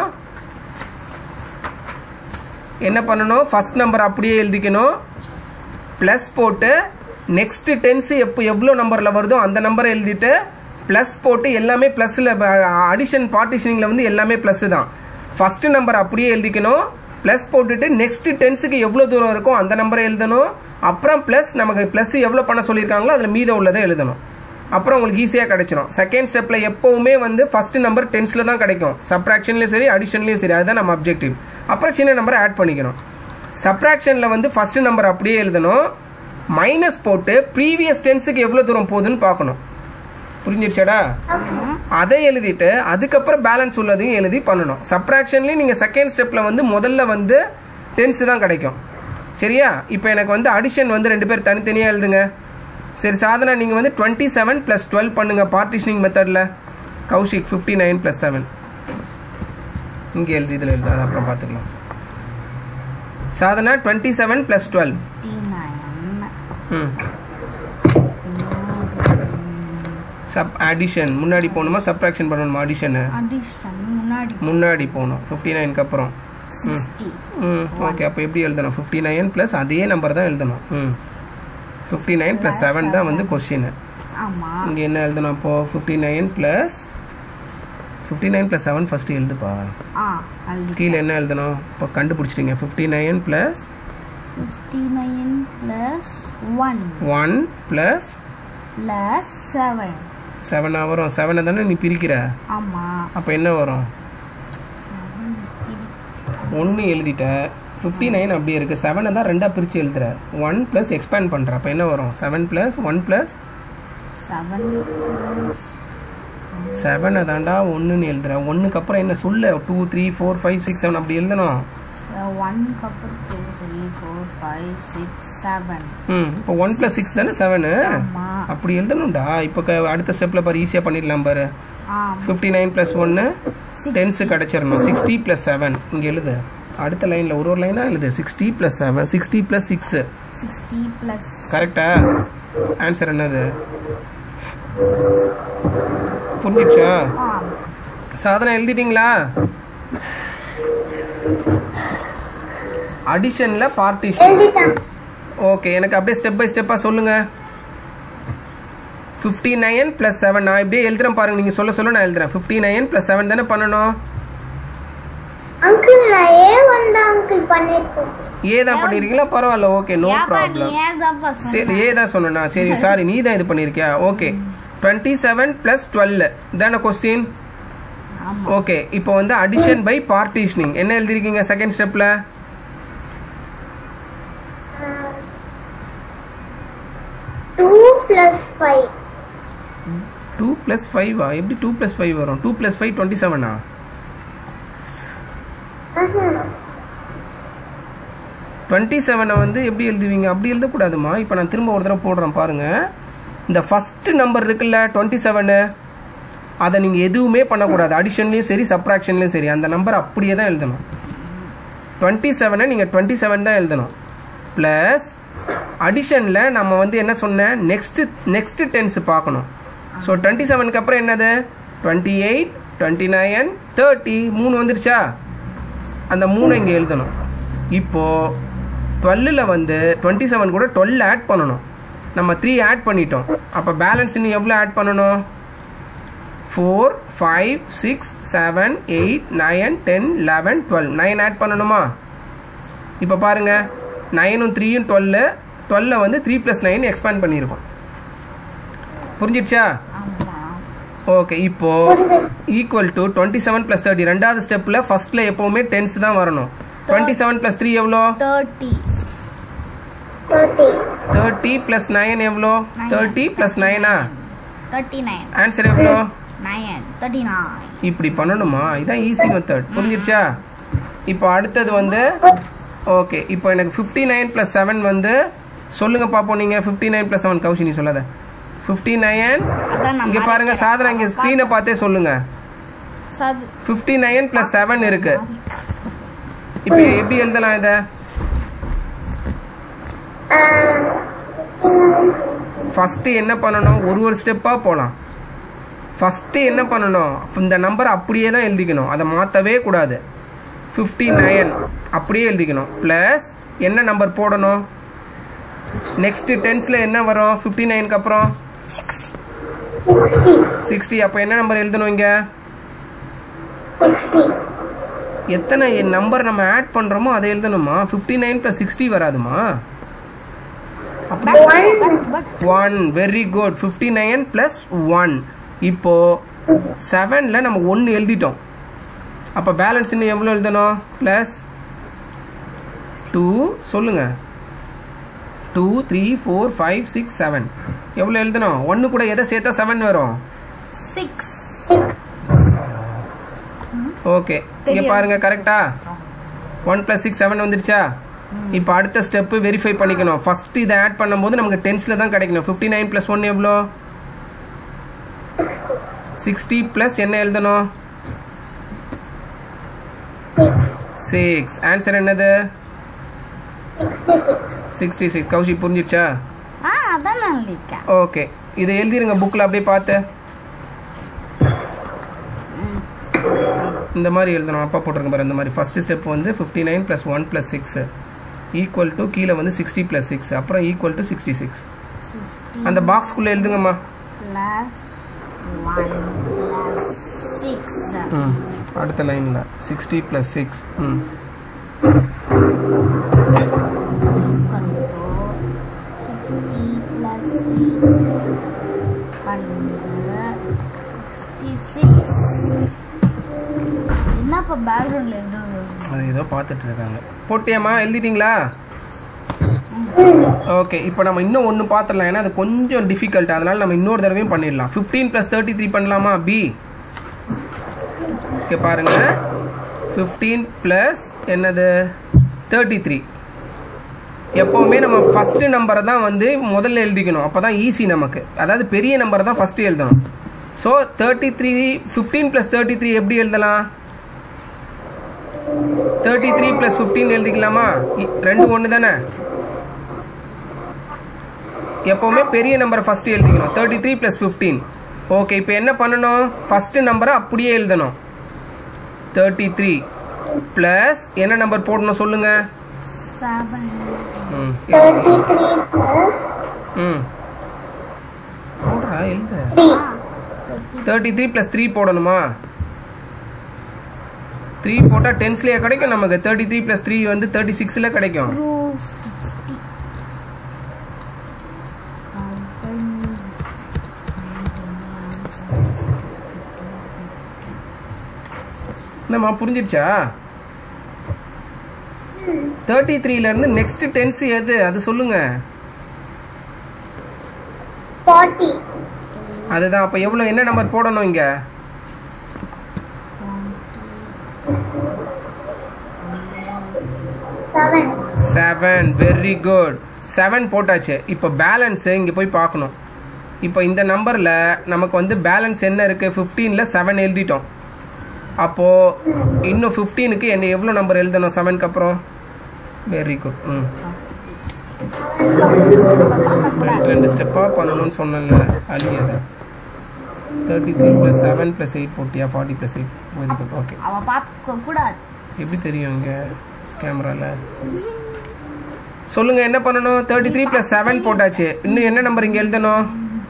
என்ன பண்ணணும் ஃபர்ஸ்ட் நம்பர் அப்படியே எழுதிக்கணும் ப்ளஸ் போட்டு நெக்ஸ்ட் டென்ஸ் எப்போ எவ்வளோ நம்பரில் வருதோ அந்த நம்பரை எழுதிட்டு ப்ளஸ் போட்டு எல்லாமே ப்ளஸில் அடிஷன் பார்ட்டிஷனிங்கில் வந்து எல்லாமே ப்ளஸ் தான் ஃபர்ஸ்ட் நம்பர் அப்படியே எழுதிக்கணும் ப்ளஸ் போட்டுட்டு நெக்ஸ்ட் டென்ஸுக்கு எவ்வளோ தூரம் இருக்கோ அந்த நம்பரை எழுதணும் அப்புறம் ப்ளஸ் நமக்கு ப்ளஸ் எவ்வளோ பண்ண சொல்லியிருக்காங்களோ அதில் மீதம் உள்ளதை எழுதணும் அப்புறம் உங்களுக்கு ஈஸியாக கிடைச்சிரும் செகண்ட் ஸ்டெப்பில் எப்போவுமே வந்து ஃபர்ஸ்ட் நம்பர் டென்ஸில் தான் கிடைக்கும் சப்ராக்ஷன்லேயும் சரி அடிஷன்லேயும் சரி அதுதான் நம்ம அப்ஜெக்டிவ் அப்புறம் சின்ன நம்பரை ஆட் பண்ணிக்கணும் சப்ராக்ஷனில் வந்து ஃபர்ஸ்ட் நம்பர் அப்படியே எழுதணும் மைனஸ் போட்டு ப்ரீவியஸ் டென்ஸுக்கு எவ்வளோ தூரம் போகுதுன்னு பார்க்கணும் புரிஞ்சிருச்சாடா அதை எழுதிட்டு அதுக்கப்புறம் பேலன்ஸ் உள்ளதையும் எழுதி பண்ணணும் சப்ராக்ஷன்லேயும் நீங்கள் செகண்ட் ஸ்டெப்பில் வந்து முதல்ல வந்து டென்ஸ் தான் கிடைக்கும் சரியா இப்போ எனக்கு வந்து அடிஷன் வந்து ரெண்டு பேர் தனித்தனியாக எழுதுங்க சரி சாதனா நீங்கள் வந்து டுவெண்ட்டி செவன் ப்ளஸ் டுவெல் பண்ணுங்க பார்ட்டிஷனிங் மெத்தடில் Kaushik fifty nine plus seven இங்கே எழுதி இதில் எழுது அது அப்புறம் பார்த்துக்கலாம் Sadhana twenty seven plus twelve fifty nine ம் சப் அடிஷன் முன்னாடி போகணுமா சப்ராக்ஷன் பண்ணணுமா அடிஷனு அடிஷன் முன்னாடி முன்னாடி போகணும் ஃபிஃப்டி நைனுக்கு அப்புறம் சிக்ஸ்டி ம் ஓகே அப்போ எப்படி எழுதணும் ஃபிஃப்டி நைன் ப்ளஸ் அதே நம்பர் தான் எழுதணும் ம் ஃபிஃப்டி நைன் ப்ளஸ் செவன் தான் வந்து கொஸ்டின் ஆமா இங்கே என்ன எழுதணும் அப்போது fifty nine plus fifty nine plus seven first எழுதுப்பா ஆ அள்ளி கீழே என்ன எழுதணும் இப்போ கண்டுபிடிச்சிட்டிங்க fifty nine plus fifty nine plus one one plus plus seven செவனாக வரும் செவனை தானே நீ பிரிக்கிற ஆமா அப்போ என்ன வரும் ஒன்று எழுதிட்ட ஃபிஃப்டி நைன் அப்படியே இருக்குது செவனை தான் ரெண்டாக பிரித்து எழுதுற ஒன் ப்ளஸ் எக்ஸ்பேண்ட் பண்ணுற அப்போ என்ன வரும் seven plus one plus seven செவனை தாண்டா ஒன்றுன்னு எழுதுற ஒன்றுக்கு அப்புறம் என்ன சொல்ல two three four five six seven அப்படி எழுதணும் ஒன்க்கு அப்புறம் two three four five six seven ம் இப்போ ஒன் ப்ளஸ் சிக்ஸ் தானே செவனு ஆமா அப்படி எழுதணும்டா இப்போ க- அடுத்த ஸ்டெப்பில் பாரு ஈஸியாக பண்ணிடலாம் பாரு ஆ ஃபிஃப்டி நைன் ப்ளஸ் ஒன்று டென்ஸு கிடச்சிடணும் சிக்ஸ்டி ப்ளஸ் செவன் இங்கே எழுது அடுத்த லைனில் ஒரு ஒரு லைனாக எழுது sixty plus seven sixty plus six sixty plus கரெக்டா ஆன்சர் என்னது புரிஞ்சிடுச்சா ஆ சாதனை எழுதிட்டீங்களா அடிஷன்ல பார்ட்டிஷன் எழுதிட்டேன் ஓகே எனக்கு அப்படியே ஸ்டெப் பை ஸ்டெப்பா சொல்லுங்க ஃபிஃப்டி நைன் ப்ளஸ் செவன் நான் இப்படியே எழுதுறேன் பாருங்க நீங்க சொல்ல சொல்ல நான் எழுதுறேன் ஃபிஃப்டி நைன் ப்ளஸ் செவன் தானே பண்ணணும் அங்கிள் நான் ஏ வந்து அங்கிள் பண்ணிருக்கேன் ஏ தான் பண்ணிருக்கீங்களா பரவாயில்ல ஓகே நோ ஏப்பா நீ ப்ராப்ளம் ஏதாப்பா சொன்ன சரி ஏ தான் சொன்னா சரி சாரி நீ தான் இது பண்ணிருக்கியா okay twenty seven plus twelve தானே கொஸ்டின் ஆமா ஓகே இப்போ வந்து அடிஷன் பை பார்ட்டிஷனிங் என்ன எழுதிருக்கீங்க செகண்ட் ஸ்டெப்ல two plus five two plus ஃபைவா எப்படி டூ பிளஸ் ஃபைவ் வரும் டூ பிளஸ் ஃபைவ் டுவெண்ட்டி செவனா டுவெண்ட்டி செவனை வந்து எப்படி எழுதுவீங்க அப்படி எழுதக்கூடாதுமா இப்போ நான் திரும்ப ஒரு தடவை போடுறேன் பாருங்க இந்த ஃபர்ஸ்ட் நம்பர் இருக்குல்ல டுவெண்ட்டி செவனு அதை நீங்கள் எதுவுமே பண்ணக்கூடாது அடிஷன்லேயும் சரி சப்ராக்ஷன்லேயும் சரி அந்த நம்பர் அப்படியே தான் எழுதணும் டுவெண்ட்டி செவனை நீங்கள் டுவெண்ட்டி செவன் தான் எழுதணும் ப்ளஸ் அடிஷனில் நம்ம வந்து என்ன சொன்னேன் நெக்ஸ்ட் நெக்ஸ்ட் டென்ஸ் பார்க்கணும் ஸோ டுவெண்ட்டி செவனுக்கு அப்புறம் என்னது twenty eight twenty nine thirty மூணு வந்துருச்சா அந்த மூணு இங்கே எழுதணும் இப்போ டுவெல்லில் வந்து டுவெண்ட்டி செவன் கூட டுவெல் ஆட் பண்ணணும் நம்ம த்ரீ ஆட் பண்ணிட்டோம் அப்போ பேலன்ஸ் இன்னும் எவ்வளோ ஆட் பண்ணணும் four five six seven eight nine ten eleven twelve nine add பண்ணணுமா இப்போ பாருங்க நைனும் த்ரீயும் டுவெல்லு டுவெல்ல வந்து த்ரீ ப்ளஸ் நைன் எக்ஸ்பேண்ட் பண்ணியிருக்கோம் புரிஞ்சிடுச்சா ஆமா ஓகே இப்போ equal to twenty seven plus thirty ரெண்டாவது ஸ்டெப்பில் ஃபர்ஸ்ட்ல எப்பவுமே டென்ஸ் தான் வரணும் டுவெண்ட்டி செவன் ப்ளஸ் த்ரீ எவ்வளோ thirty thirty thirty plus nine எவ்வளோ தேர்ட்டி ப்ளஸ் நைனா தேர்ட்டி நைன் ஆன்சர் எவ்வளோ நைன் தேர்ட்டி நைன் இப்படி பண்ணணுமா இதான் ஈஸி மெத்தட் புரிஞ்சிருச்சா இப்போ அடுத்தது வந்து ஓகே இப்போ எனக்கு ஃபிஃப்டி நைன் ப்ளஸ் செவன் வந்து சொல்லுங்க பார்ப்போம் நீங்க fifty nine plus seven Kaushini சொல்லாத ஃபிஃப்டி நைன் அதான் நான் இங்க பாருங்க சாதனா இங்க ஸ்க்ரீனை பார்த்தே சொல்லுங்க சது ஃபிஃப்டி நைன் ப்ளஸ் செவன் இருக்கு இப்போ எப்படி எழுதலாம் இதை ஃபஸ்ட்டு என்ன பண்ணணும் ஒரு ஒரு ஸ்டெப்பாக போகலாம் ஃபஸ்ட்டு என்ன பண்ணணும் இந்த நம்பரை அப்படியே தான் எழுதிக்கணும் அதை மாற்றவே கூடாது ஃபிஃப்டி நைன் அப்படியே எழுதிக்கணும் ப்ளஸ் என்ன நம்பர் போடணும் நெக்ஸ்ட் டென்ஸில் என்ன வரும் ஃபிஃப்டி நைனுக்கு அப்புறம் Sixty. சிக்ஸ்டி அப்போ என்ன நம்பர் எழுதணும் இங்கே Sixty. எத்தனை நம்பர் நம்ம ஆட் பண்ணுறோமோ அதை எழுதணுமா ஃபிஃப்டி நைன் ப்ளஸ் சிக்ஸ்டி வராதுமா One. One very good fifty nine plus one இப்போ செவனில் நம்ம ஒன்று எழுதிட்டோம் அப்போ பேலன்ஸ் இன்னும் எவ்வளோ எழுதணும் ப்ளஸ் டூ சொல்லுங்க two three four five six seven எவ்வளோ எழுதணும் ஒன்று கூட எதை சேர்த்தா செவன் வரும் சிக்ஸ் ஓகே இங்கே பாருங்க கரெக்டா ஒன் ப்ளஸ் சிக்ஸ் செவன் வந்துருச்சா இப்போ அடுத்த ஸ்டெப்பு வெரிஃபை பண்ணிக்கணும் ஃபர்ஸ்ட் இதை ஆட் பண்ணும்போது நமக்கு டென்ஸில் தான் கிடைக்கணும் ஃபிஃப்டி நைன் ப்ளஸ் ஒன் எவ்வளோ சிக்ஸ்டி ப்ளஸ் என்ன எழுதணும் சிக்ஸ் ஆன்சர் என்னது Sixty-six. சிக்ஸ்டி சிக்ஸ் கௌஷி புரிஞ்சிச்சா ஆ அதான் நான் எழுதியிருக்கேன் ஓகே இதை எழுதிருங்க புக்கில் அப்படியே பார்த்து இந்த மாதிரி எழுதணும் அப்பா போட்டிருக்க பாரு இந்த மாதிரி ஃபர்ஸ்ட் ஸ்டெப் வந்து fifty nine plus one plus six equal to கீழே வந்து சிக்ஸ்டி ப்ளஸ் சிக்ஸ் அப்புறம் ஈக்குவல் டு சிக்ஸ்டி சிக்ஸ் அந்த பாக்ஸ்க்குள்ளே எழுதுங்கம்மா ப்ளஸ் ஒன் ப்ளஸ் சிக்ஸ் ம் அடுத்த லைனில் சிக்ஸ்டி ப்ளஸ் சிக்ஸ் ம் sixty plus six hundred sixty six என்னப்பா பேக்ரவுண்டில் எழுதுறது அது ஏதோ பார்த்துட்டு இருக்காங்க போட்டியாம்மா எழுதிட்டீங்களா ஓகே இப்போ நம்ம இன்னும் ஒன்று பார்த்துடலாம் ஏன்னா அது கொஞ்சம் டிஃபிகல்ட் அதனால நம்ம இன்னொரு தடவையும் பண்ணிடலாம் ஃபிஃப்டீன் ப்ளஸ் தேர்ட்டி த்ரீ பண்ணலாமா பி ஓகே பாருங்க ஃபிஃப்டீன் ப்ளஸ் என்னது தேர்ட்டி த்ரீ எப்போவுமே நம்ம ஃபஸ்ட்டு நம்பரை தான் வந்து முதல்ல எழுதிக்கணும் அப்போ தான் ஈஸி நமக்கு அதாவது பெரிய நம்பரை தான் ஃபஸ்ட்டு எழுதணும் so thirty three fifteen plus thirty three எப்படி எழுதலாம் தேர்ட்டி த்ரீ ப்ளஸ் ஃபிஃப்டீன் எழுதிக்கலாமா இ- ரெண்டு ஒன்று தானே எப்போவுமே பெரிய நம்பரை ஃபர்ஸ்ட் எழுதிக்கணும் thirty three plus fifteen okay இப்போ என்ன பண்ணணும் ஃபர்ஸ்ட் நம்பரை அப்படியே எழுதணும் தேர்ட்டி த்ரீ ப்ளஸ் என்ன நம்பர் போடணும் சொல்லுங்க செவன் ம் Thirty-three plus ம் போடுறா எழுத three. Thirty three plus three போடணுமா த்ரீ போட்டால் டென்ஸ்லேயே கிடைக்கும் நமக்கு தேர்ட்டி த்ரீ ப்ளஸ் த்ரீ வந்து தேர்ட்டி சிக்ஸில் கிடைக்கும் த்ரூ என்னம்மா புரிஞ்சிருச்சா தேர்ட்டி த்ரீல இருந்து நெக்ஸ்ட் டென்ஸ் எது அது சொல்லுங்க Forty. அதுதான் அப்ப எவ்வளவு என்ன நம்பர் போடணும் இங்க Seven. Seven very good seven போட்டாச்சு இப்போ பேலன்ஸ் இங்க போய் பார்க்கணும் இப்போ இந்த நம்பர்ல நமக்கு வந்து பேலன்ஸ் என்ன இருக்கு 15ல செவன் எழுதிட்டோம் அப்போ இன்னும் 15க்கு என்ன எவ்வளவு நம்பர் எழுதணும் செவனுக்கு அப்புறம் வெரி குட் ம் ரெண்டு- ரெண்டு ஸ்டெப்பாக பண்ணணும்னு சொன்னேன்ல அழியாத thirty three plus seven plus eight போட்டியா forty plus eight very good okay அவ பார்த்துக்க கூடாது எப்படி தெரியும் இங்கே கேமராவில் சொல்லுங்க என்ன பண்ணணும் தேர்ட்டி த்ரீ ப்ளஸ் செவன் போட்டாச்சு இன்னும் என்ன நம்பர் இங்கே எழுதணும்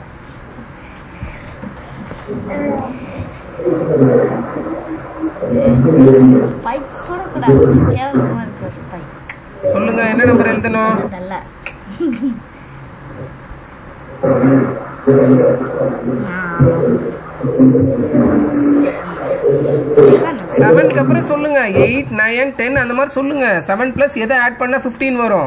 ஸ்பைக் கூட கூடாது கேவலமா இருக்கு ஸ்பைக் சொல்லுங்க என்ன நம்பர் எழுதணும் அதல்ல செவனுக்கு அப்புறம் சொல்லுங்க எயிட் நைன் டென் அந்த மாதிரி சொல்லுங்க செவன் ப்ளஸ் எதை ஆட் பண்ணா ஃபிஃப்டீன் வரும்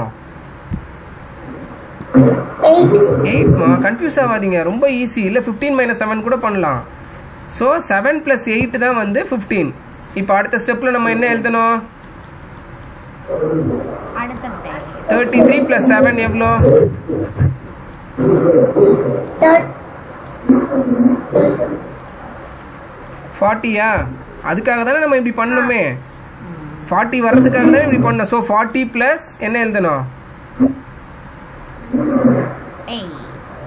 Eight. எயிட்மா கன்ஃபியூஸ் ஆகாதீங்க ரொம்ப ஈஸி இல்லை ஃபிஃப்டீன் மைனஸ் செவன் கூட பண்ணலாம் ஸோ செவன் ப்ளஸ் எயிட் தான் வந்து ஃபிஃப்டீன் இப்போ அடுத்த ஸ்டெப்பில் நம்ம என்ன எழுதணும் அடுத்த time thirty three plus seven எவ்வளோ Third. ஃபார்ட்டியா அதுக்காக தானே நம்ம இப்படி பண்ணணுமே ஃபார்ட்டி வர்றதுக்காக தானே இப்படி பண்ணோம் ஸோ ஃபார்ட்டி ப்ளஸ் என்ன எழுதணும்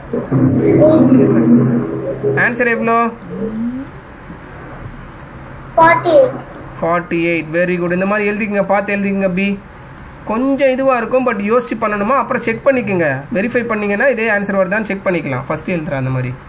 ஆன்சர் எவ்வளோ 48. ஃபார்ட்டி எயிட் வெரி குட் இந்த மாதிரி எழுதிக்கங்க பார்த்து எழுதிக்கங்க பி கொஞ்சம் இதுவாக இருக்கும் பட் யோசிச்சு பண்ணணுமா அப்புறம் செக் பண்ணிக்கோங்க வெரிஃபை பண்ணீங்கன்னா இதே ஆன்சர் வருதான்னு செக் பண்ணிக்கலாம் ஃபர்ஸ்ட் எழுதுறேன் அந்த மாதிரி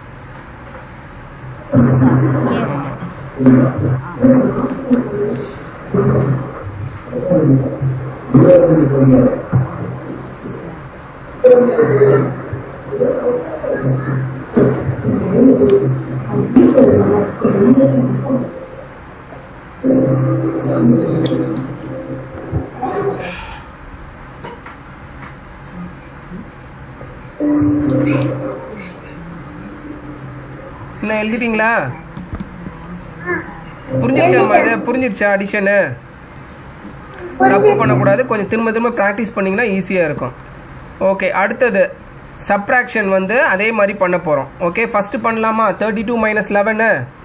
என்ன எழுதிட்டீங்களா புரிஞ்சிருச்சாம்மா இது புரிஞ்சிருச்சா அடிஷனு தப்பு பண்ணக்கூடாது கொஞ்சம் திரும்ப திரும்ப ப்ராக்டிஸ் பண்ணீங்கன்னா ஈஸியாக இருக்கும் ஓகே அடுத்தது சப்ராக்ஷன் வந்து அதே மாதிரி பண்ண போகிறோம் ஓகே ஃபர்ஸ்ட் பண்ணலாமா thirty two minus eleven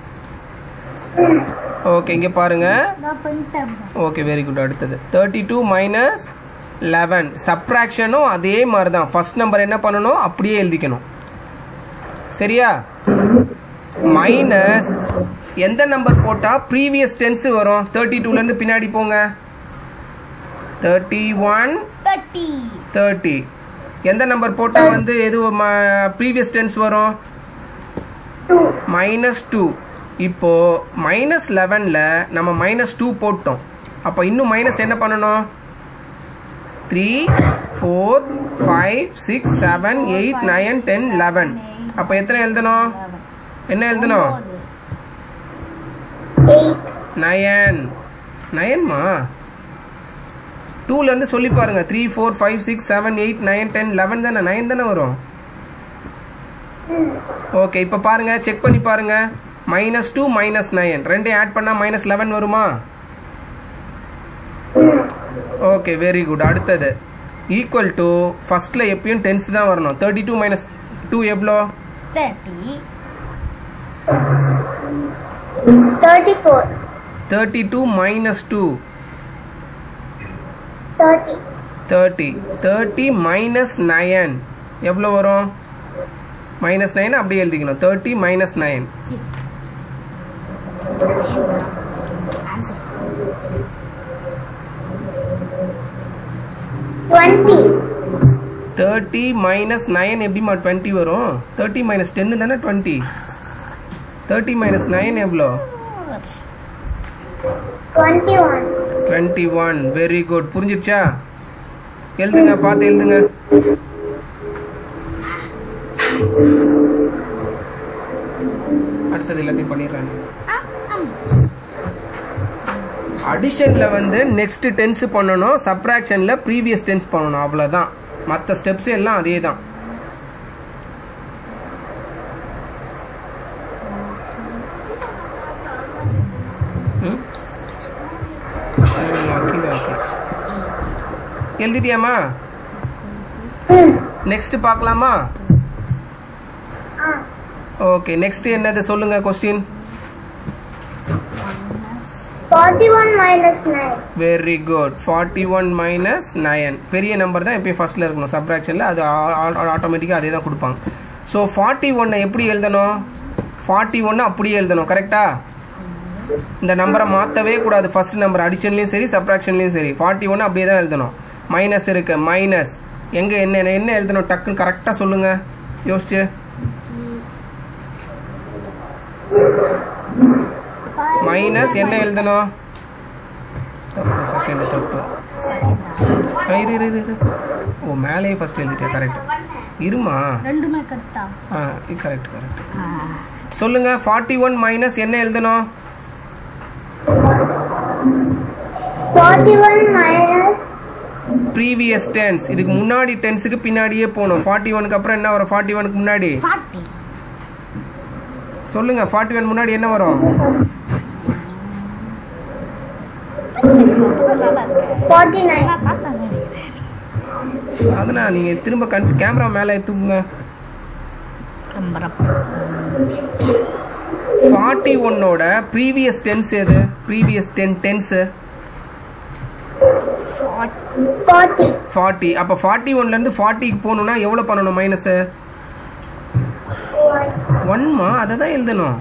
okay இங்கே பாருங்க நான் பண்ணிட்டேன் ஓகே வெரி குட் அடுத்தது தேர்ட்டி டூ மைனஸ் லெவன் சப்ராக்ஷனும் அதே மாதிரி தான் ஃபர்ஸ்ட் நம்பர் என்ன பண்ணணும் அப்படியே எழுதிக்கணும் சரியா மைனஸ் எந்த நம்பர் போட்டால் ப்ரீவியஸ் டென்ஸ் வரும் தேர்ட்டி டூலேருந்து பின்னாடி போங்க தேர்ட்டி ஒன் தேர்ட்டி தேர்ட்டி எந்த நம்பர் போட்டால் வந்து எது ப்ரீவியஸ் டென்ஸ் வரும் மைனஸ் டூ இப்போ மைனஸ் லெவனில் நம்ம மைனஸ் டூ போட்டோம் அப்போ இன்னும் மைனஸ் என்ன பண்ணணும் three four five six seven eight nine ten eleven அப்போ எத்தனை எழுதணும் என்ன எழுதணும் 8. நயன் நயன்மா டூலேருந்து சொல்லி பாருங்க three four five six seven eight nine ten eleven தானே நைன் தானே வரும் ஓகே இப்போ பாருங்க செக் பண்ணி பாருங்க மைனஸ் டூ மைனஸ் நைன் ரெண்டையும் ஆட் பண்ணால் மைனஸ் லெவன் வருமா ஓகே வெரி குட் அடுத்தது ஈக்குவல் டு ஃபர்ஸ்ட்ல எப்பயும் டென்ஸ் தான் வரணும் தேர்ட்டி டூ மைனஸ் டூ எவ்வளோ thirty 34. Thirty two minus two 30. Thirty thirty minus nine எவ்வளோ வரும் மைனஸ் நைன் அப்படியே எழுதிக்கணும் thirty minus nine answer 20. Thirty minus nine எப்படிமா டுவெண்ட்டி வரும் தேர்ட்டி மைனஸ் டென்னு தானே டுவெண்ட்டி தேர்ட்டி மைனஸ் நைன் எவ்வளோ 21. டுவெண்ட்டி ஒன் வெரி குட் புரிஞ்சிடுச்சா எழுதுங்க பார்த்து எழுதுங்க அடுத்தது எல்லாத்தையும் பண்ணிடுறாங்க அடிஷன்ல வந்து நெக்ஸ்ட் டென்ஸ் பண்ணணும் சப்ராக்ஷன்ல ப்ரீவியஸ் டென்ஸ் பண்ணணும் அவ்வளவுதான் மற்ற ஸ்டெப்ஸ் எல்லாம் அதே தான் ம்? ம், கீழே இருக்கு. எழுதிட்டியாமா நெக்ஸ்ட் பார்க்கலாமா Ah. ஓகே நெக்ஸ்ட் என்னது சொல்லுங்க question 41 minus 9. Very good forty one minus nine பெரிய நம்பர் தான் எப்பயும் ஃபர்ஸ்ட்ல இருக்கணும் சப்ராக்ஷனில் அது ஆட்டோமேட்டிக்காக அதே தான் கொடுப்பாங்க ஸோ ஃபார்ட்டி ஒன்னை எப்படி எழுதணும் ஃபார்ட்டி ஒன்று அப்படியே எழுதணும் கரெக்டா இந்த நம்பரை மாற்றவே கூடாது ஃபர்ஸ்ட் நம்பர் அடிஷன்லையும் சரி சப்ராக்ஷன்லையும் சரி ஃபார்ட்டி ஒன்று அப்படியே தான் எழுதணும் மைனஸ் இருக்கு மைனஸ் எங்கே என்ன என்ன எழுதணும் டக்குன்னு கரெக்டாக சொல்லுங்க யோசிச்சு மைனஸ் என்ன எழுதணும் தப்பு செகண்ட் தப்பு ஆ, இரு இரு இரு, இரு ஓ மேலேயே ஃபர்ஸ்ட் எழுதிட்டேன் கரெக்ட் இருமா ரெண்டுமே கரெக்டா ஆ கரெக்ட் கரெக்ட் சொல்லுங்க ஃபார்ட்டி ஒன் மைனஸ் என்ன எழுதணும் 41 minus ப்ரீவியஸ் டென்ஸ் இதுக்கு முன்னாடி டென்ஸுக்கு பின்னாடியே போகணும் ஃபார்ட்டி ஒனுக்கு அப்புறம் என்ன வரும் ஃபார்ட்டி ஒனுக்கு முன்னாடி ஃபார்ட்டி சொல்லுங்க ஃபார்ட்டி ஒன் முன்னாடி என்ன வரும் 49. அதனால் நீங்க திரும்ப கண் கேமரா மேலே தூக்குங்க ஃபார்ட்டி ஒன்னோட ப்ரீவியஸ் டென்ஸ் எது ப்ரீவியஸ் டென் டென்ஸு 40. ஃபார்ட்டி அப்போ ஃபார்ட்டி ஒன்லேருந்து ஃபார்ட்டிக்கு போகணுன்னா எவ்வளோ பண்ணணும் மைனஸு one. ஒன்மா அதை தான் எழுதணும்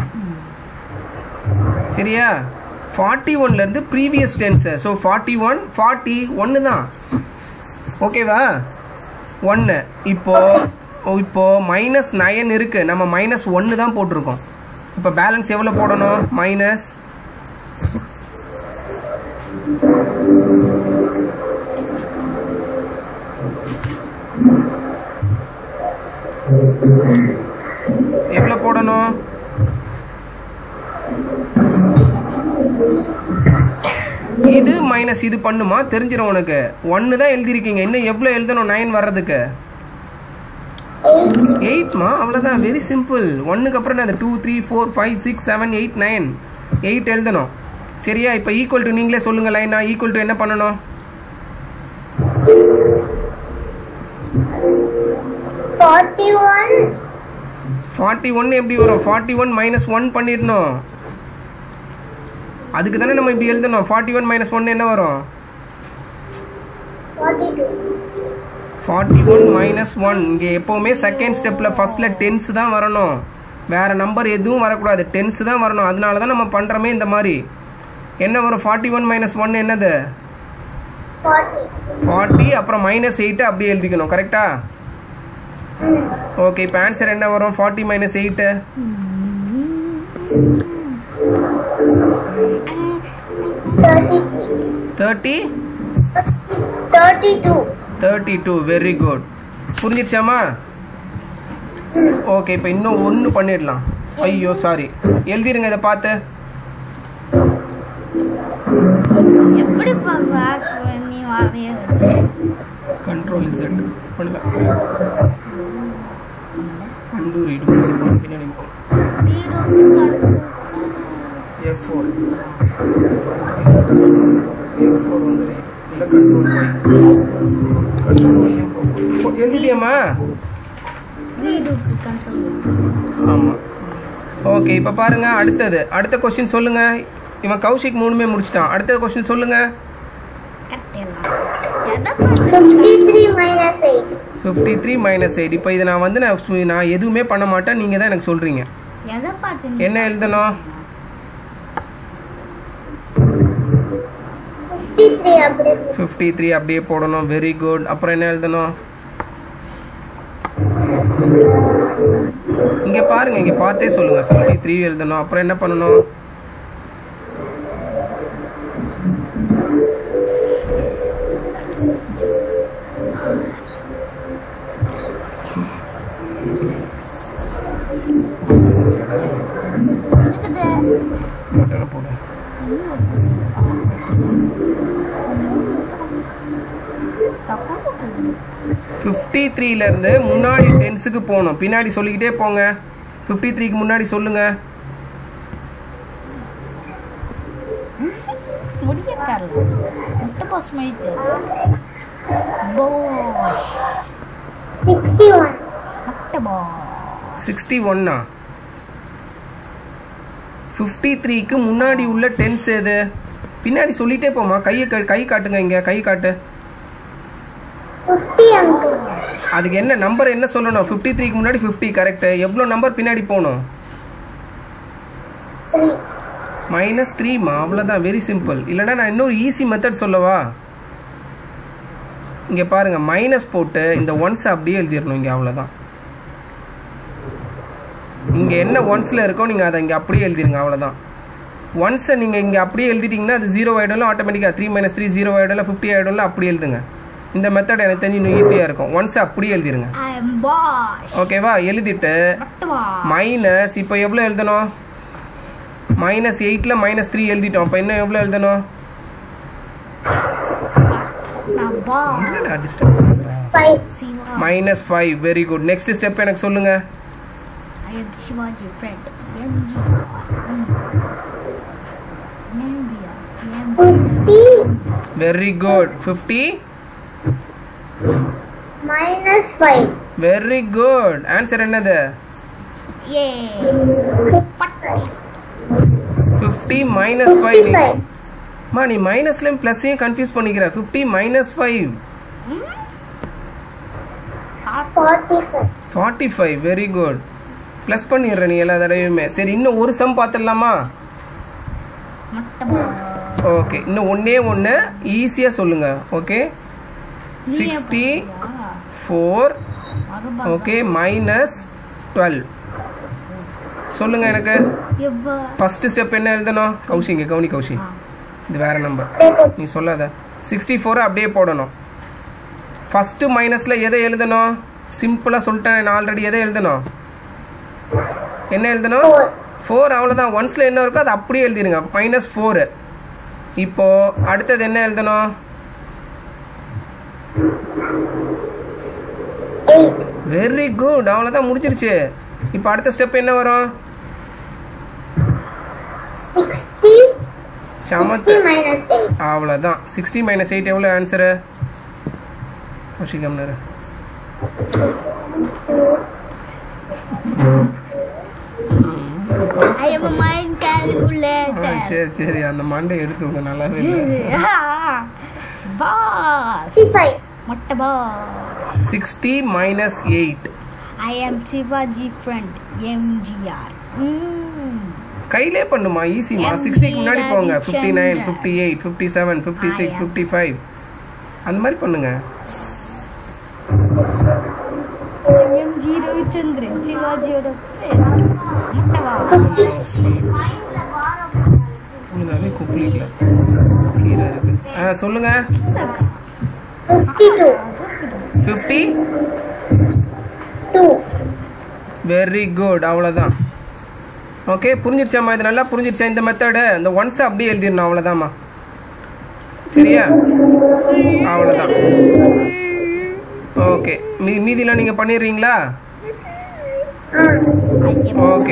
சரியா ஃபார்ட்டி ஒன்லேருந்து previous tens so forty one forty ஒன்று தான் ஓகேவா ஒன்று இப்போ இப்போ மைனஸ் நயன் இருக்கு நம்ம மைனஸ் ஒன்று தான் போட்டிருக்கோம் இப்போ பேலன்ஸ் எவ்வளோ போடணும் மைனஸ் எவ்வளோ போடணும் இது மைனஸ் இது பண்ணுமா தெரிஞ்சிடும் உனக்கு ஒன்று தான் எழுதிருக்கீங்க இன்னும் எவ்வளோ எழுதணும் நைன் வர்றதுக்கு எயிட்மா அவ்வளோதான் வெரி சிம்பிள் ஒன்றுக்கு அப்புறம் என்ன two three four five six seven eight nine eight எழுதணும் சரியா இப்போ ஈக்குவல் டு நீங்களே சொல்லுங்க லைனா ஈக்குவல் டு என்ன பண்ணணும் Forty-one. ஃபார்ட்டி ஒன் எப்படி வரும் ஃபார்ட்டி ஒன் மைனஸ் ஒன் பண்ணிடணும் அதுக்கு தானே நம்ம இப்படி எழுதணும் ஃபார்ட்டி ஒன் மைனஸ் ஒன் என்ன வரும் Forty-two. Forty one minus one இங்கே எப்போவுமே செகண்ட் ஸ்டெப்பில் ஃபர்ஸ்ட்ல டென்ஸ் தான் வரணும் வேற நம்பர் எதுவும் வரக்கூடாது டென்ஸ் தான் வரணும் அதனால தான் நம்ம பண்ணுறோமே இந்த மாதிரி என்ன வரும் ஃபார்ட்டி ஒன் மைனஸ் ஒன் என்னது Forty. ஃபார்ட்டி அப்புறம் மைனஸ் எயிட்டு அப்படியே எழுதிக்கணும் கரெக்டா ஓகே இப்போ ஆன்சர் என்ன வரும் forty minus eight Thirty-three. Thirty Thirty-two. Thirty two very good புரிஞ்சிடுச்சாமா ஓகே இப்போ இன்னும் ஒன்று பண்ணிடலாம் ஐயோ சாரி எழுதிருங்க இதை பார்த்து எப்படி பேக் பண்ணி வரைய வச்சு கண்ட்ரோல் இசட் பண்ணலாம் அண்டு ரீடு பின்னாடி எஃப் ஃபோர் எஃப் ஃபோர் வந்து இல்லை கண்ட்ரோல் கண்ட்ரோல் எழுதிட்டியாம்மா வீடுக்கு கண்ட்ரோல் ஆமாம் ஓகே இப்போ பாருங்க அடுத்தது அடுத்த கொஸ்டின் சொல்லுங்க இவன் கௌஷிக் மூணுமே முடிச்சிட்டான் அடுத்த கொஸ்டின் சொல்லுங்க கட்டலாம் எதை பார்த்து Fifty-three minus eight. Fifty three minus eight இப்போ இதை நான் வந்து நான் சு- நான் எதுவுமே பண்ண மாட்டேன் நீங்கள் தான் எனக்கு சொல்கிறீங்க எதை பார்த்து நீ என்ன எழுதணும் Fifty-three அப்படியே ஃபிஃப்டி த்ரீ அப்படியே போடணும் வெரி குட் அப்புறம் என்ன எழுதணும் இங்க பாருங்க இங்க பார்த்தே சொல்லுங்க ஃபிஃப்டி த்ரீ எழுதணும் அப்புறம் என்ன பண்ணணும் பட்டனை போடு ஃபிஃப்டி த்ரீலேருந்து முன்னாடி டென்ஸுக்கு போகணும் பின்னாடி சொல்லிக்கிட்டே போங்க ஃபிஃப்டி த்ரீக்கு முன்னாடி சொல்லுங்க முடிய தரல முட்டை பாஸ் மாதிரி தெரியல போஷ் Sixty-one. முட்டை பாஸ் சிக்ஸ்டி ஒன்னா ஃபிஃப்டி த்ரீக்கு முன்னாடி உள்ள டென்ஸ் எது பின்னாடி சொல்லிட்டே போமா கையை கா- கை காட்டுங்க இங்க கை காட்டு Fifty uncle. அதுக்கு என்ன நம்பர் என்ன சொல்லணும் ஃபிஃப்டி த்ரீக்கு முன்னாடி ஃபிஃப்டி கரெக்ட் எவ்வளோ நம்பர் பின்னாடி போகணும் Three. மைனஸ் த்ரீமா அவ்வளோதான் வெரி சிம்பிள் இல்லைன்னா நான் இன்னொரு ஈஸி மெத்தட் சொல்லவா இங்கே பாருங்க மைனஸ் போட்டு இந்த ஒன்ஸ் அப்படியே எழுதிடணும் இங்கே அவ்வளோதான் இங்கே என்ன ஒன்ஸில் இருக்கோ நீங்கள் அதை இங்கே அப்படியே எழுதிருங்க அவ்வளோதான் ஒன்ஸை நீங்கள் இங்கே அப்படியே எழுதிட்டீங்கன்னா அது ஜீரோ ஆகிடும்ல ஆட்டோமேட்டிக்காக த்ரீ மைனஸ் த்ரீ ஜீரோ ஆகிடும்ல ஃபிஃப்டி ஆகிடும்ல அப்படி எழுதுங்க இந்த மெத்தட் எனக்கு தெரிஞ்சு இன்னும் ஈஸியாக இருக்கும் ஒன்ஸை அப்படியே எழுதிருங்க ஐ எம் பாஷ் ஓகேவா எழுதிட்டு முட்டை பாஸ் மைனஸ் இப்போ எவ்வளோ எழுதணும் மைனஸ் எயிட்டில் மைனஸ் த்ரீ எழுதிட்டோம் அப்போ இன்னும் எவ்வளோ எழுதணும் நான் பாஷ் என்னடா disturb பண்ற? Five. Shiva minus five very good next step எனக்கு சொல்லுங்க I am Shivaji friend MG ஏம்பியா Fifty very good fifty minus five. Very good answer என்னது ஏ பட்டி ஃபிஃப்டி மைனஸ் ஃபைவ் Fifty-five. மா நீ மைனஸ்லையும் ப்ளஸ்ஸையும் கன்ஃபியூஸ் பண்ணிக்கிற fifty minus five Forty-five. Forty five very good plus பண்ணிடுற நீ எல்லா தடவையுமே சரி இன்னும் ஒரு சம் பார்த்துடலாமா மொட்டமா ஓகே இன்னும் ஒன்றே ஒன்று ஈஸியாக சொல்லுங்க ஓகே நீ சிக்ஸ்டி எப்படியா? ஃபோர் மறுபா- ஓகே மைனஸ் டுவெல் சொல்லுங்க எனக்கு எவ்வ- ஃபர்ஸ்ட் ஸ்டெப் என்ன எழுதணும் கௌஷிங்க கவுனி கௌஷி ஆ. இது வேற நம்பர் நீ சொல்லாத சிக்ஸ்டி ஃபோரை அப்படியே போடணும் ஃபர்ஸ்ட் மைனஸ்ல எதை எழுதணும் சிம்பிளா சொல்லிட்டேன் நான் ஆல்ரெடி எதை எழுதணும் என்ன எழுதணும் ஃபோர் அவ்வளோதான் ஒன்ஸ்ல என்ன இருக்கோ அதை அப்படியே எழுதிருங்க மைனஸ் ஃபோரு இப்போ அடுத்தது என்ன எழுதணும் Eight. வெரி குட் அவ்வளோதான் முடிஞ்சிருச்சு இப்போ அடுத்த ஸ்டெப் என்ன வரும் Sixty. சமத்து Sixty minus eight. அவ்வளோதான் சிக்ஸ்டி மைனஸ் எயிட் எவ்வளோ ஆன்சரு கௌஷிகம்னரு I am a mind calculator. சரி சரி அந்த மண்டை எடுத்துங்க நல்லாவே இல்லை Boss. Sixty-five. மொட்டை boss. Sixty minus eight I am Shivaji friend MGR. Mm. கையிலே பண்ணுமா ஈஸிமா MD சிக்ஸ்டிக்கு முன்னாடி போங்க Ravichandran. Fifty nine fifty eight fifty seven fifty six ஆயா. ஃபிஃப்டி ஃபைவ் அந்த மாதிரி பண்ணுங்க MG ரவிச்சந்திரன் சிவாஜியோட friend. மொட்டை boss. உங்களுதாவே குப்பிளிக்கல கீரை இருக்கு ஆ சொல்லுங்க Fifty-two. Fifty Two. Very good அவ்வளோதான் ஓகே புரிஞ்சிருச்சாம்மா இது நல்லா புரிஞ்சிருச்சா இந்த மெத்தடு இந்த ஒன்ஸ் அப்படியே எழுதிடணும் அவ்வளோதாம்மா சரியா அவ்வளோதான் ஓகே மீ மீதிலாம் நீங்கள் பண்ணிடுறீங்களா ஓகே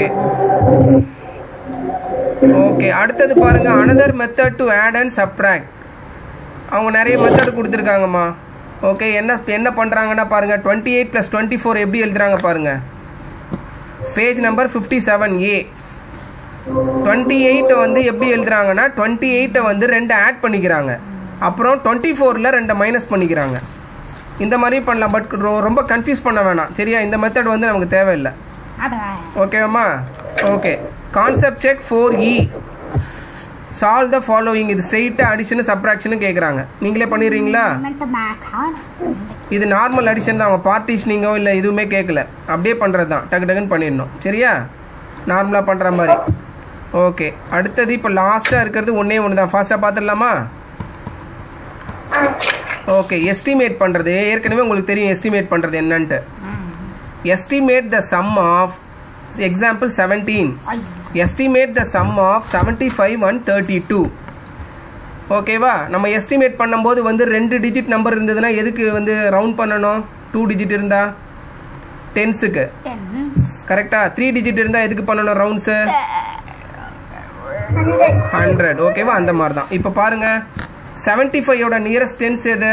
ஓகே அடுத்தது பாருங்க another method to add and subtract அவங்க நிறைய மெத்தட் கொடுத்துருக்காங்கம்மா ஓகே என்ன என்ன பண்ணுறாங்கன்னா பாருங்க twenty eight plus twenty four எப்படி எழுதுறாங்க பாருங்க பேஜ் நம்பர் ஃபிஃப்டி செவன் ஏ டுவெண்ட்டி எயிட்டை வந்து எப்படி எழுதுறாங்கன்னா டுவெண்ட்டி எயிட்டை வந்து ரெண்டு ஆட் பண்ணிக்கிறாங்க அப்புறம் டுவெண்ட்டி ஃபோரில் ரெண்டை மைனஸ் பண்ணிக்கிறாங்க இந்த மாதிரி பண்ணலாம் பட் ரொம்ப கன்ஃபியூஸ் பண்ண வேணாம் சரியா இந்த மெத்தட் வந்து நமக்கு தேவையில்லை அதான். ஓகேவாம்மா ஓகே கான்செப்ட் செக் ஃபோர் இ சால்வ் த ஃபாலோயிங் இது ஸ்ட்ரெயிட்டாக அடிஷனு சப்ராக்ஷனு கேட்குறாங்க நீங்களே பண்ணிடுறீங்களா மொட்டை மாக்கா. இது நார்மல் அடிஷன் தான் அவங்க பார்ட்டிஷனிங்கோ இல்லை எதுவுமே கேட்கல அப்படியே பண்ணுறது தான் டக்கு டக்குன்னு பண்ணிடணும் சரியா நார்மலாக பண்ணுற மாதிரி ஓகே அடுத்தது இப்போ லாஸ்ட்டாக இருக்கிறது ஒன்றே ஒன்று தான் ஃபாஸ்ட்டாக பார்த்துடலாமா ஓகே எஸ்டிமேட் பண்ணுறது ஏற்கனவே உங்களுக்கு தெரியும் எஸ்டிமேட் பண்ணுறது என்னன்ட்டு estimate the sum of example seventeen ஐ. Estimate the sum of seventy five and thirty two ஓகேவா நம்ம எஸ்டிமேட் பண்ணும்போது வந்து ரெண்டு டிஜிட் நம்பர் இருந்ததுன்னா எதுக்கு வந்து ரவுண்ட் பண்ணணும் டூ டிஜிட் இருந்தா டென்ஸுக்கு Ten. கரெக்டா த்ரீ டிஜிட் இருந்தா எதுக்கு பண்ணணும் ரவுண்ட்ஸு Hundred. ஹண்ட்ரட் ஓகேவா அந்த மாதிரி தான் இப்போ பாருங்க செவன்டி ஃபைவோட நியரஸ்ட் டென்ஸ் எது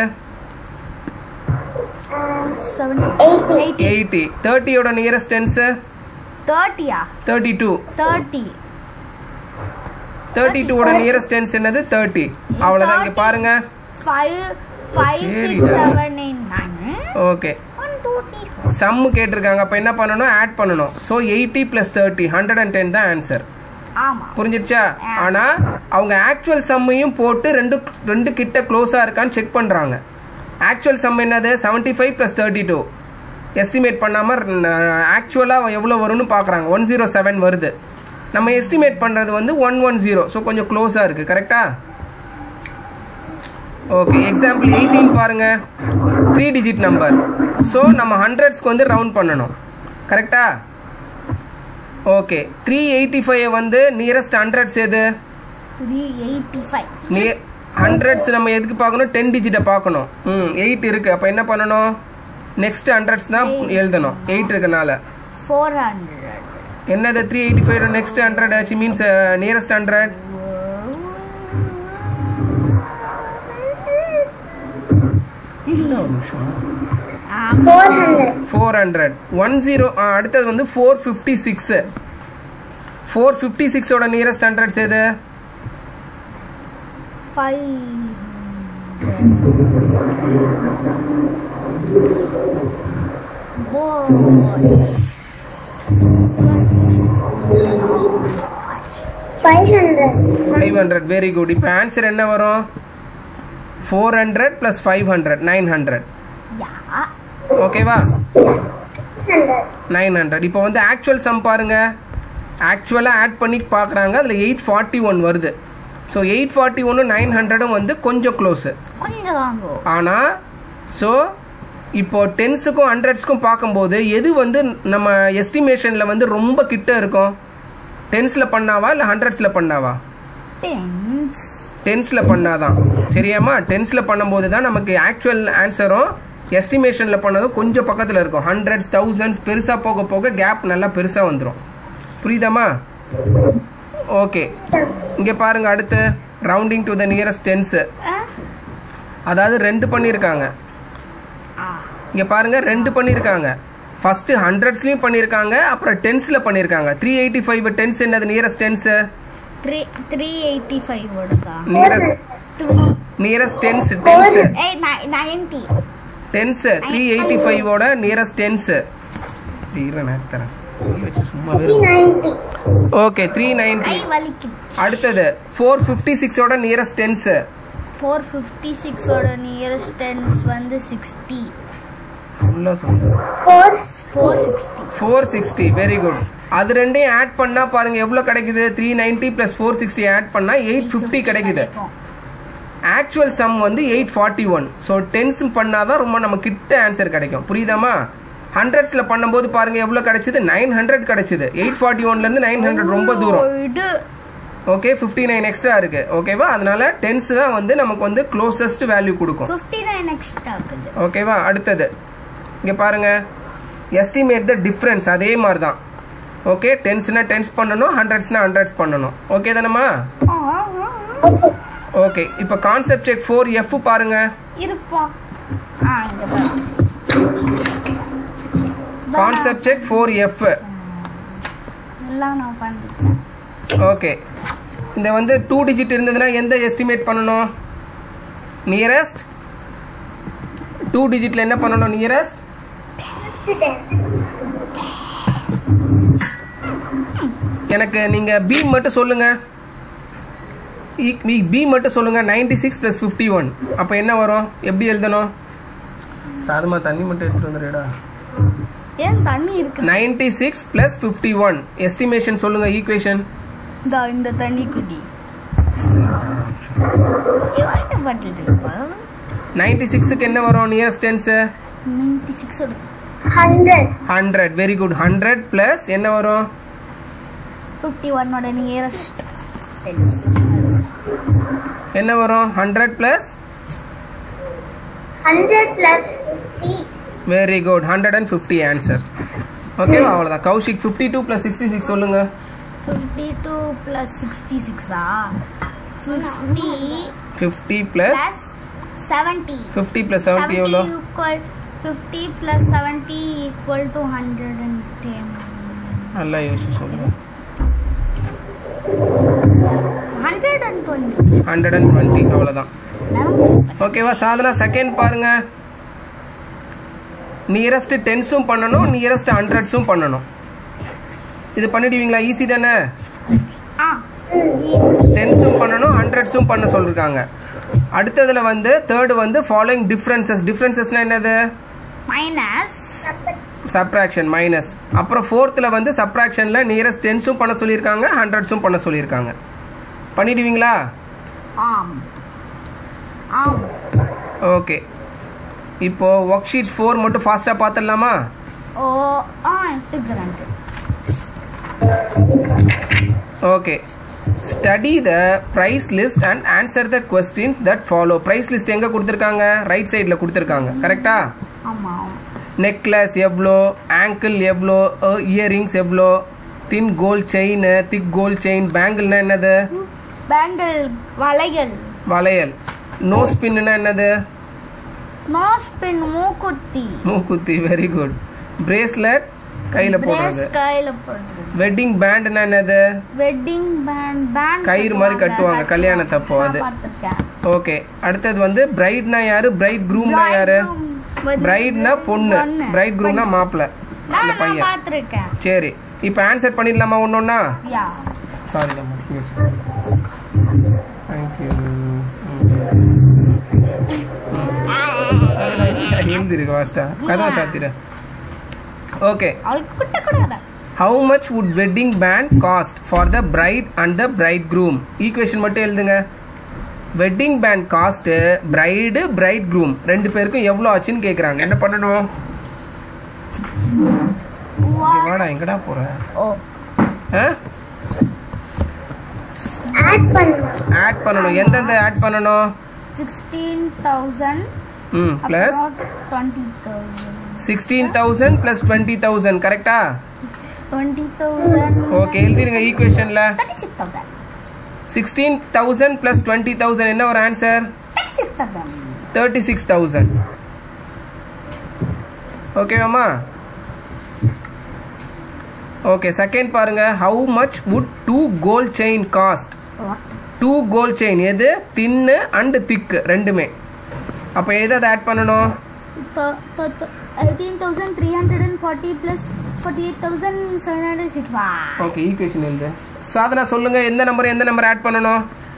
Seven. Eighty. Eighty. எயிட்டி தேர்ட்டியோட நியரஸ்ட் டென்ஸு Thirty-ஆ? Thirty two Thirty. தேர்ட்டி டூவோட நியரஸ்ட் டென்ஸ் என்னது தேர்ட்டி அவ்வளோதான் இங்கே பாருங்க Five, five, six, சரிடா. seven, eight, nine. ஓகே One, two, three, four. Sum கேட்டிருக்காங்க அப்போ என்ன பண்ணணும் ஆட் பண்ணணும் so eighty plus thirty hundred and ten தான் ஆன்சர் ஆமா புரிஞ்சிருச்சா ஆனா அவங்க ஆக்சுவல் சம்மையும் போட்டு ரெண்டு ரெண்டு கிட்ட க்ளோஸா இருக்கான்னு செக் பண்றாங்க ஆக்சுவல் சம் என்னது seventy five plus thirty two estimate பண்ணாம ஆக்சுவலா எவ்வளவு வரும்னு பாக்குறாங்க ஒன் ஜீரோ செவன் வருது நம்ம எஸ்டிமேட் பண்றது வந்து ஒன் ஒன் ஜீரோ ஸோ கொஞ்சம் க்ளோஸா இருக்கு கரெக்டா ஓகே எக்ஸாம்பிள் எயிட்டீன் பாருங்க த்ரீ டிஜிட் நம்பர் ஸோ நம்ம ஹண்ட்ரட்ஸ்க்கு வந்து ரவுண்ட் பண்ணணும் கரெக்டா ஓகே த்ரீ எயிட்டி ஃபைவ் வந்து நியரஸ்ட் ஹண்ட்ரட்ஸ் எது three eighty five near hundreds நம்ம எதுக்கு பார்க்கணும் டென் டிஜிட்டை பார்க்கணும் ம் எயிட் இருக்கு அப்போ என்ன பண்ணணும் நெக்ஸ்ட் ஹண்ட்ரட்ஸ் தான் எழுதணும் எயிட் இருக்கனால ஃபோர் ஹண்ட்ரட் என்னது three eighty five next hundred ஆச்சு means nearest hundred Four hundred. Four hundred one zero அடுத்தது வந்து four fifty six four fifty சிக்ஸோட நியரஸ்ட் ஹண்ட்ரட்ஸ் எது five Five hundred. Five hundred very good இப்போ answer என்ன வரும் four hundred plus five hundred nine hundred Yeah. ஓகேவா Hundred. Nine hundred இப்போ வந்து ஆக்சுவல் சம் பாருங்க ஆக்சுவலாக ஆட் பண்ணி பார்க்குறாங்க அதில் எயிட் ஃபார்ட்டி ஒன் வருது ஸோ எயிட் ஃபார்ட்டி ஒன்று நைன் ஹண்ட்ரடும் வந்து கொஞ்சம் க்ளோஸு கொஞ்சம் வாங்கோ ஆனால் ஸோ இப்போ டென்ஸுக்கும் ஹண்ட்ரட்ஸ்க்கும் பார்க்கும்போது எது வந்து நம்ம எஸ்டிமேஷனில் வந்து ரொம்ப கிட்ட இருக்கும் டென்ஸில் பண்ணாவா இல்லை ஹண்ட்ரட்ஸில் பண்ணாவா டென்ஸ் டென்ஸில் பண்ணாதான் சரியாம்மா டென்ஸில் பண்ணும்போது தான் நமக்கு ஆக்சுவல் ஆன்சரும் எஸ்டிமேஷனில் பண்ணதும் கொஞ்சம் பக்கத்தில் இருக்கும் ஹண்ட்ரட்ஸ் தௌசண்ட்ஸ் பெருசாக போக போக கேப் நல்லா பெருசாக வந்துடும் புரியுதாம்மா ஓகே இங்கே பாருங்க அடுத்து rounding to the nearest tens அதாவது ரெண்டு பண்ணியிருக்காங்க இங்கே பாருங்க ரெண்டு பண்ணியிருக்காங்க ஃபர்ஸ்ட் ஹண்ட்ரட்ஸ்லையும் பண்ணியிருக்காங்க அப்புறம் டென்ஸில் பண்ணியிருக்காங்க த்ரீ எயிட்டி ஃபைவ் டென்ஸ் என்னது nearest tens three three eighty five வருதா நியரஸ்ட் நியரஸ்ட் டென்ஸ் டென்ஸ் ஏய் நைன்டி டென்ஸ் த்ரீ எயிட்டி ஃபைவோட நியரஸ்ட் டென்ஸ் தரேன் சும்மாவே Three ninety. Okay three ninety கை வலிக்குது அடுத்தது ஃபோர் ஃபிஃப்டி சிக்ஸோட நியரஸ்ட் டென்ஸ் ஃபோர் ஃபிஃப்டி சிக்ஸோட நியரஸ்ட் டென்ஸ் வந்து சிக்ஸ்டி ஃபுல்லாக சொல்லுங்க Four. Four sixty four sixty very good அது ரெண்டையும் ஆட் பண்ணா பாருங்க எவ்வளவு கிடைக்குது three ninety plus four sixty add பண்ணா எயிட் ஃபிஃப்டி கிடைக்குது ஆக்சுவல் சம் வந்து eight forty one so tens பண்ணாதான் ரொம்ப நம்ம கிட்ட ஆன்சர் கிடைக்கும் புரியுதாமா ஹண்ட்ரட்ஸ்ல பண்ணும்போது பாருங்க எவ்வளவு கிடைச்சது நைன் ஹண்ட்ரட் கிடைச்சது எயிட் ஃபார்ட்டி ஒன்ல இருந்து நைன் ஹண்ட்ரட் ரொம்ப தூரம் இது ஓகே ஃபிஃப்டி நைன் எக்ஸ்ட்ரா இருக்கு ஓகேவா அதனால டென்ஸ் தான் வந்து நமக்கு வந்து க்ளோசஸ்ட் வேல்யூ கொடுக்கும் ஃபிஃப்டி நைன் எக்ஸ்ட்ரா இருக்குது ஓகேவா அடுத்தது இங்க பாருங்க எஸ்டிமேட் த டிஃபரன்ஸ் அதே மாதிரி தான் ஓகே டென்ஸ்னா டென்ஸ் பண்ணணும் ஹண்ட்ரட்ஸ்னா ஹண்ட்ரட்ஸ் பண்ணணும் ஓகே தானம்மா ஓகே இப்போ கான்செப்ட் செக் ஃபோர் எஃப் பாருங்க இருப்பா ஆ இங்க பாரு கான்செப்ட் செக் ஃபோர் எஃப் எல்லாம் நான் பண்ணிட்டேன் ஓகே இந்த வந்து டூ டிஜிட் இருந்ததுன்னா எந்த எஸ்டிமேட் பண்ணணும் நியரஸ்ட் டூ டிஜிட்ல என்ன பண்ணணும் நியரஸ்ட் Ten. எனக்கு நீங்க பி மட்டும் சொல்லுங்க பி மட்டும் சொல்லுங்க ninety six plus fifty one அப்போ என்ன வரும் எப்படி எழுதணும் சாதமா தண்ணி மட்டும் எடுத்துட்டு வந்துடுடா ஏன் தண்ணி இருக்கு ninety six plus fifty one estimation சொல்லுங்க ஈக்குவேஷன் இந்த இந்த தண்ணி குடி எவ்வளோ பட்டுது நைன்டி சிக்ஸுக்கு என்ன வரும் nearest tens ninety six Hundred. Hundred very good hundred plus என்ன வரும் ஃபிஃப்டி ஒன்னோட நியரஸ்ட் என்ன வரும் hundred plus Hundred plus fifty. Very good hundred and fifty answer ஓகேவா அவ்வளோதான் Kaushik fifty two plus sixty six சொல்லுங்க ஃபிஃப்டி டூ ப்ளஸ் சிக்ஸ்டி சிக்ஸா fifty fifty plus plus seventy fifty plus seventy எவ்வளோ equal fifty plus seventy equal to hundred and ten நல்லா யோசிச்சு சொல்லுங்க hundred and twenty hundred and twenty அவ்வளோதான் ஓகேவா Sadhana second பாருங்க nearest டென்ஸும் பண்ணணும் நியரஸ்ட் ஹண்ட்ரட்ஸும் பண்ணணும் இது பண்ணிடுவீங்களா ஈஸி தானே ஆ டென்ஸும் பண்ணணும் ஹண்ட்ரட்ஸும் பண்ண சொல்லிருக்காங்க அடுத்ததுல வந்து தேர்டு வந்து ஃபாலோயிங் டிஃபரன்சஸ் டிஃபரன்சஸ்னா என்னது மைனஸ் சப்ராக்ஷன் மைனஸ் அப்புறம் ஃபோர்த்தில் வந்து சப்ராக்ஷன்ல நியரஸ்ட் டென்ஸும் பண்ண சொல்லியிருக்காங்க ஹண்ட்ரட்ஸும் பண்ண சொல்லியிருக்காங்க பண்ணிடுவீங்களா ஆம் ஆம் ஓகே இப்போ ஒர்க் ஷீட் ஃபோர் மட்டும் ஃபாஸ்ட்டாக பார்த்துடலாமா ஓ ஆ எடுத்துக்கிறேன் okay study the price list and answer the questions that follow price list எங்கே கொடுத்துருக்காங்க ரைட் சைடில் கொடுத்துருக்காங்க கரெக்டா ஆமாம் நெக்லஸ் எவ்வளோ ஆங்கிள் எவ்வளோ இயரிங்ஸ் எவ்வளோ thin gold chain thick gold chain பேங்கிள்னா என்னது பேங்கிள் வளையல் வளையல் நோஸ் பின்னா என்னது நோஸ் பின் மூக்குத்தி மூக்குத்தி வெரி குட் பிரேஸ்லெட் கையில் பிரேஸ் போடுறது கையில போடுறது வெட்டிங் பேண்ட்னா என்னது வெட்டிங் பேண்ட் பேண்ட் கயிறு மாதிரி கட்டுவாங்க, கல்யாணத்தப்போ அது. பார்த்துருக்கேன் ஓகே அடுத்தது வந்து பிரைட்னா யாரு பிரைட் க்ரூம்னா யாரு பிரைட்னா பொண்ணு பிரைட் க்ரூம்னா மாப்பிள்ள அந்த நான் நான் பையன் பார்த்துருக்கேன் சரி இப்போ ஆன்சர் பண்ணிடலாமா ஒன்னொன்னா யா சாரி தேங்க்யூ எழுந்திருக்கு வாஸ்டா கதவை சாத்திர ஓகே அவளுக்கு குட்ட கூடாது how much would wedding band cost for the bride and the bridegroom equation மட்டும் எழுதுங்க wedding band cost bride bridegroom ரெண்டு பேருக்கும் எவ்வளோ ஆச்சுன்னு கேட்குறாங்க என்ன பண்ணணும் இங்க வாடா எங்கடா போற ஓ ஆட் பண்ணணும் ஆட் பண்ணணும் எந்தெந்த ஆட் பண்ணணும் sixteen thousand hmm plus twenty thousand sixteen thousand plus twenty thousand கரெக்டா டுவெண்ட்டி தௌசண்ட் ஓகே எழுதிருங்க ஈக்குவேஷன்ல thirty six thousand sixteen thousand plus twenty thousand என்ன ஒரு answer thirty six thousand thirty six thousand ஓகேவாம்மா okay second பாருங்க how much would two gold chain cost two gold chain எது thin and திக்கு ரெண்டுமே அப்போ எதை அதை ஆட் பண்ணணும் eighteen thousand three hundred and forty plus forty eight thousand seven hundred six வா ஓகே ஈக்குவேஷன் எழுது சாதனா சொல்லுங்க எந்த நம்பர் எந்த நம்பர் ஆட் பண்ணணும்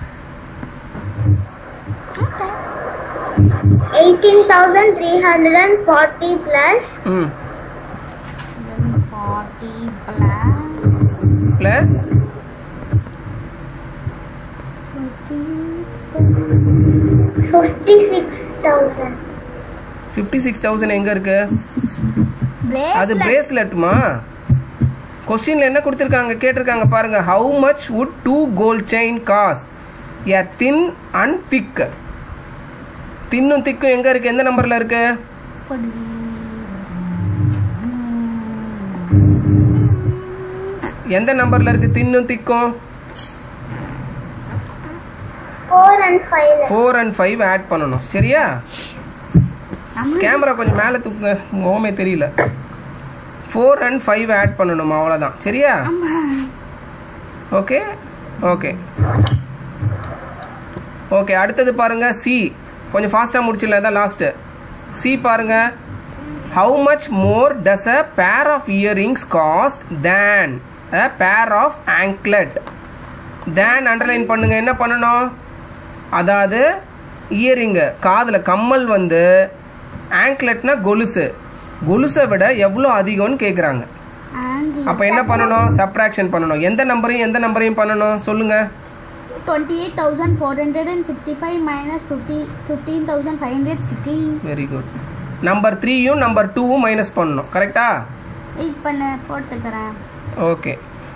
eighteen thousand three hundred and forty plus hmm forty plus plus fifty six thousand. Fifty six thousand எங்கே இருக்கு அது பிரேஸ்லெட்மா கொஸ்டின்ல என்ன கொடுத்துருக்காங்க கேட்டிருக்காங்க பாருங்க how much would two gold chain cost a thin and thick தின்னும் திக்கும் எங்க இருக்கு எந்த நம்பர்ல இருக்கு எந்த நம்பர்ல இருக்கு தின்னும் திக்கும் Four and five. Four and five add பண்ணணும் சரியா கேமரா கொஞ்சம் மேலே தூக்குங்க முகமே தெரியல ஃபோர் அண்ட் ஃபைவ் ஆட் பண்ணணும் அவ்வளோதான் சரியா ஓகே ஓகே ஓகே அடுத்தது பாருங்க சி கொஞ்சம் ஃபாஸ்ட்டாக முடிச்சிடலாம் தான் லாஸ்ட்டு சி பாருங்க how much more does a pair of earrings cost than a pair of anklet than underline பண்ணுங்க என்ன பண்ணணும் அதாவது இயரிங்கு காதில் கம்மல் வந்து ஆங்க்லெட்னா கொலுசு கொலுசை விட எவ்வளோ அதிகம்னு கேட்குறாங்க அப்போ என்ன பண்ணணும் சப்ராக்ஷன் பண்ணணும் எந்த நம்பரையும் எந்த நம்பரையும் பண்ணணும் சொல்லுங்க twenty eight thousand four hundred and sixty five minus fifty fifteen thousand five hundred sixty very good number த்ரீயும் நம்பர் டூவும் மைனஸ் பண்ணணும் கரெக்டா வெயிட் பண்ண போட்டுக்கிறேன் ஓகே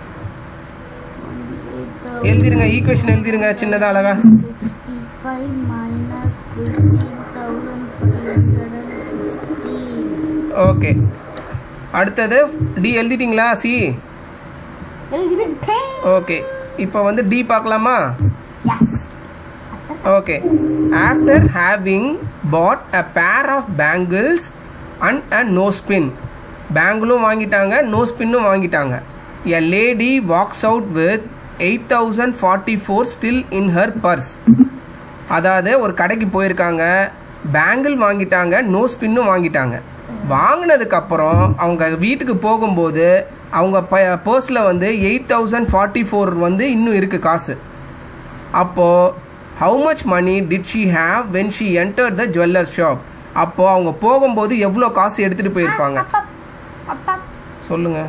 எழுதிருங்க ஈக்குவேஷன் எழுதிருங்க சின்னதா அழகா sixty five minus fifteen thousand five hundred and sixty okay அடுத்தது டி எழுதிட்டீங்களா சி எழுதிவிட்டேன் ஓகே இப்போ வந்து டி பார்க்கலாமா yes okay after having bought a pair of bangles and a nose pin பேங்கிளும் வாங்கிட்டாங்க நோ ஸ்பின்னும் வாங்கிட்டாங்க a lady walks out with eight thousand forty four still in her purse அதாவது ஒரு கடைக்கு போயிருக்காங்க பேங்கிள் வாங்கிட்டாங்க நோ ஸ்பின்னும் வாங்கிட்டாங்க வாங்கினதுக்கு அப்புறம் அவங்க வீட்டுக்கு போகும்போது அவங்க பர்ஸில் வந்து எயிட் தௌசண்ட் ஃபார்ட்டி ஃபோர் வந்து இன்னும் இருக்கு காசு அப்போ how much money did she have when she enter the jeweller shop அப்போ அவங்க போகும்போது எவ்வளோ காசு எடுத்துட்டு போயிருப்பாங்க அப்பா அப்பா சொல்லுங்க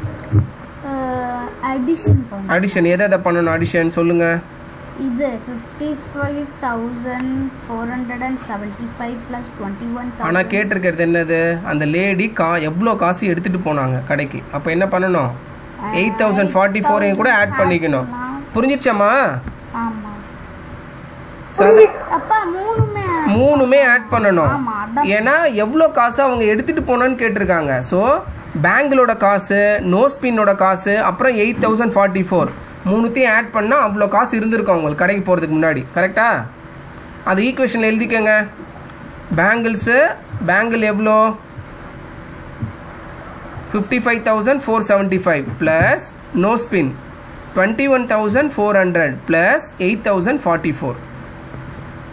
அடிஷன் பண்ண அடிஷன் எதை எதை பண்ணணும் அடிஷன் சொல்லுங்க இது fifty five thousand four hundred and seventy five plus twenty one ஆனா கேட்டிருக்கிறது என்னது அந்த லேடி கா எவ்வளோ காசு எடுத்துட்டு போனாங்க கடைக்கு அப்போ என்ன பண்ணணும் எயிட் தௌசண்ட் ஃபார்ட்டி ஃபோரையும் கூட ஆட் பண்ணிக்கணும் புரிஞ்சிருச்சாம்மா ஆமா So, அது- அப்பா மூணுமே மூணுமே ஆட் பண்ணணும் ஆமா, அதான். ஏன்னா எவ்வளோ காசு அவங்க எடுத்துட்டு போனான்னு கேட்டிருக்காங்க ஸோ பேங்கிளோட காசு நோஸ்பின்னோட காசு அப்புறம் எயிட் தௌசண்ட் ஃபார்ட்டி ஃபோர் மூணுத்தையும் ஆட் பண்ணால் அவ்வளோ காசு இருந்திருக்கும் அவங்களுக்கு கடைக்கு போகிறதுக்கு முன்னாடி கரெக்டா அது ஈக்குவேஷன் எழுதிக்கங்க பேங்கிள்ஸு பேங்கிள் எவ்வளோ fifty five thousand four seventy five plus nose pin twenty one thousand four hundred plus eight thousand forty four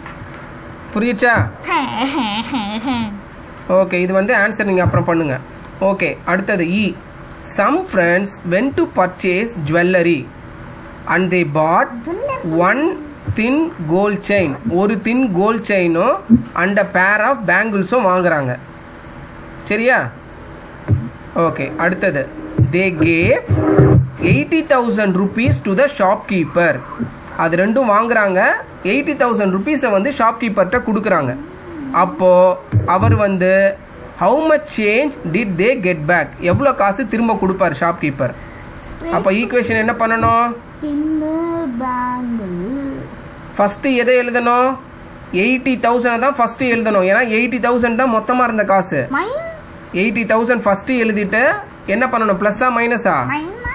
புரியுச்சா ஓகே இது வந்து ஆன்சர் நீங்கள் அப்புறம் பண்ணுங்க ஓகே அடுத்தது E some friends went to purchase jewellery and they bought one thin gold chain ஒரு thin gold செயினும் and a pair of பேங்கிள்ஸும் வாங்குறாங்க சரியா ஓகே அடுத்தது they gave eighty thousand rupees to the shopkeeper அது ரெண்டும் வாங்குறாங்க எயிட்டி தௌசண்ட் ருபீஸை வந்து ஷாப்கீப்பர்கிட்ட கொடுக்குறாங்க அப்போ அவர் வந்து how much change did they get back எவ்வளோ காசு திரும்ப கொடுப்பார் ஷாப்கீப்பர் அப்போ ஈக்குவேஷன் என்ன பண்ணணும் தின்னு பேங்கிள் ஃபர்ஸ்ட் எதை எழுதணும் எயிட்டி தௌசண்ட் தான் ஃபர்ஸ்ட் எழுதணும் ஏன்னா எயிட்டி தௌசண்ட் தான் மொத்தமாக இருந்த காசு மைன் எயிட்டி தௌசண்ட் ஃபர்ஸ்ட் எழுதிட்டு என்ன பண்ணணும் ப்ளஸ்ஸா மைனஸா மைனா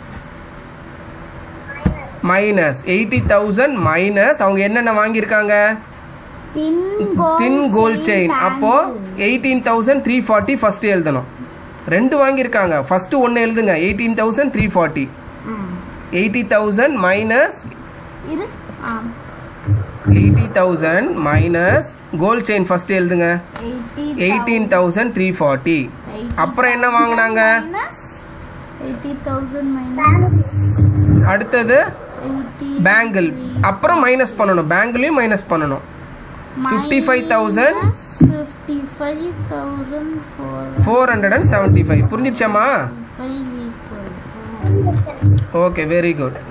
மைனஸ் எயிட்டி தௌசண்ட் மைனஸ் அவங்க என்னென்ன வாங்கியிருக்காங்க தின் தின் கோல்ட் செயின் அப்போ eighteen thousand three forty first எழுதணும் ரெண்டு வாங்கியிருக்காங்க ஃபர்ஸ்ட் ஒன்று எழுதுங்க eighteen thousand three forty eighty thousand minus இரு ஆம் eighty thousand minus gold chain first எழுதுங்க eighty eighteen thousand three forty அப்புறம் என்ன வாங்குனாங்க மைனஸ் எயிட்டி தௌசண்ட் மைனஸ் அடுத்தது எயிட்டி பேங்கிள் அப்புறம் மைனஸ் பண்ணணும் பேங்கிளையும் மைனஸ் பண்ணணும் 55,000 fifty five thousand four four hundred and seventy five புரிஞ்சிடுச்சாமா five equal okay very good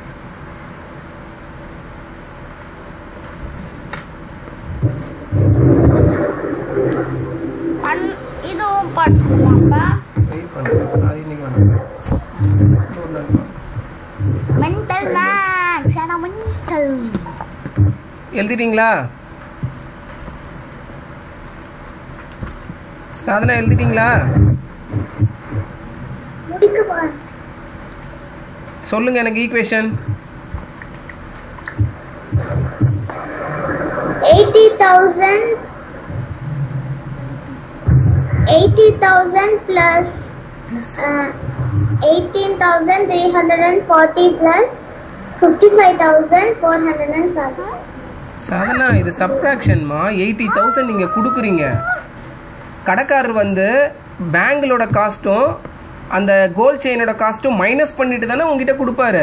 அன் இதுவும் பார்த்துக்கலாம்ப்பா மென்டல் மேக்ஸ் ஏன்னா மென்டல் எழுதிட்டீங்களா சாதனா எழுதிட்டீங்களா முடிக்க போறேன் சொல்லுங்க எனக்கு equation eighty thousand eighty thousand plus uh, eighteen thousand three hundred and forty plus fifty-five thousand four hundred and seven. Sadhana இது சப்ராக்ஷன்மா எயிட்டி தௌசண்ட் நீங்கள் கொடுக்குறீங்க கடைக்காரர் வந்து பேங்கிளோட காஸ்ட்டும் அந்த கோல்ட் செயினோட காஸ்ட்டும் மைனஸ் பண்ணிட்டு தானே உங்ககிட்ட கொடுப்பாரு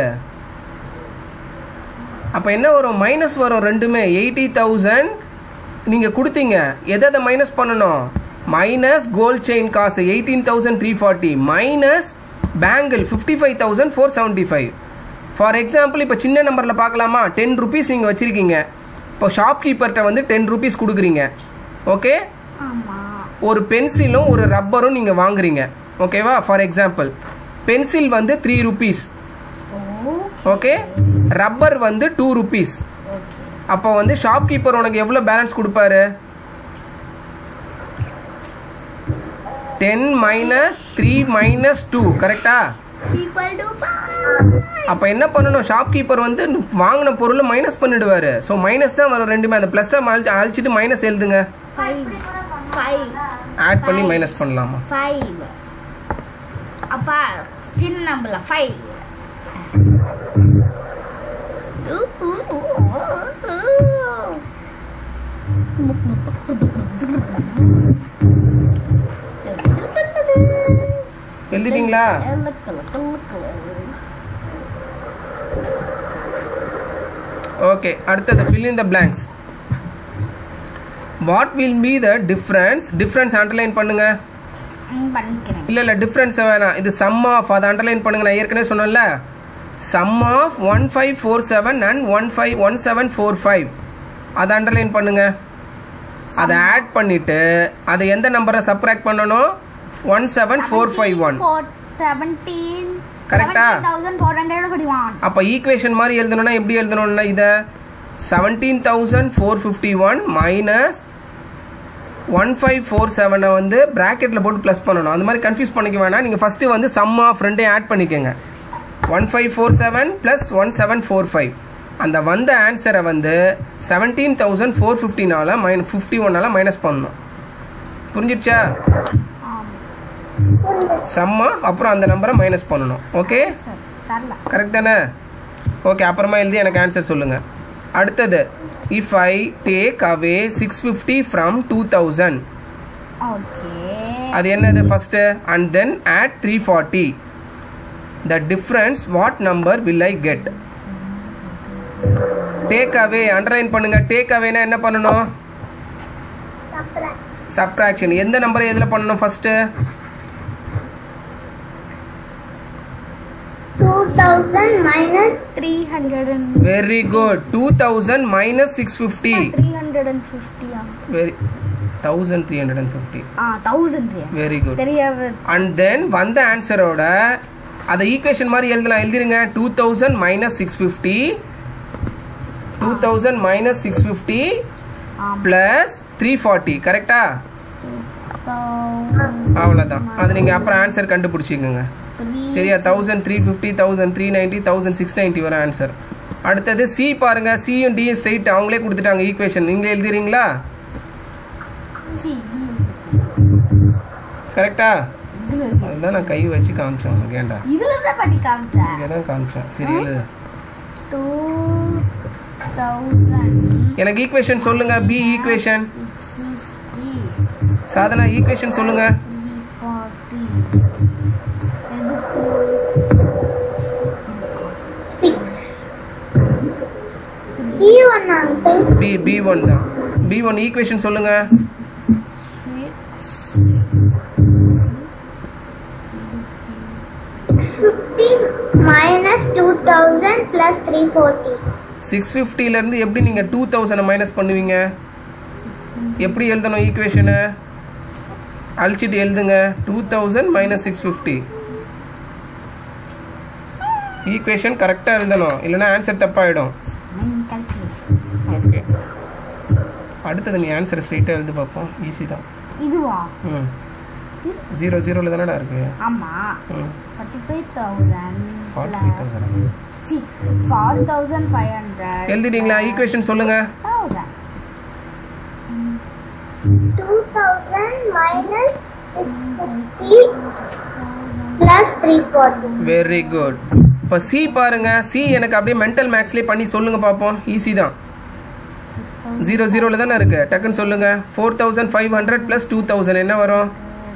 அப்போ என்ன வரும் மைனஸ் வரும் ரெண்டுமே எயிட்டி தௌசண்ட் நீங்கள் கொடுத்தீங்க எதை எதை மைனஸ் பண்ணணும் மைனஸ் கோல்ட் செயின் காசு eighteen thousand three forty minus bangle fifty five thousand four seventy five for example இப்போ சின்ன நம்பரில் பார்க்கலாமா டென் ருபீஸ் நீங்கள் வச்சுருக்கீங்க இப்போ ஷாப்கீப்பர்கிட்ட வந்து டென் ருபீஸ் கொடுக்குறீங்க ஓகே ஆமா ஒரு பென்சிலும் ஒரு ரப்பரும் நீங்கள் வாங்குறீங்க ஓகேவா ஃபார் எக்ஸாம்பிள் பென்சில் வந்து த்ரீ ருபீஸ் ஓகே ரப்பர் வந்து டூ ருபீஸ் அப்போ வந்து ஷாப்கீப்பர் உனக்கு எவ்வளோ பேலன்ஸ் கொடுப்பாரு ten minus three minus two கரெக்டா ஈக்குவல் டு அப்போ என்ன பண்ணணும் ஷாப்கீப்பர் வந்து வாங்கின பொருளை மைனஸ் பண்ணிடுவாரு ஸோ மைனஸ் தான் வரும் ரெண்டுமே அந்த ப்ளஸ்ஸை அழிச்சிட்டு மைனஸ் எழுதுங்க ஃபைவ் ஃபைவ் ஆட் பண்ணி மைனஸ் பண்ணலாமா ஃபைவ் அப்பா சின்ன நம்பர்ல ஃபைவ் எழுதிட்டீங்களா ஓகே அடுத்தது fill in the blanks what will be the difference difference underline பண்ணுங்க பண்ணிக்கிறேன் இல்ல இல்ல டிஃபரன்ஸ் வேணாம் இது சம் ஆஃப் அதை அண்டர்லைன் பண்ணுங்க நான் ஏற்கனவே சொன்னேன்ல sum of one five four seven and one five one seven four five அதை அண்டர்லைன் பண்ணுங்க அதை ஆட் பண்ணிட்டு அதை எந்த நம்பரை சப்ராக்ட் பண்ணணும் one seven four five one four seventeen Correct ஆ? தௌசண்ட் ஃபோர் ஹண்ட்ரட் படிவான் அப்போ ஈக்குவேஷன் மாதிரி எழுதணும்னா எப்படி எழுதணும்னா இதை seventeen thousand four fifty one minus one five four செவனை வந்து ப்ராக்கெட்டில் போட்டு ப்ளஸ் பண்ணணும் அந்த மாதிரி கன்ஃபியூஸ் பண்ணிக்க வேணாம் நீங்கள் ஃபஸ்ட்டு வந்து சம் ஆஃப் ரெண்டையும் ஆட் பண்ணிக்கோங்க one five four seven plus one seven four five அந்த வந்த ஆன்சரை வந்து செவன்டீன் தௌசண்ட் ஃபோர் ஃபிஃப்டினால மைன் ஃபிஃப்டி ஒன்னால மைனஸ் பண்ணணும் புரிஞ்சிடுச்சா சம் ஆஃப் அப்புறம் அந்த நம்பரை மைனஸ் பண்ணணும் ஓகே சரி தரல கரெக்ட் தானே ஓகே அப்புறமா எழுதி எனக்கு ஆன்சர் சொல்லுங்க அடுத்தது if I take away six fifty from two thousand okay அது என்னது first and then add three forty the difference what number will I get take away underline பண்ணுங்க டேக் அவேனா என்ன பண்ணணும் Subtract. சப்ட்ராக்ஷன் எந்த நம்பரை எதில் பண்ணணும் first 2000 minus three hundred and very good two thousand minus six fifty three hundred and ஃபிஃப்டியா very thousand three hundred and fifty ஆ தௌசண்ட் வெரி குட் தெரியாத அண்ட் தென் வந்த ஆன்சரோட அதை ஈக்குவேஷன் மாதிரி எழுதலாம் எழுதிருங்க two thousand minus six fifty two thousand minus six fifty ஆமாம் ப்ளஸ் த்ரீ ஃபார்ட்டி கரெக்டா அவ்வளோதான் அது நீங்கள் அப்புறம் ஆன்சர் கண்டுபிடிச்சிக்கோங்க த்ரீ சரியா thousand three fifty thousand three ninety thousand six ninety வரும் ஆன்சர் அடுத்தது சி பாருங்க சியும் டியும் ஸ்ட்ரைட் அவங்களே கொடுத்துட்டாங்க ஈக்குவேஷன் நீங்களே எழுதுறீங்களா கரெக்டா அதுதான் நான் கை வச்சு காமிச்சேன் உங்களுக்கு ஏன்டா இதுல தான் பண்ணி காமிச்சேன் இங்கே தான் காமிச்சேன் சரி எழுது டூ தௌசண்ட் எனக்கு ஈக்குவேஷன் சொல்லுங்க B equation six fifty Sadhana equation சொல்லுங்க த்ரீ ஃபார்ட்டி எதுக்கு 6. E1 uncle. B B one தான் பி ஒன் ஈக்குவேஷன் சொல்லுங்க சிக்ஸ் 650 minus 2000 plus 340. சிக்ஸ் இருந்து எப்படி நீங்க டூ தௌசண்ட் மைனஸ் பண்ணுவீங்க எப்படி எழுதணும் ஈக்குவேஷனை அழிச்சிட்டு எழுதுங்க two thousand minus six fifty equation கரெக்டாக எழுதணும் இல்லைன்னா ஆன்சர் தப்பாயிடும் கால்குலேஷன் ஓகே அடுத்தது நீ ஆன்சர் ஸ்ட்ரைட்டாக எழுதி பார்ப்போம் ஈஸி தான் இதுவா ம் ஜீரோ ஜீரோவில் தானடா இருக்கு ஆமா ம் forty five thousand forty thousand four thousand five hundred எழுதிட்டீங்களா ஈக்குவேஷன் சொல்லுங்க thousand 2000 minus 650 plus 340. Very good இப்போ சி பாருங்க சி எனக்கு அப்படியே மென்டல் மேக்ஸ்லேயே பண்ணி சொல்லுங்க பார்ப்போம் ஈஸி தான் ஜீரோ ஜீரோவில் தானே இருக்கு டக்குன்னு சொல்லுங்க four thousand five hundred plus two thousand என்ன வரும்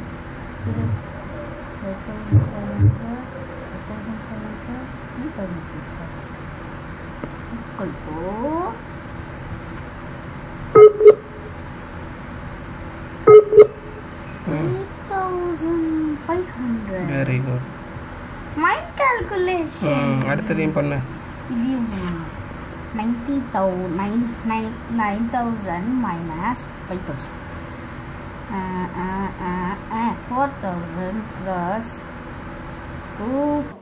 வெரி குட் மைண்ட் கால்குலேஷன் அடுத்ததையும் பண்ணு இது நைன்டி தௌ nine nine nine thousand minus five thousand four thousand plus two